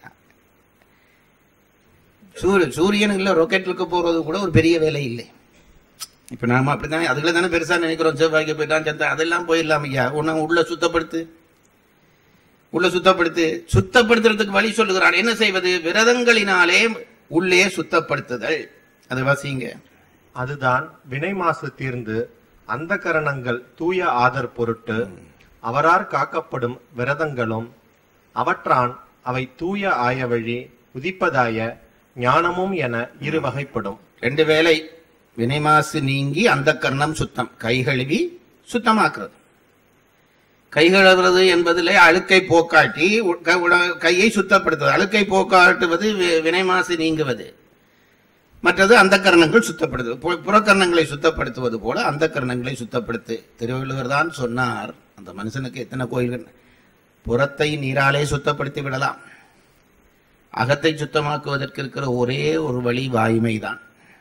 சூரிய சூரியன் இல்ல ராக்கெட்டுக்கு போறது கூட ஒரு பெரிய வேலை இல்லை இப்ப நாம அப்படித்தானே அதுல தானே பெருசா நினைக்கிறோம் செவ்வாய்க்கு போயிட்டான் சந்தா அதெல்லாம் போயிடலாம் ஐயா உன்னை உள்ள சுத்தப்படுத்து உள்ள சுத்தப்படுத்து சுத்தப்படுத்துறதுக்கு வழி சொல்லுகிறான் என்ன செய்வது விரதங்களினாலே உள்ளே சுத்தப்படுத்துதல் அதை வாசிங்க அதுதான் வினை மாசு தீர்ந்து அந்த கரணங்கள் தூய ஆதர் பொருட்டு அவரார் காக்கப்படும் விரதங்களும் அவற்றான் அவை தூய ஆய வழி உதிப்பதாய ஞானமும் என இரு வகைப்படும் ரெண்டு வேலை வினைமாசு நீங்கி அந்த கர்ணம் சுத்தம் கை கழுவி சுத்தமாக்குறது கை கழுவுறது என்பதிலே அழுக்கை போக்காட்டி உ- க- உட- கையை சுத்தப்படுத்துவது அழுக்கை போக்காட்டுவது வி- வினைமாசு நீங்குவது மற்றது அந்த கரணங்கள் சுத்தப்படுத்துவது பு- புறக்கரணங்களை சுத்தப்படுத்துவது போல அந்த கரணங்களை சுத்தப்படுத்து திருவள்ளுவர் தான் சொன்னார் அந்த மனுஷனுக்கு எத்தனை கோயில்கள் புறத்தை நீராலே சுத்தப்படுத்தி விடலாம் அகத்தை சுத்தமாக்குவதற்கு இருக்கிற ஒரே ஒரு வழி வாய்மை தான்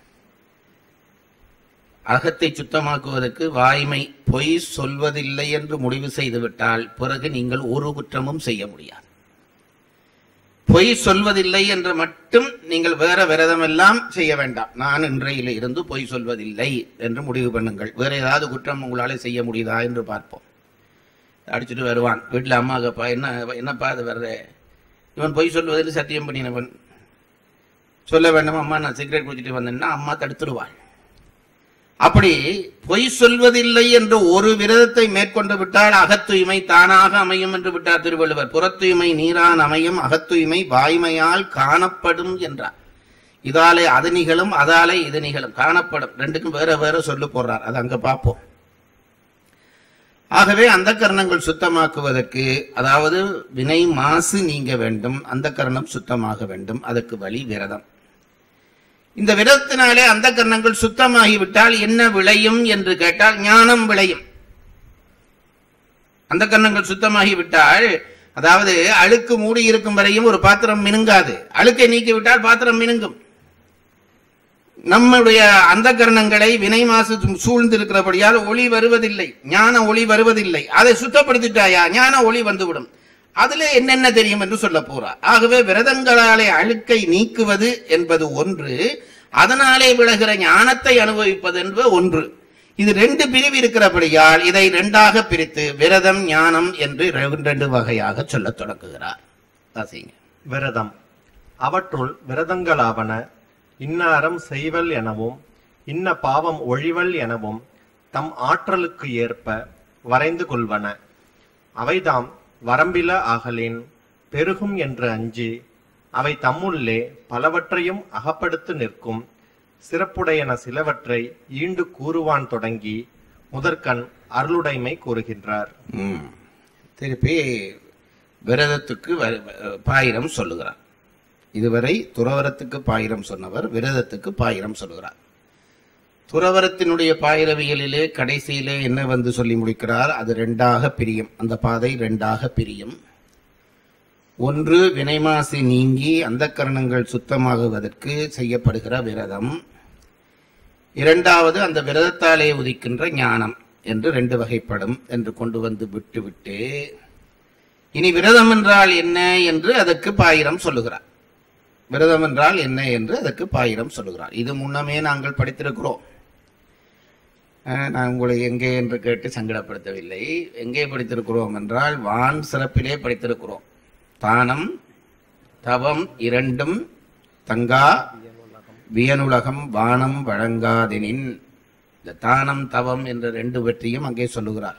அகத்தை சுத்தமாக்குவதற்கு வாய்மை பொய் சொல்வதில்லை என்று முடிவு செய்துவிட்டால் பிறகு நீங்கள் ஒரு குற்றமும் செய்ய முடியாது பொய் சொல்வதில்லை என்று மட்டும் நீங்கள் வேற விரதம் எல்லாம் செய்ய வேண்டாம் நான் இன்றையில இருந்து பொய் சொல்வதில்லை என்று முடிவு பண்ணுங்கள் வேற ஏதாவது குற்றம் உங்களால செய்ய முடியுதா என்று பார்ப்போம் அடிச்சுட்டு வருவான் வீட்டுல அம்மா அப்பா என்ன என்னப்பா அது வர்ற இவன் பொய் சொல்வதில் சத்தியம் பண்ணினவன் சொல்ல வேண்டாம் அம்மா நான் சிகரெட் குடிச்சிட்டு வந்தேன்னா அம்மா தடுத்துடுவாள் அப்படி பொய் சொல்வதில்லை என்று ஒரு விரதத்தை மேற்கொண்டு விட்டால் அகத்தூய்மை தானாக அமையும் என்று விட்டார் திருவள்ளுவர் புறத்தூய்மை நீரான் அமையும் அகத்தூய்மை வாய்மையால் காணப்படும் என்றார் இதாலே அது நிகழும் அதாலே இது நிகழும் காணப்படும் ரெண்டுக்கும் வேற வேற சொல்லு போடுறார் அது அங்க பார்ப்போம் ஆகவே அந்த கரணங்கள் சுத்தமாக்குவதற்கு அதாவது வினை மாசு நீங்க வேண்டும் அந்த கரணம் சுத்தமாக வேண்டும் அதற்கு வழி விரதம் இந்த விரதத்தினாலே அந்த கரணங்கள் சுத்தமாகிவிட்டால் என்ன விளையும் என்று கேட்டால் ஞானம் விளையும் அந்த கரணங்கள் சுத்தமாகிவிட்டால் அதாவது அழுக்கு மூடி இருக்கும் வரையும் ஒரு பாத்திரம் மினுங்காது அழுக்கை நீக்கிவிட்டால் பாத்திரம் மினுங்கும் நம்முடைய அந்த கரணங்களை வினை மாசு சூழ்ந்திருக்கிறபடியால் ஒளி வருவதில்லை ஞான ஒளி வருவதில்லை அதை சுத்தப்படுத்திட்டாயா ஞான ஒளி வந்துவிடும் அதுல என்னென்ன தெரியும் என்று சொல்ல போறார் ஆகவே விரதங்களாலே அழுக்கை நீக்குவது என்பது ஒன்று அதனாலே விளைகிற ஞானத்தை அனுபவிப்பது என்பது ஒன்று இது ரெண்டு பிரிவு இருக்கிறபடியால் இதை ரெண்டாக பிரித்து விரதம் ஞானம் என்று ரெண்டு வகையாக சொல்லத் தொடங்குகிறார் வாசிங்க விரதம் அவற்றுள் விரதங்களாவன இன்னாரம் செய்வல் எனவும் இன்ன பாவம் ஒழிவல் எனவும் தம் ஆற்றலுக்கு ஏற்ப வரைந்து கொள்வன அவைதாம் வரம்பில ஆகலின் பெருகும் என்று அஞ்சி அவை தம்முள்ளே பலவற்றையும் அகப்படுத்து நிற்கும் சிறப்புடையன சிலவற்றை ஈண்டு கூறுவான் தொடங்கி முதற்கண் அருளுடைமை கூறுகின்றார் ம். திருப்பி விரதத்துக்கு வ- பாயிரம் சொல்லுகிறார் இதுவரை துறவரத்துக்கு பாயிரம் சொன்னவர் விரதத்துக்கு பாயிரம் சொல்லுகிறார் துறவரத்தினுடைய பாயிரவியலிலே கடைசியிலே என்ன வந்து சொல்லி முடிக்கிறார் அது ரெண்டாக பிரியும் அந்த பாதை ரெண்டாக பிரியும் ஒன்று வினைமாசி நீங்கி அந்த கரணங்கள் சுத்தமாகுவதற்கு செய்யப்படுகிற விரதம் இரண்டாவது அந்த விரதத்தாலே உதிக்கின்ற ஞானம் என்று ரெண்டு வகைப்படும் என்று கொண்டு வந்து விட்டுவிட்டு இனி விரதம் என்றால் என்ன என்று அதற்கு பாயிரம் சொல்லுகிறார் விரதம் என்றால் என்ன என்று அதற்கு பாயிரம் சொல்லுகிறார் இது முன்னமே நாங்கள் படித்திருக்கிறோம் அஹ், நான் உங்களை எங்கே என்று கேட்டு சங்கடப்படுத்தவில்லை எங்கே படித்திருக்கிறோம் என்றால் வான் சிறப்பிலே படித்திருக்கிறோம் தானம் தவம் இரண்டும் தங்கா வியனுலகம் வானம் வழங்காதெனின் இந்த தானம் தவம் என்ற ரெண்டு வெற்றியும் அங்கே சொல்லுகிறார்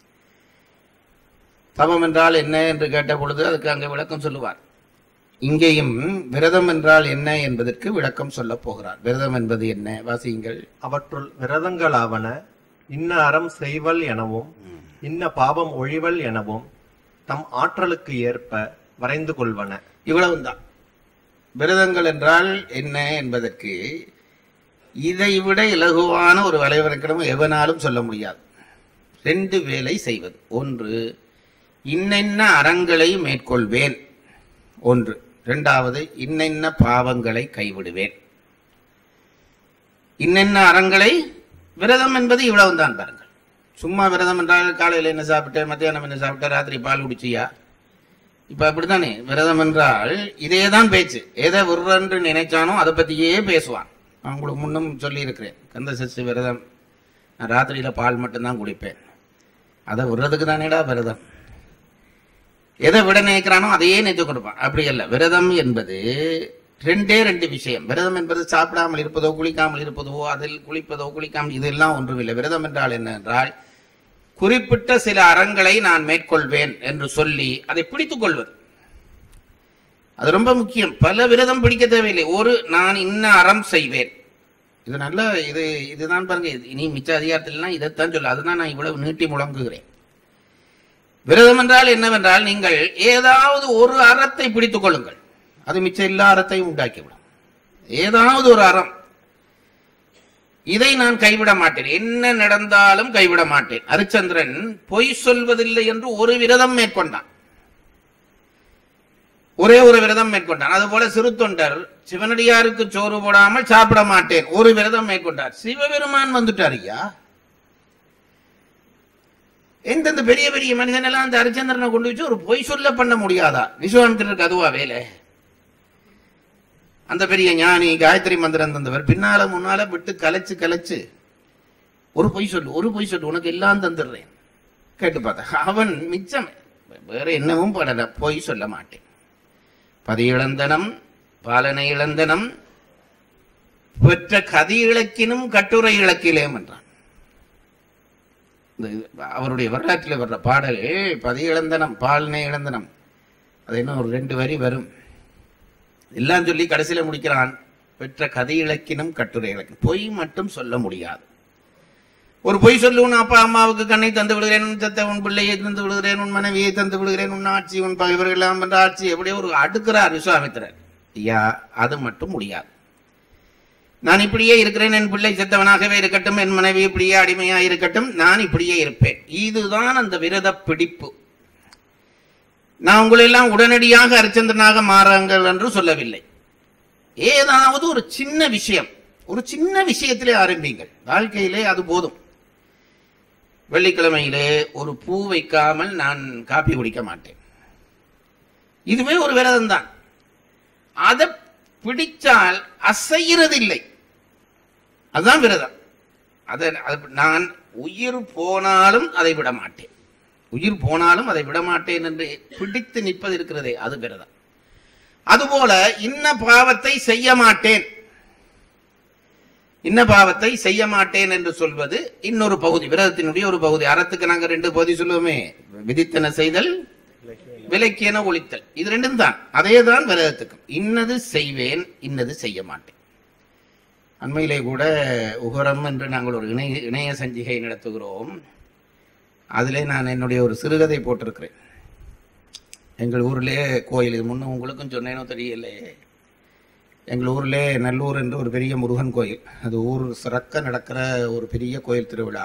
தவம் என்றால் என்ன என்று கேட்ட பொழுது அதுக்கு அங்கே விளக்கம் சொல்லுவார் இங்கேயும் விரதம் என்றால் என்ன என்பதற்கு விளக்கம் சொல்லப் போகிறார் விரதம் என்பது என்ன வாசியுங்கள் அவற்றுள் விரதங்களாவன இன்ன அறம் செய்வல் எனவும் இன்ன பாவம் ஒழிவல் எனவும் தம் ஆற்றலுக்கு ஏற்ப வரைந்து கொள்வன இவ்வளவுதான் விரதங்கள் என்றால் என்ன என்பதற்கு இதை விட இலகுவான ஒரு வலைவரைக்கிடம் எவனாலும் சொல்ல முடியாது ரெண்டு வேலை செய்வது ஒன்று இன்னென்ன அறங்களை மேற்கொள்வேன் ஒன்று இரண்டாவது இன்னென்ன பாவங்களை கைவிடுவேன் இன்னென்ன அறங்களை விரதம் என்பது இவ்வளவுதான் பாருங்கள் சும்மா விரதம் என்றால் காலையில் என்ன சாப்பிட்டேன் மத்தியானம் என்ன சாப்பிட்டேன் ராத்திரி பால் குடிச்சியா இப்ப அப்படித்தானே விரதம் என்றால் இதே தான் பேச்சு எதை விடுறன்று நினைச்சானோ அதை பத்தியே பேசுவான் நான் உங்களுக்கு முன்னும் சொல்லி இருக்கிறேன் கந்த சஷ்டி விரதம் நான் ராத்திரியில பால் மட்டும்தான் குடிப்பேன் அதை விடுறதுக்கு தானேடா விரதம் எதை விட நினைக்கிறானோ அதையே நினைத்து கொடுப்பான் அப்படி அல்ல விரதம் என்பது ரெண்டே ரெண்டு விஷயம் விரதம் என்பது சாப்பிடாமல் இருப்பதோ குளிக்காமல் இருப்பதோ அதில் குளிப்பதோ குளிக்காமல் இதெல்லாம் ஒன்றுமில்லை விரதம் என்றால் என்ன என்றால் குறிப்பிட்ட சில அறங்களை நான் மேற்கொள்வேன் என்று சொல்லி அதை பிடித்துக் கொள்வது அது ரொம்ப முக்கியம் பல விரதம் பிடிக்க தேவையில்லை ஒரு நான் இன்ன அறம் செய்வேன் இது நல்ல இது இதுதான் பாருங்க இது இனி மிச்ச அதிகாரத்திலாம் இதைத்தான் சொல்ல அதுதான் நான் இவ்வளவு நீட்டி முழங்குகிறேன் விரதம் என்றால் என்னவென்றால் நீங்கள் ஏதாவது ஒரு அறத்தை பிடித்துக் கொள்ளுங்கள் அது மிச்ச எல்லா அறத்தையும் உண்டாக்கிவிடும் ஏதாவது ஒரு அறம் இதை நான் கைவிட மாட்டேன் என்ன நடந்தாலும் கைவிட மாட்டேன் ஹரிச்சந்திரன் பொய் சொல்வதில்லை என்று ஒரு விரதம் மேற்கொண்டான் ஒரே ஒரு விரதம் மேற்கொண்டான் அதுபோல சிறு தொண்டர் சிவனடியாருக்கு சோறு போடாமல் சாப்பிட மாட்டேன் ஒரு விரதம் மேற்கொண்டார் சிவபெருமான் வந்துட்டார் ஐயா எந்தெந்த பெரிய பெரிய மனிதன் எல்லாம் அந்த ஹரிச்சந்திரனை கொண்டு வச்சு ஒரு பொய் சொல்ல பண்ண முடியாதா விஸ்வாமித்திரருக்கு அதுவா வேலை அந்த பெரிய ஞானி காயத்ரி மந்திரம் தந்தவர் பின்னால முன்னால விட்டு கலைச்சு கலைச்சு ஒரு பொய் சொல்லு ஒரு பொய் சொல்லு உனக்கு எல்லாம் தந்துடுறேன் கேட்டு பார்த்தா அவன் மிச்சம் வேற என்னவும் படல பொய் சொல்ல மாட்டேன் பதி இழந்தனம் பாலனை இழந்தனம் பெற்ற கதி இலக்கினும் கட்டுரை இலக்கிலேம் என்றான் இந்த இது அவருடைய வரலாற்றில் வர்ற பாடல் பதி இழந்தனம் பாலனை இழந்தனம் அது என்ன ஒரு ரெண்டு வரி வரும் எல்லாம் சொல்லி கடைசியில முடிக்கிறான் பெற்ற கதை இலக்கினும் கட்டுரை இலக்கினம் பொய் மட்டும் சொல்ல முடியாது ஒரு பொய் சொல்லு உன் அப்பா அம்மாவுக்கு கண்ணை தந்து விடுகிறேன் உன் தத்த உன் பிள்ளையை தந்து விடுகிறேன் உன் மனைவியை தந்து விடுகிறேன் உன் ஆட்சி உன் பகைவர்கள் எல்லாம் என்ற ஆட்சி எப்படியோ ஒரு அடுக்கிறார் விஸ்வாமித்திரர் ஐயா அது மட்டும் முடியாது நான் இப்படியே இருக்கிறேன் என் பிள்ளை செத்தவனாகவே இருக்கட்டும் என் மனைவி இப்படியே அடிமையா இருக்கட்டும் நான் இப்படியே இருப்பேன் இதுதான் அந்த விரத பிடிப்பு நான் உங்களை எல்லாம் உடனடியாக அரிச்சந்திரனாக மாறுங்கள் என்று சொல்லவில்லை ஏதாவது ஒரு சின்ன விஷயம் ஒரு சின்ன விஷயத்திலே ஆரம்பிங்கள் வாழ்க்கையிலே அது போதும் வெள்ளிக்கிழமையிலே ஒரு பூ வைக்காமல் நான் காப்பி குடிக்க மாட்டேன் இதுவே ஒரு விரதம் தான் அதை பிடிச்சால் அசைகிறதில்லை அதுதான் விரதம் அதை அது- நான் உயிர் போனாலும் அதை விட மாட்டேன் உயிர் போனாலும் அதை விட மாட்டேன் என்று பிடித்து நிற்பது இருக்கிறதே அது விரதம் அதுபோல இன்ன பாவத்தை செய்ய மாட்டேன் இன்ன பாவத்தை செய்ய மாட்டேன் என்று சொல்வது இன்னொரு பகுதி விரதத்தினுடைய ஒரு பகுதி அறத்துக்கு நாங்க ரெண்டு பகுதி சொல்லுவோமே விதித்தன செய்தல் விலக்கியன ஒழித்தல் இது ரெண்டும் தான் அதே தான் விரதத்துக்கும் இன்னது செய்வேன் இன்னது செய்ய மாட்டேன் அண்மையிலே கூட உகரம் என்று நாங்கள் ஒரு இணைய இணைய சஞ்சிகை நடத்துகிறோம் அதிலே நான் என்னுடைய ஒரு சிறுகதை போட்டிருக்கிறேன் எங்கள் ஊர்லேயே கோயில் இது முன்ன உங்களுக்கும் சொன்னேனோ தெரியலையே எங்கள் ஊர்லே நல்லூர் என்று ஒரு பெரிய முருகன் கோயில் அது ஊர் சிறக்க நடக்கிற ஒரு பெரிய கோயில் திருவிழா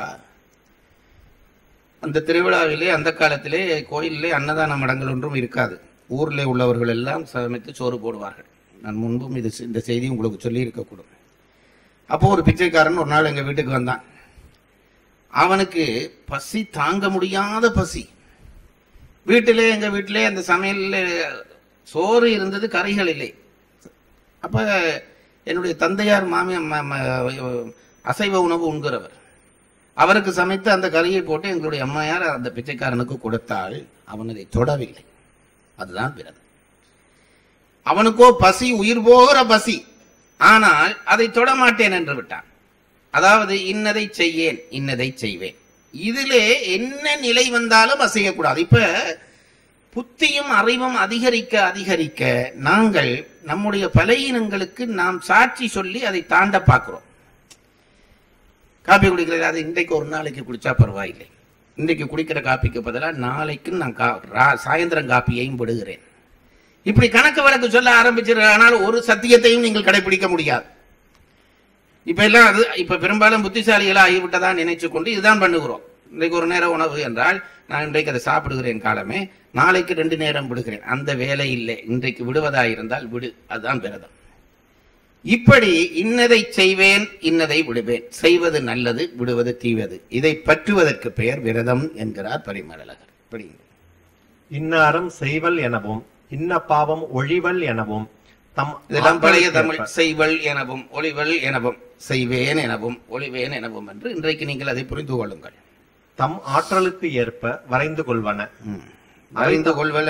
அந்த திருவிழாவிலே அந்த காலத்திலே கோயிலிலே அன்னதான மடங்கள் ஒன்றும் இருக்காது ஊரிலே உள்ளவர்கள் எல்லாம் சமைத்து சோறு போடுவார்கள் நான் முன்பும் இது இந்த செய்தி உங்களுக்கு சொல்லி இருக்கக்கூடும் அப்போ ஒரு பிச்சைக்காரன் ஒரு நாள் எங்கள் வீட்டுக்கு வந்தான் அவனுக்கு பசி தாங்க முடியாத பசி வீட்டிலே எங்கள் வீட்டிலே அந்த சமையலில் சோறு இருந்தது கறிகள் இல்லை அப்போ என்னுடைய தந்தையார் மாமிய ம- ம- அசைவ உணவு உண்கிறவர் அவருக்கு சமைத்து அந்த கறியை போட்டு எங்களுடைய அம்மையார் அந்த பிச்சைக்காரனுக்கு கொடுத்தால் அவன் அதை தொடவில்லை அதுதான் விரதம் அவனுக்கோ பசி உயிர் போகிற பசி ஆனால் அதை தொட மாட்டேன் என்று விட்டான் அதாவது இன்னதை செய்யேன் இன்னதை செய்வேன் இதிலே என்ன நிலை வந்தாலும் அசையக்கூடாது இப்ப புத்தியும் அறிவும் அதிகரிக்க அதிகரிக்க நாங்கள் நம்முடைய பலையினங்களுக்கு நாம் சாட்சி சொல்லி அதை தாண்ட பார்க்கிறோம் காப்பி குடிக்கிறது அது இன்றைக்கு ஒரு நாளைக்கு குடிச்சா பரவாயில்லை இன்றைக்கு குடிக்கிற காப்பிக்கு பதிலாக நாளைக்கு நான் கா ரா- சாயந்தரம் காப்பியையும் விடுகிறேன் இப்படி கணக்கு வழக்கு சொல்ல ஆரம்பிச்சிருக்கானால் ஒரு சத்தியத்தையும் நீங்கள் கடைபிடிக்க முடியாது இப்ப எல்லாம் அது இப்ப பெரும்பாலும் புத்திசாலிகளா ஆகிவிட்டதா நினைச்சு கொண்டு இதுதான் பண்ணுகிறோம் இன்றைக்கு ஒரு நேரம் உணவு என்றால் நான் இன்றைக்கு அதை சாப்பிடுகிறேன் காலமே நாளைக்கு ரெண்டு நேரம் விடுகிறேன் அந்த வேலை இல்லை இன்றைக்கு விடுவதா இருந்தால் விடு அதுதான் விரதம் இப்படி இன்னதை செய்வேன் இன்னதை விடுவேன் செய்வது நல்லது விடுவது தீவது இதை பற்றுவதற்கு பெயர் விரதம் என்கிறார் பரிமளகர் இப்படி இன்னாரம் செய்வல் எனவும் இன்ன பாவம் ஒழிவல் எனவும் தம் இதெல்லாம் பழைய ஆற்றலுக்கேற்ப தமிழ் செய்வல் எனவும் ஒளிவல் எனவும் செய்வேன் எனவும் ஒளிவேன் எனவும் என்று இன்றைக்கு நீங்கள் அதை புரிந்து கொள்ளுங்கள் தம் ஆற்றலுக்கு ஏற்ப வரைந்து கொள்வன ம். வரைந்து கொள்வல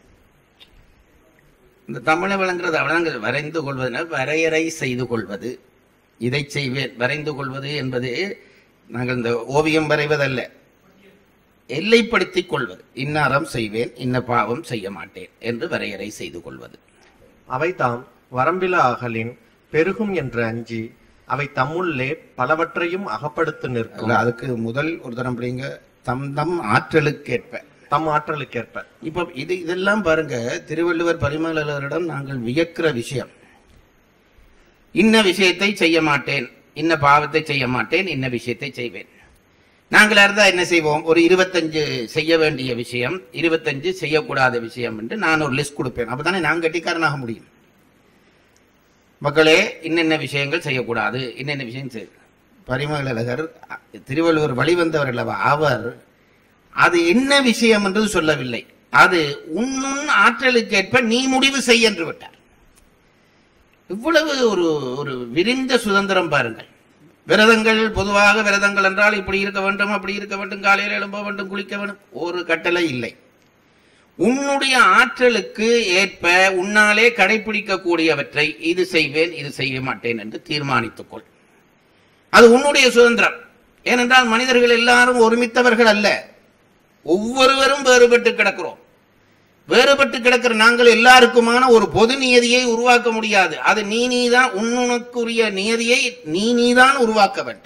இந்த தமிழை விளங்குறது வழங்குறது வரைந்து கொள்வதுனா வரையறை செய்து கொள்வது இதை செய்வேன் வரைந்து கொள்வது என்பது நாங்கள் இந்த ஓவியம் வரைவதல்ல எல்லைப்படுத்திக் கொள்வது இன்னாரம் செய்வேன் இன்ன பாவம் செய்ய மாட்டேன் என்று வரையறை செய்து கொள்வது அவை தாம் வரம்பில அகலின் பெருகும் என்று அஞ்சி அவை தம்முள்ளே பலவற்றையும் அகப்படுத்து நிற்கும் அல்ல, அதுக்கு முதல் ஒரு தரம் அப்படிங்க தம் தம் ஆற்றலுக்கேற்ப தம் ஆற்றலுக்கேற்ப இப்ப இது இதெல்லாம் பாருங்க திருவள்ளுவர் பரிமளரிடம் நாங்கள் வியக்கிற விஷயம் இன்ன விஷயத்தை செய்ய மாட்டேன் இன்ன பாவத்தை செய்ய மாட்டேன் இன்ன விஷயத்தை செய்வேன் நாங்களா இருந்தா என்ன செய்வோம் ஒரு இருபத்தஞ்சு செய்ய வேண்டிய விஷயம் இருபத்தஞ்சு செய்யக்கூடாத விஷயம் என்று நான் ஒரு லிஸ்ட் கொடுப்பேன் அப்பதானே நான் கட்டிக்காரனாக முடியும் மக்களே இன்னென்ன விஷயங்கள் செய்யக்கூடாது இன்னென்ன விஷயம் செய் பரிமளகர் திருவள்ளுவர் வழிவந்தவர் அல்லவா அவர் அது என்ன விஷயம் என்று சொல்லவில்லை அது உன்னுன் ஆற்றலுக்கேற்ப நீ முடிவு செய் என்று விட்டார் இவ்வளவு ஒரு ஒரு விரிந்த சுதந்திரம் பாருங்கள் விரதங்கள் பொதுவாக விரதங்கள் என்றால் இப்படி இருக்க வேண்டும் அப்படி இருக்க வேண்டும் காலையில் எழும்ப வேண்டும் குளிக்க வேண்டும் ஒரு கட்டளை இல்லை உன்னுடைய ஆற்றலுக்கு ஏற்ப உன்னாலே கடைபிடிக்கக்கூடியவற்றை இது செய்வேன் இது செய்ய மாட்டேன் என்று தீர்மானித்துக் கொள் அது உன்னுடைய சுதந்திரம் ஏனென்றால் மனிதர்கள் எல்லாரும் ஒருமித்தவர்கள் அல்ல ஒவ்வொருவரும் வேறுபட்டு கிடக்கிறோம் வேறுபட்டு கிடக்கிற நாங்கள் எல்லாருக்குமான ஒரு பொது நியதியை உருவாக்க முடியாது அது நீ நீதான் உன்னுனக்குரிய நியதியை நீ நீதான் உருவாக்க வேண்டும்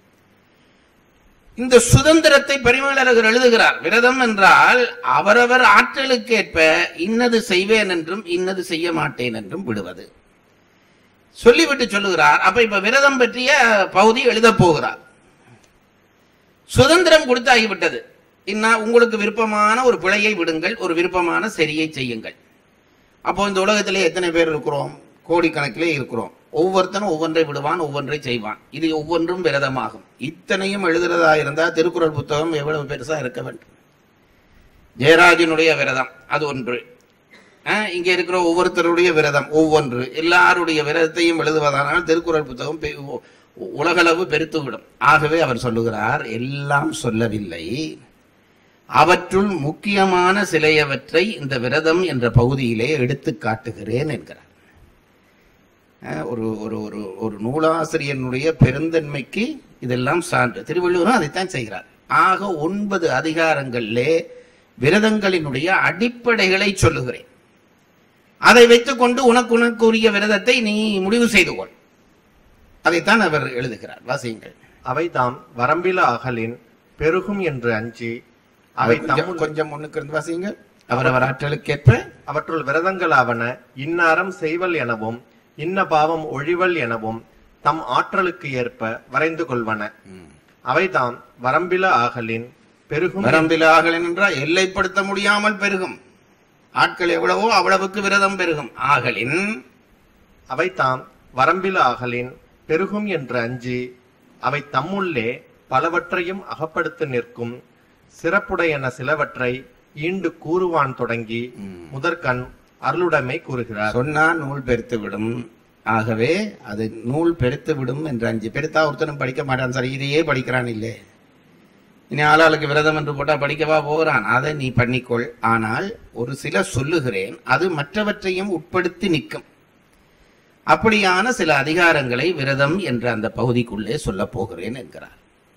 இந்த சுதந்திரத்தை பரிமளகர் எழுதுகிறார் விரதம் என்றால் அவரவர் ஆற்றலுக்கேற்ப இன்னது செய்வேன் என்றும் இன்னது செய்ய மாட்டேன் என்றும் விடுவது சொல்லிவிட்டு சொல்லுகிறார் அப்ப இப்ப விரதம் பற்றிய பகுதி எழுதப் போகிறார் சுதந்திரம் கொடுத்தாகிவிட்டது இன்னா உங்களுக்கு விருப்பமான ஒரு பிழையை விடுங்கள் ஒரு விருப்பமான சரியை செய்யுங்கள் அப்போ இந்த உலகத்திலே எத்தனை பேர் இருக்கிறோம் கோடிக்கணக்கிலே இருக்கிறோம் ஒவ்வொருத்தனும் ஒவ்வொன்றை விடுவான் ஒவ்வொன்றை செய்வான் இது ஒவ்வொன்றும் விரதமாகும் இத்தனையும் எழுதுறதா இருந்தா திருக்குறள் புத்தகம் எவ்வளவு பெருசா இருக்க வேண்டும் ஜெயராஜனுடைய விரதம் அது ஒன்று அஹ், இங்க இருக்கிற ஒவ்வொருத்தருடைய விரதம் ஒவ்வொன்று எல்லாருடைய விரதத்தையும் எழுதுவதானால் திருக்குறள் புத்தகம் பெ- உ- உலகளவு பெருத்துவிடும் ஆகவே அவர் சொல்லுகிறார் எல்லாம் சொல்லவில்லை அவற்றுள் முக்கியமான சிலையவற்றை இந்த விரதம் என்ற பகுதியிலே எடுத்து காட்டுகிறேன் என்கிறார் அஹ், ஒரு ஒரு ஒரு ஒரு நூலாசிரியனுடைய பெருந்தன்மைக்கு இதெல்லாம் சான்று திருவள்ளுவரும் அதைத்தான் செய்கிறார் ஆக ஒன்பது அதிகாரங்களிலே விரதங்களினுடைய அடிப்படைகளை சொல்லுகிறேன் அதை வைத்துக்கொண்டு உனக்கு உனக்குரிய விரதத்தை நீ முடிவு செய்து கொள் அதைத்தான் அவர் எழுதுகிறார் வாசியுங்கள் அவை தாம் வரம்பில அகலின் பெருகும் என்று அஞ்சி அவை கொஞ்சம் தம்முள் கொஞ்சம் முன்னுக்கு இருந்து வாசிங்க அவரவர் ஆற்றலுக்கேற்ப அவற்றுள் விரதங்களாவன இன்னாரம் செய்வல் எனவும் இன்ன பாவம் ஒழிவல் எனவும் தம் ஆற்றலுக்கு ஏற்ப வரைந்து கொள்வன அவைதாம் வரம்பில ஆகலின் பெருகும் வரம்பில் ஆகலின் என்றால் எல்லைப்படுத்த முடியாமல் பெருகும் ஆட்கள் எவ்வளவோ அவ்வளவுக்கு விரதம் பெருகும் ஆகலின் அவை தாம் வரம்பில ஆகலின் பெருகும் என்று அஞ்சி அவை தம்முள்ளே பலவற்றையும் அகப்படுத்த நிற்கும் சிறப்புடையன சிலவற்றை ஈண்டு கூறுவான் தொடங்கி முதற்கண் அருளுடைமை கூறுகிறார் சொன்னா நூல் பெருத்து விடும் ஆகவே அது நூல் பெருத்து விடும் என்று அஞ்சு பெருத்தா ஒருத்தனும் படிக்க மாட்டான் சார் இதையே படிக்கிறான் இல்லை இனி ஆளாளுக்கு விரதம் என்று போட்டா படிக்கவா போகிறான் அதை நீ பண்ணிக்கொள் ஆனால் ஒரு சில சொல்லுகிறேன் அது மற்றவற்றையும் உட்படுத்தி நிற்கும் அப்படியான சில அதிகாரங்களை விரதம் என்ற அந்த பகுதிக்குள்ளே சொல்லப் போகிறேன் என்கிறார்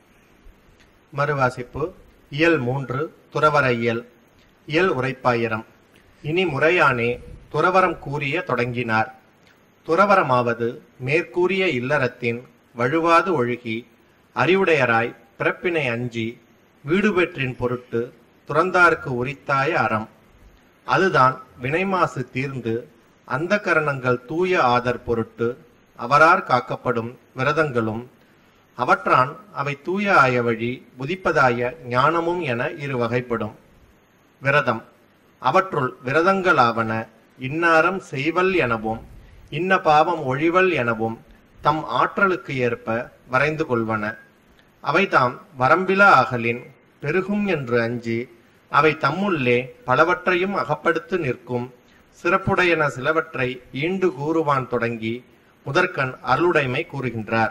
மறுவாசிப்பு இயல் மூன்று துறவர இயல் இயல் உரைப்பாயிரம் இனி முறையானே துறவரம் கூறிய தொடங்கினார் துறவரமாவது மேற்கூறிய இல்லறத்தின் வழுவாது ஒழுகி அறிவுடையராய் பிறப்பினை அஞ்சி வீடு பெற்றின் பொருட்டு துறந்தார்க்கு உரித்தாய அறம் அதுதான் வினைமாசு தீர்ந்து அந்த கரணங்கள் தூய ஆதர் பொருட்டு அவரார் காக்கப்படும் விரதங்களும் அவற்றான் அவை தூய ஆய வழி புதிப்பதாய ஞானமும் என இரு வகைப்படும் விரதம் அவற்றுள் விரதங்களாவன இன்னாரம் செய்வல் எனவும் இன்ன பாவம் ஒழிவல் எனவும் தம் ஆற்றலுக்கு ஏற்ப வரைந்து கொள்வன அவைதாம் வரம்பில ஆகலின் பெருகும் என்று அஞ்சி அவை தம்முள்ளே பலவற்றையும் அகப்படுத்து நிற்கும் சிறப்புடையன சிலவற்றை ஈண்டு கூறுவான் தொடங்கி முதற்கண் அருளுடைமை கூறுகின்றார்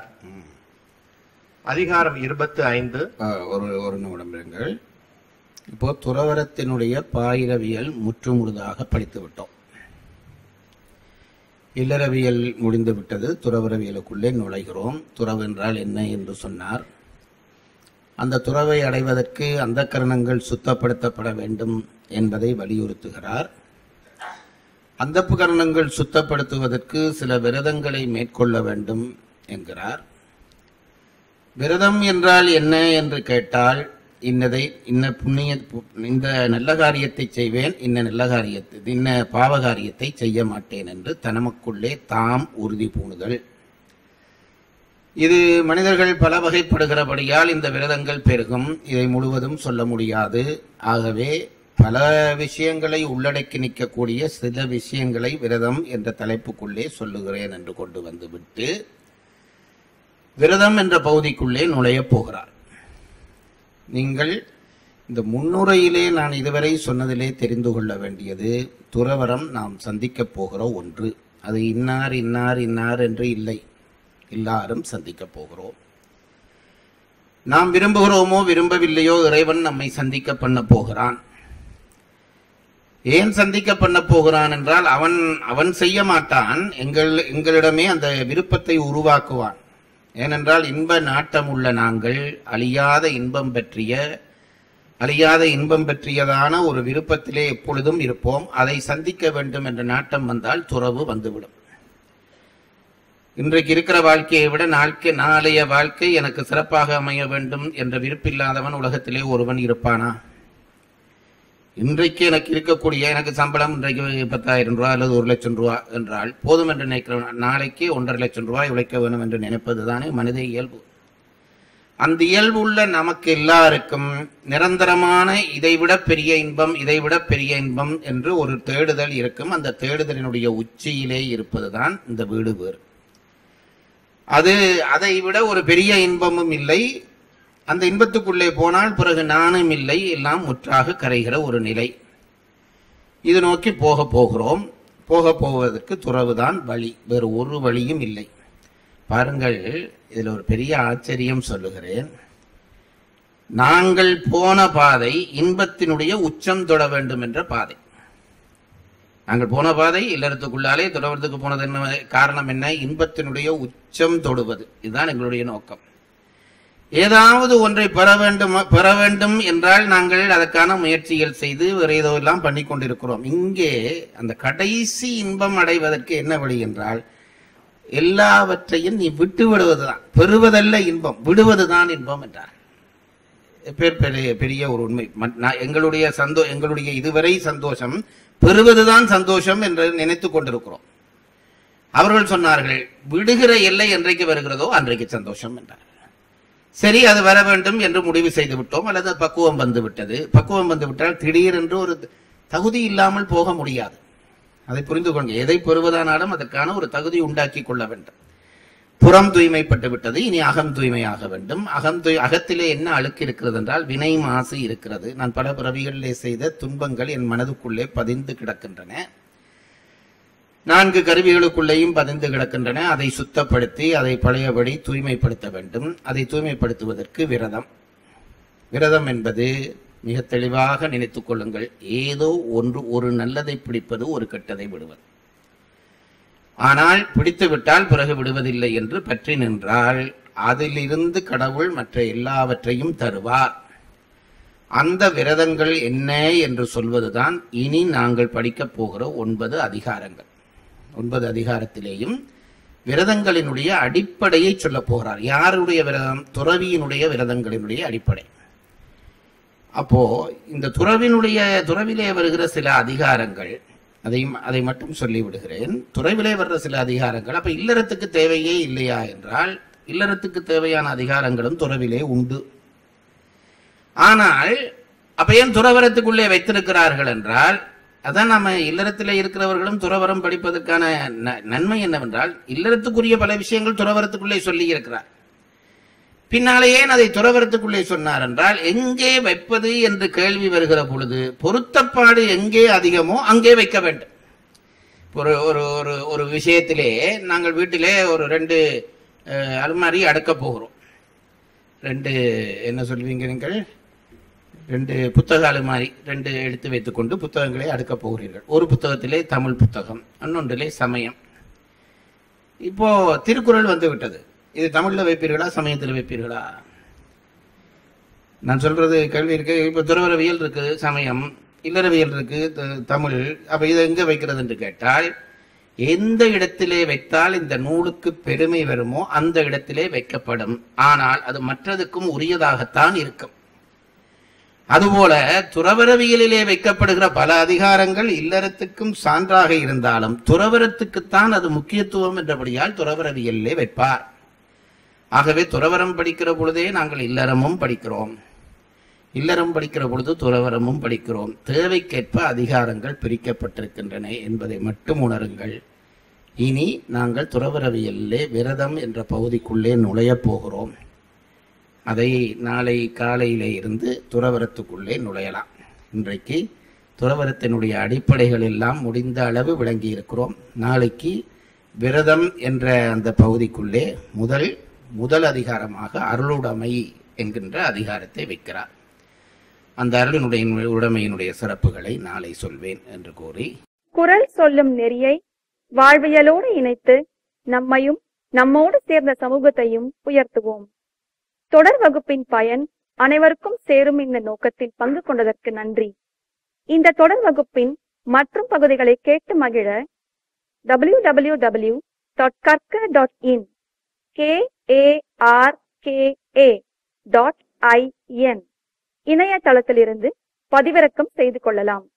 அதிகாரம் இருபத்து ஐந்து அஹ், ஒரு ஒரு நிமிடம் இருங்கள் இப்போ துறவரத்தினுடைய பாயிரவியல் முற்றுமுழுதாக படித்து விட்டோம் இல்லறவியல் முடிந்து விட்டது துறவரவியலுக்குள்ளே நுழைகிறோம் துறவு என்றால் என்ன என்று சொன்னார் அந்த துறவை அடைவதற்கு அந்த கரணங்கள் சுத்தப்படுத்தப்பட வேண்டும் என்பதை வலியுறுத்துகிறார் அந்த கரணங்கள் சுத்தப்படுத்துவதற்கு சில விரதங்களை மேற்கொள்ள வேண்டும் என்கிறார் விரதம் என்றால் என்ன என்று கேட்டால் இன்னதை இன்ன புண்ணிய இந்த நல்ல காரியத்தை செய்வேன் இன்ன நல்ல காரியத்தை இன்ன பாவ காரியத்தை செய்ய மாட்டேன் என்று தனமக்குள்ளே தாம் உறுதி பூணுதல் இது மனிதர்கள் பல வகைப்படுகிறபடியால் இந்த விரதங்கள் பெருகும் இதை முழுவதும் சொல்ல முடியாது ஆகவே பல விஷயங்களை உள்ளடக்கி நிற்கக்கூடிய சில விஷயங்களை விரதம் என்ற தலைப்புக்குள்ளே சொல்லுகிறேன் என்று கொண்டு வந்து விட்டு விரதம் என்ற பகுதிக்குள்ளே நுழையப் போகிறார் நீங்கள் இந்த முன்னுரையிலே நான் இதுவரை சொன்னதிலே தெரிந்து கொள்ள வேண்டியது துறவரம் நாம் சந்திக்கப் போகிற ஒன்று அது இன்னார் இன்னார் இன்னார் என்று இல்லை எல்லாரும் சந்திக்கப் போகிறோம் நாம் விரும்புகிறோமோ விரும்பவில்லையோ இறைவன் நம்மை சந்திக்க பண்ண போகிறான் ஏன் சந்திக்க பண்ண போகிறான் என்றால் அவன் அவன் செய்ய மாட்டான் எங்கள் எங்களிடமே அந்த விருப்பத்தை உருவாக்குவான் ஏனென்றால் இன்ப நாட்டம் உள்ள நாங்கள் அழியாத இன்பம் பற்றிய அழியாத இன்பம் பற்றியதான ஒரு விருப்பத்திலே எப்பொழுதும் இருப்போம் அதை சந்திக்க வேண்டும் என்ற நாட்டம் வந்தால் துறவு வந்துவிடும் இன்றைக்கு இருக்கிற வாழ்க்கையை விட நாட்கை நாளைய வாழ்க்கை எனக்கு சிறப்பாக அமைய வேண்டும் என்ற விருப்பில்லாதவன் உலகத்திலே ஒருவன் இருப்பானா இன்றைக்கு எனக்கு இருக்கக்கூடிய எனக்கு சம்பளம் இன்றைக்கு பத்தாயிரம் ரூபாய் அல்லது ஒரு லட்சம் ரூபாய் என்றால் போதும் என்று நினைக்கிறவன் நாளைக்கு ஒன்றரை லட்சம் ரூபாய் உழைக்க வேண்டும் என்று நினைப்பது தானே மனித இயல்பு அந்த இயல்பு உள்ள நமக்கு எல்லாருக்கும் நிரந்தரமான இதைவிட பெரிய இன்பம் இதைவிட பெரிய இன்பம் என்று ஒரு தேடுதல் இருக்கும் அந்த தேடுதலினுடைய உச்சியிலே இருப்பதுதான் இந்த வீடு வேறு அது அதை விட ஒரு பெரிய இன்பமும் இல்லை அந்த இன்பத்துக்குள்ளே போனால் பிறகு நானும் இல்லை எல்லாம் முற்றாக கரைகிற ஒரு நிலை இது நோக்கி போக போகிறோம் போக போவதற்கு துறவுதான் வழி வேறு ஒரு வழியும் இல்லை பாருங்கள் இதில் ஒரு பெரிய ஆச்சரியம் சொல்லுகிறேன் நாங்கள் போன பாதை இன்பத்தினுடைய உச்சம் தொட வேண்டும் என்ற பாதை நாங்கள் போன பாதை இல்லறத்துக்குள்ளாலே தொடர்வதற்கு போனது என்ன காரணம் என்ன இன்பத்தினுடைய உச்சம் தொடுவது இதுதான் எங்களுடைய நோக்கம் ஏதாவது ஒன்றை பெற வேண்டும் பெற வேண்டும் என்றால் நாங்கள் அதற்கான முயற்சிகள் செய்து வேறு ஏதோ எல்லாம் பண்ணி கொண்டிருக்கிறோம் இங்கே அந்த கடைசி இன்பம் அடைவதற்கு என்ன வழி என்றால் எல்லாவற்றையும் நீ விட்டு விடுவதுதான் பெறுவதல்ல இன்பம் விடுவதுதான் இன்பம் என்றார் பெ- பெரிய பெரிய ஒரு உண்மை ம- நான் எங்களுடைய சந்தோ எங்களுடைய இதுவரை சந்தோஷம் பெறுவதுதான் சந்தோஷம் என்று நினைத்துக் கொண்டிருக்கிறோம் அவர்கள் சொன்னார்கள் விடுகிற எல்லை என்றைக்கு வருகிறதோ அன்றைக்கு சந்தோஷம் என்றார் சரி அது வர வேண்டும் என்று முடிவு செய்து விட்டோம் அல்லது பக்குவம் வந்து விட்டது பக்குவம் வந்து விட்டால் திடீரென்று ஒரு தகுதி இல்லாமல் போக முடியாது அதை புரிந்து கொள்ளுங்க எதை பெறுவதானாலும் அதற்கான ஒரு தகுதி உண்டாக்கி கொள்ள வேண்டும் புறம் தூய்மைப்பட்டு விட்டது இனி அகம் தூய்மையாக வேண்டும் அகம் தூய் அகத்திலே என்ன அழுக்கு இருக்கிறது என்றால் வினை மாசு இருக்கிறது நான் பல பிறவிகளிலே செய்த துன்பங்கள் என் மனதுக்குள்ளே பதிந்து கிடக்கின்றன நான்கு கருவிகளுக்குள்ளேயும் பதிந்து கிடக்கின்றன அதை சுத்தப்படுத்தி அதை பழையபடி தூய்மைப்படுத்த வேண்டும் அதை தூய்மைப்படுத்துவதற்கு விரதம் விரதம் என்பது மிக தெளிவாக நினைத்துக் கொள்ளுங்கள் ஏதோ ஒன்று ஒரு நல்லதை பிடிப்பது ஒரு கெட்டதை விடுவது ஆனால் பிடித்து விட்டால் பிறகு விடுவதில்லை என்று பற்றி நின்றால் அதிலிருந்து கடவுள் மற்ற எல்லாவற்றையும் தருவார் அந்த விரதங்கள் என்ன என்று சொல்வதுதான் இனி நாங்கள் படிக்கப் போகிற ஒன்பது அதிகாரங்கள் ஒன்பது அதிகாரத்திலேயும் விரதங்களினுடைய அடிப்படையை சொல்லப் போகிறார் யாருடைய விரதம் துறவியினுடைய விரதங்களினுடைய அடிப்படை அப்போ இந்த துறவினுடைய துறவிலே வருகிற சில அதிகாரங்கள் அதை அதை மட்டும் சொல்லி விடுகிறேன் துறவிலே வர்ற சில அதிகாரங்கள் அப்ப இல்லறத்துக்கு தேவையே இல்லையா என்றால் இல்லறத்துக்கு தேவையான அதிகாரங்களும் துறவிலே உண்டு ஆனால் அப்ப ஏன் துறவரத்துக்குள்ளே வைத்திருக்கிறார்கள் என்றால் அதான் நம்ம இல்லறத்திலே இருக்கிறவர்களும் துறவரம் படிப்பதற்கான ந- நன்மை என்னவென்றால் இல்லறத்துக்குரிய பல விஷயங்கள் துறவரத்துக்குள்ளே சொல்லி இருக்கிறார் பின்னாலே ஏன் அதை துறவரத்துக்குள்ளே சொன்னார் என்றால் எங்கே வைப்பது என்று கேள்வி வருகிற பொழுது பொருத்தப்பாடு எங்கே அதிகமோ அங்கே வைக்க வேண்டும் ஒரு ஒரு ஒரு ஒரு விஷயத்திலே நாங்கள் வீட்டிலே ஒரு ரெண்டு அஹ், அலுமாரி அடுக்க போகிறோம் ரெண்டு என்ன சொல்வீங்க நீங்கள் ரெண்டு புத்தக அலுமாரி ரெண்டு எடுத்து வைத்துக்கொண்டு புத்தகங்களை அடுக்கப் போகிறீர்கள் ஒரு புத்தகத்திலே தமிழ் புத்தகம் இன்னொன்றிலே சமயம் இப்போ திருக்குறள் வந்து விட்டது இது தமிழ்ல வைப்பீர்களா சமயத்தில் வைப்பீர்களா நான் சொல்றது கேள்வி இருக்கு இப்ப துறவரவியல் இருக்கு சமயம் இல்லறவியல் இருக்கு த- தமிழ் அப்ப இதை எங்க வைக்கிறது என்று கேட்டால் எந்த இடத்திலே வைத்தால் இந்த நூலுக்கு பெருமை வருமோ அந்த இடத்திலே வைக்கப்படும் ஆனால் அது மற்றதுக்கும் உரியதாகத்தான் இருக்கும் அதுபோல துறவரவியலிலே வைக்கப்படுகிற பல அதிகாரங்கள் இல்லறத்துக்கும் சான்றாக இருந்தாலும் துறவரத்துக்குத்தான் அது முக்கியத்துவம் என்றபடியால் துறவரவியலிலே வைப்பார் ஆகவே துறவரம் படிக்கிற பொழுதே நாங்கள் இல்லறமும் படிக்கிறோம் இல்லறம் படிக்கிற பொழுது துறவரமும் படிக்கிறோம் தேவைக்கேற்ப அதிகாரங்கள் பிரிக்கப்பட்டிருக்கின்றன என்பதை மட்டும் உணருங்கள் இனி நாங்கள் துறவரவியலிலே விரதம் என்ற பகுதிக்குள்ளே நுழையப் போகிறோம் அதை நாளை காலையிலே இருந்து துறவரத்துக்குள்ளே நுழையலாம் இன்றைக்கு துறவரத்தினுடைய அடிப்படைகள் எல்லாம் முடிந்த அளவு விளங்கி இருக்கிறோம் நாளைக்கு விரதம் என்ற அந்த பகுதிக்குள்ளே முதல் முதல் அதிகாரமாக அருளுடைமை என்கின்ற அதிகாரத்தை வைக்கிறார் அந்த அருளினுடைய உடைமையினுடைய சிறப்புகளை நாளை சொல்வேன் என்று கூறி குரல் சொல்லும் நெறியை வாழ்வியலோடு இணைத்து நம்மையும் நம்மோடு சேர்ந்த சமூகத்தையும் உயர்த்துவோம் தொடர் வகுப்பின் பயன் அனைவருக்கும் சேரும் இந்த நோக்கத்தில் பங்கு கொண்டதற்கு நன்றி இந்த தொடர் வகுப்பின் மற்றும் பகுதிகளை கேட்டு மகிழ W W W dot Karka dot in K A R K A dot I N இணையதளத்திலிருந்து பதிவிறக்கம் செய்து கொள்ளலாம்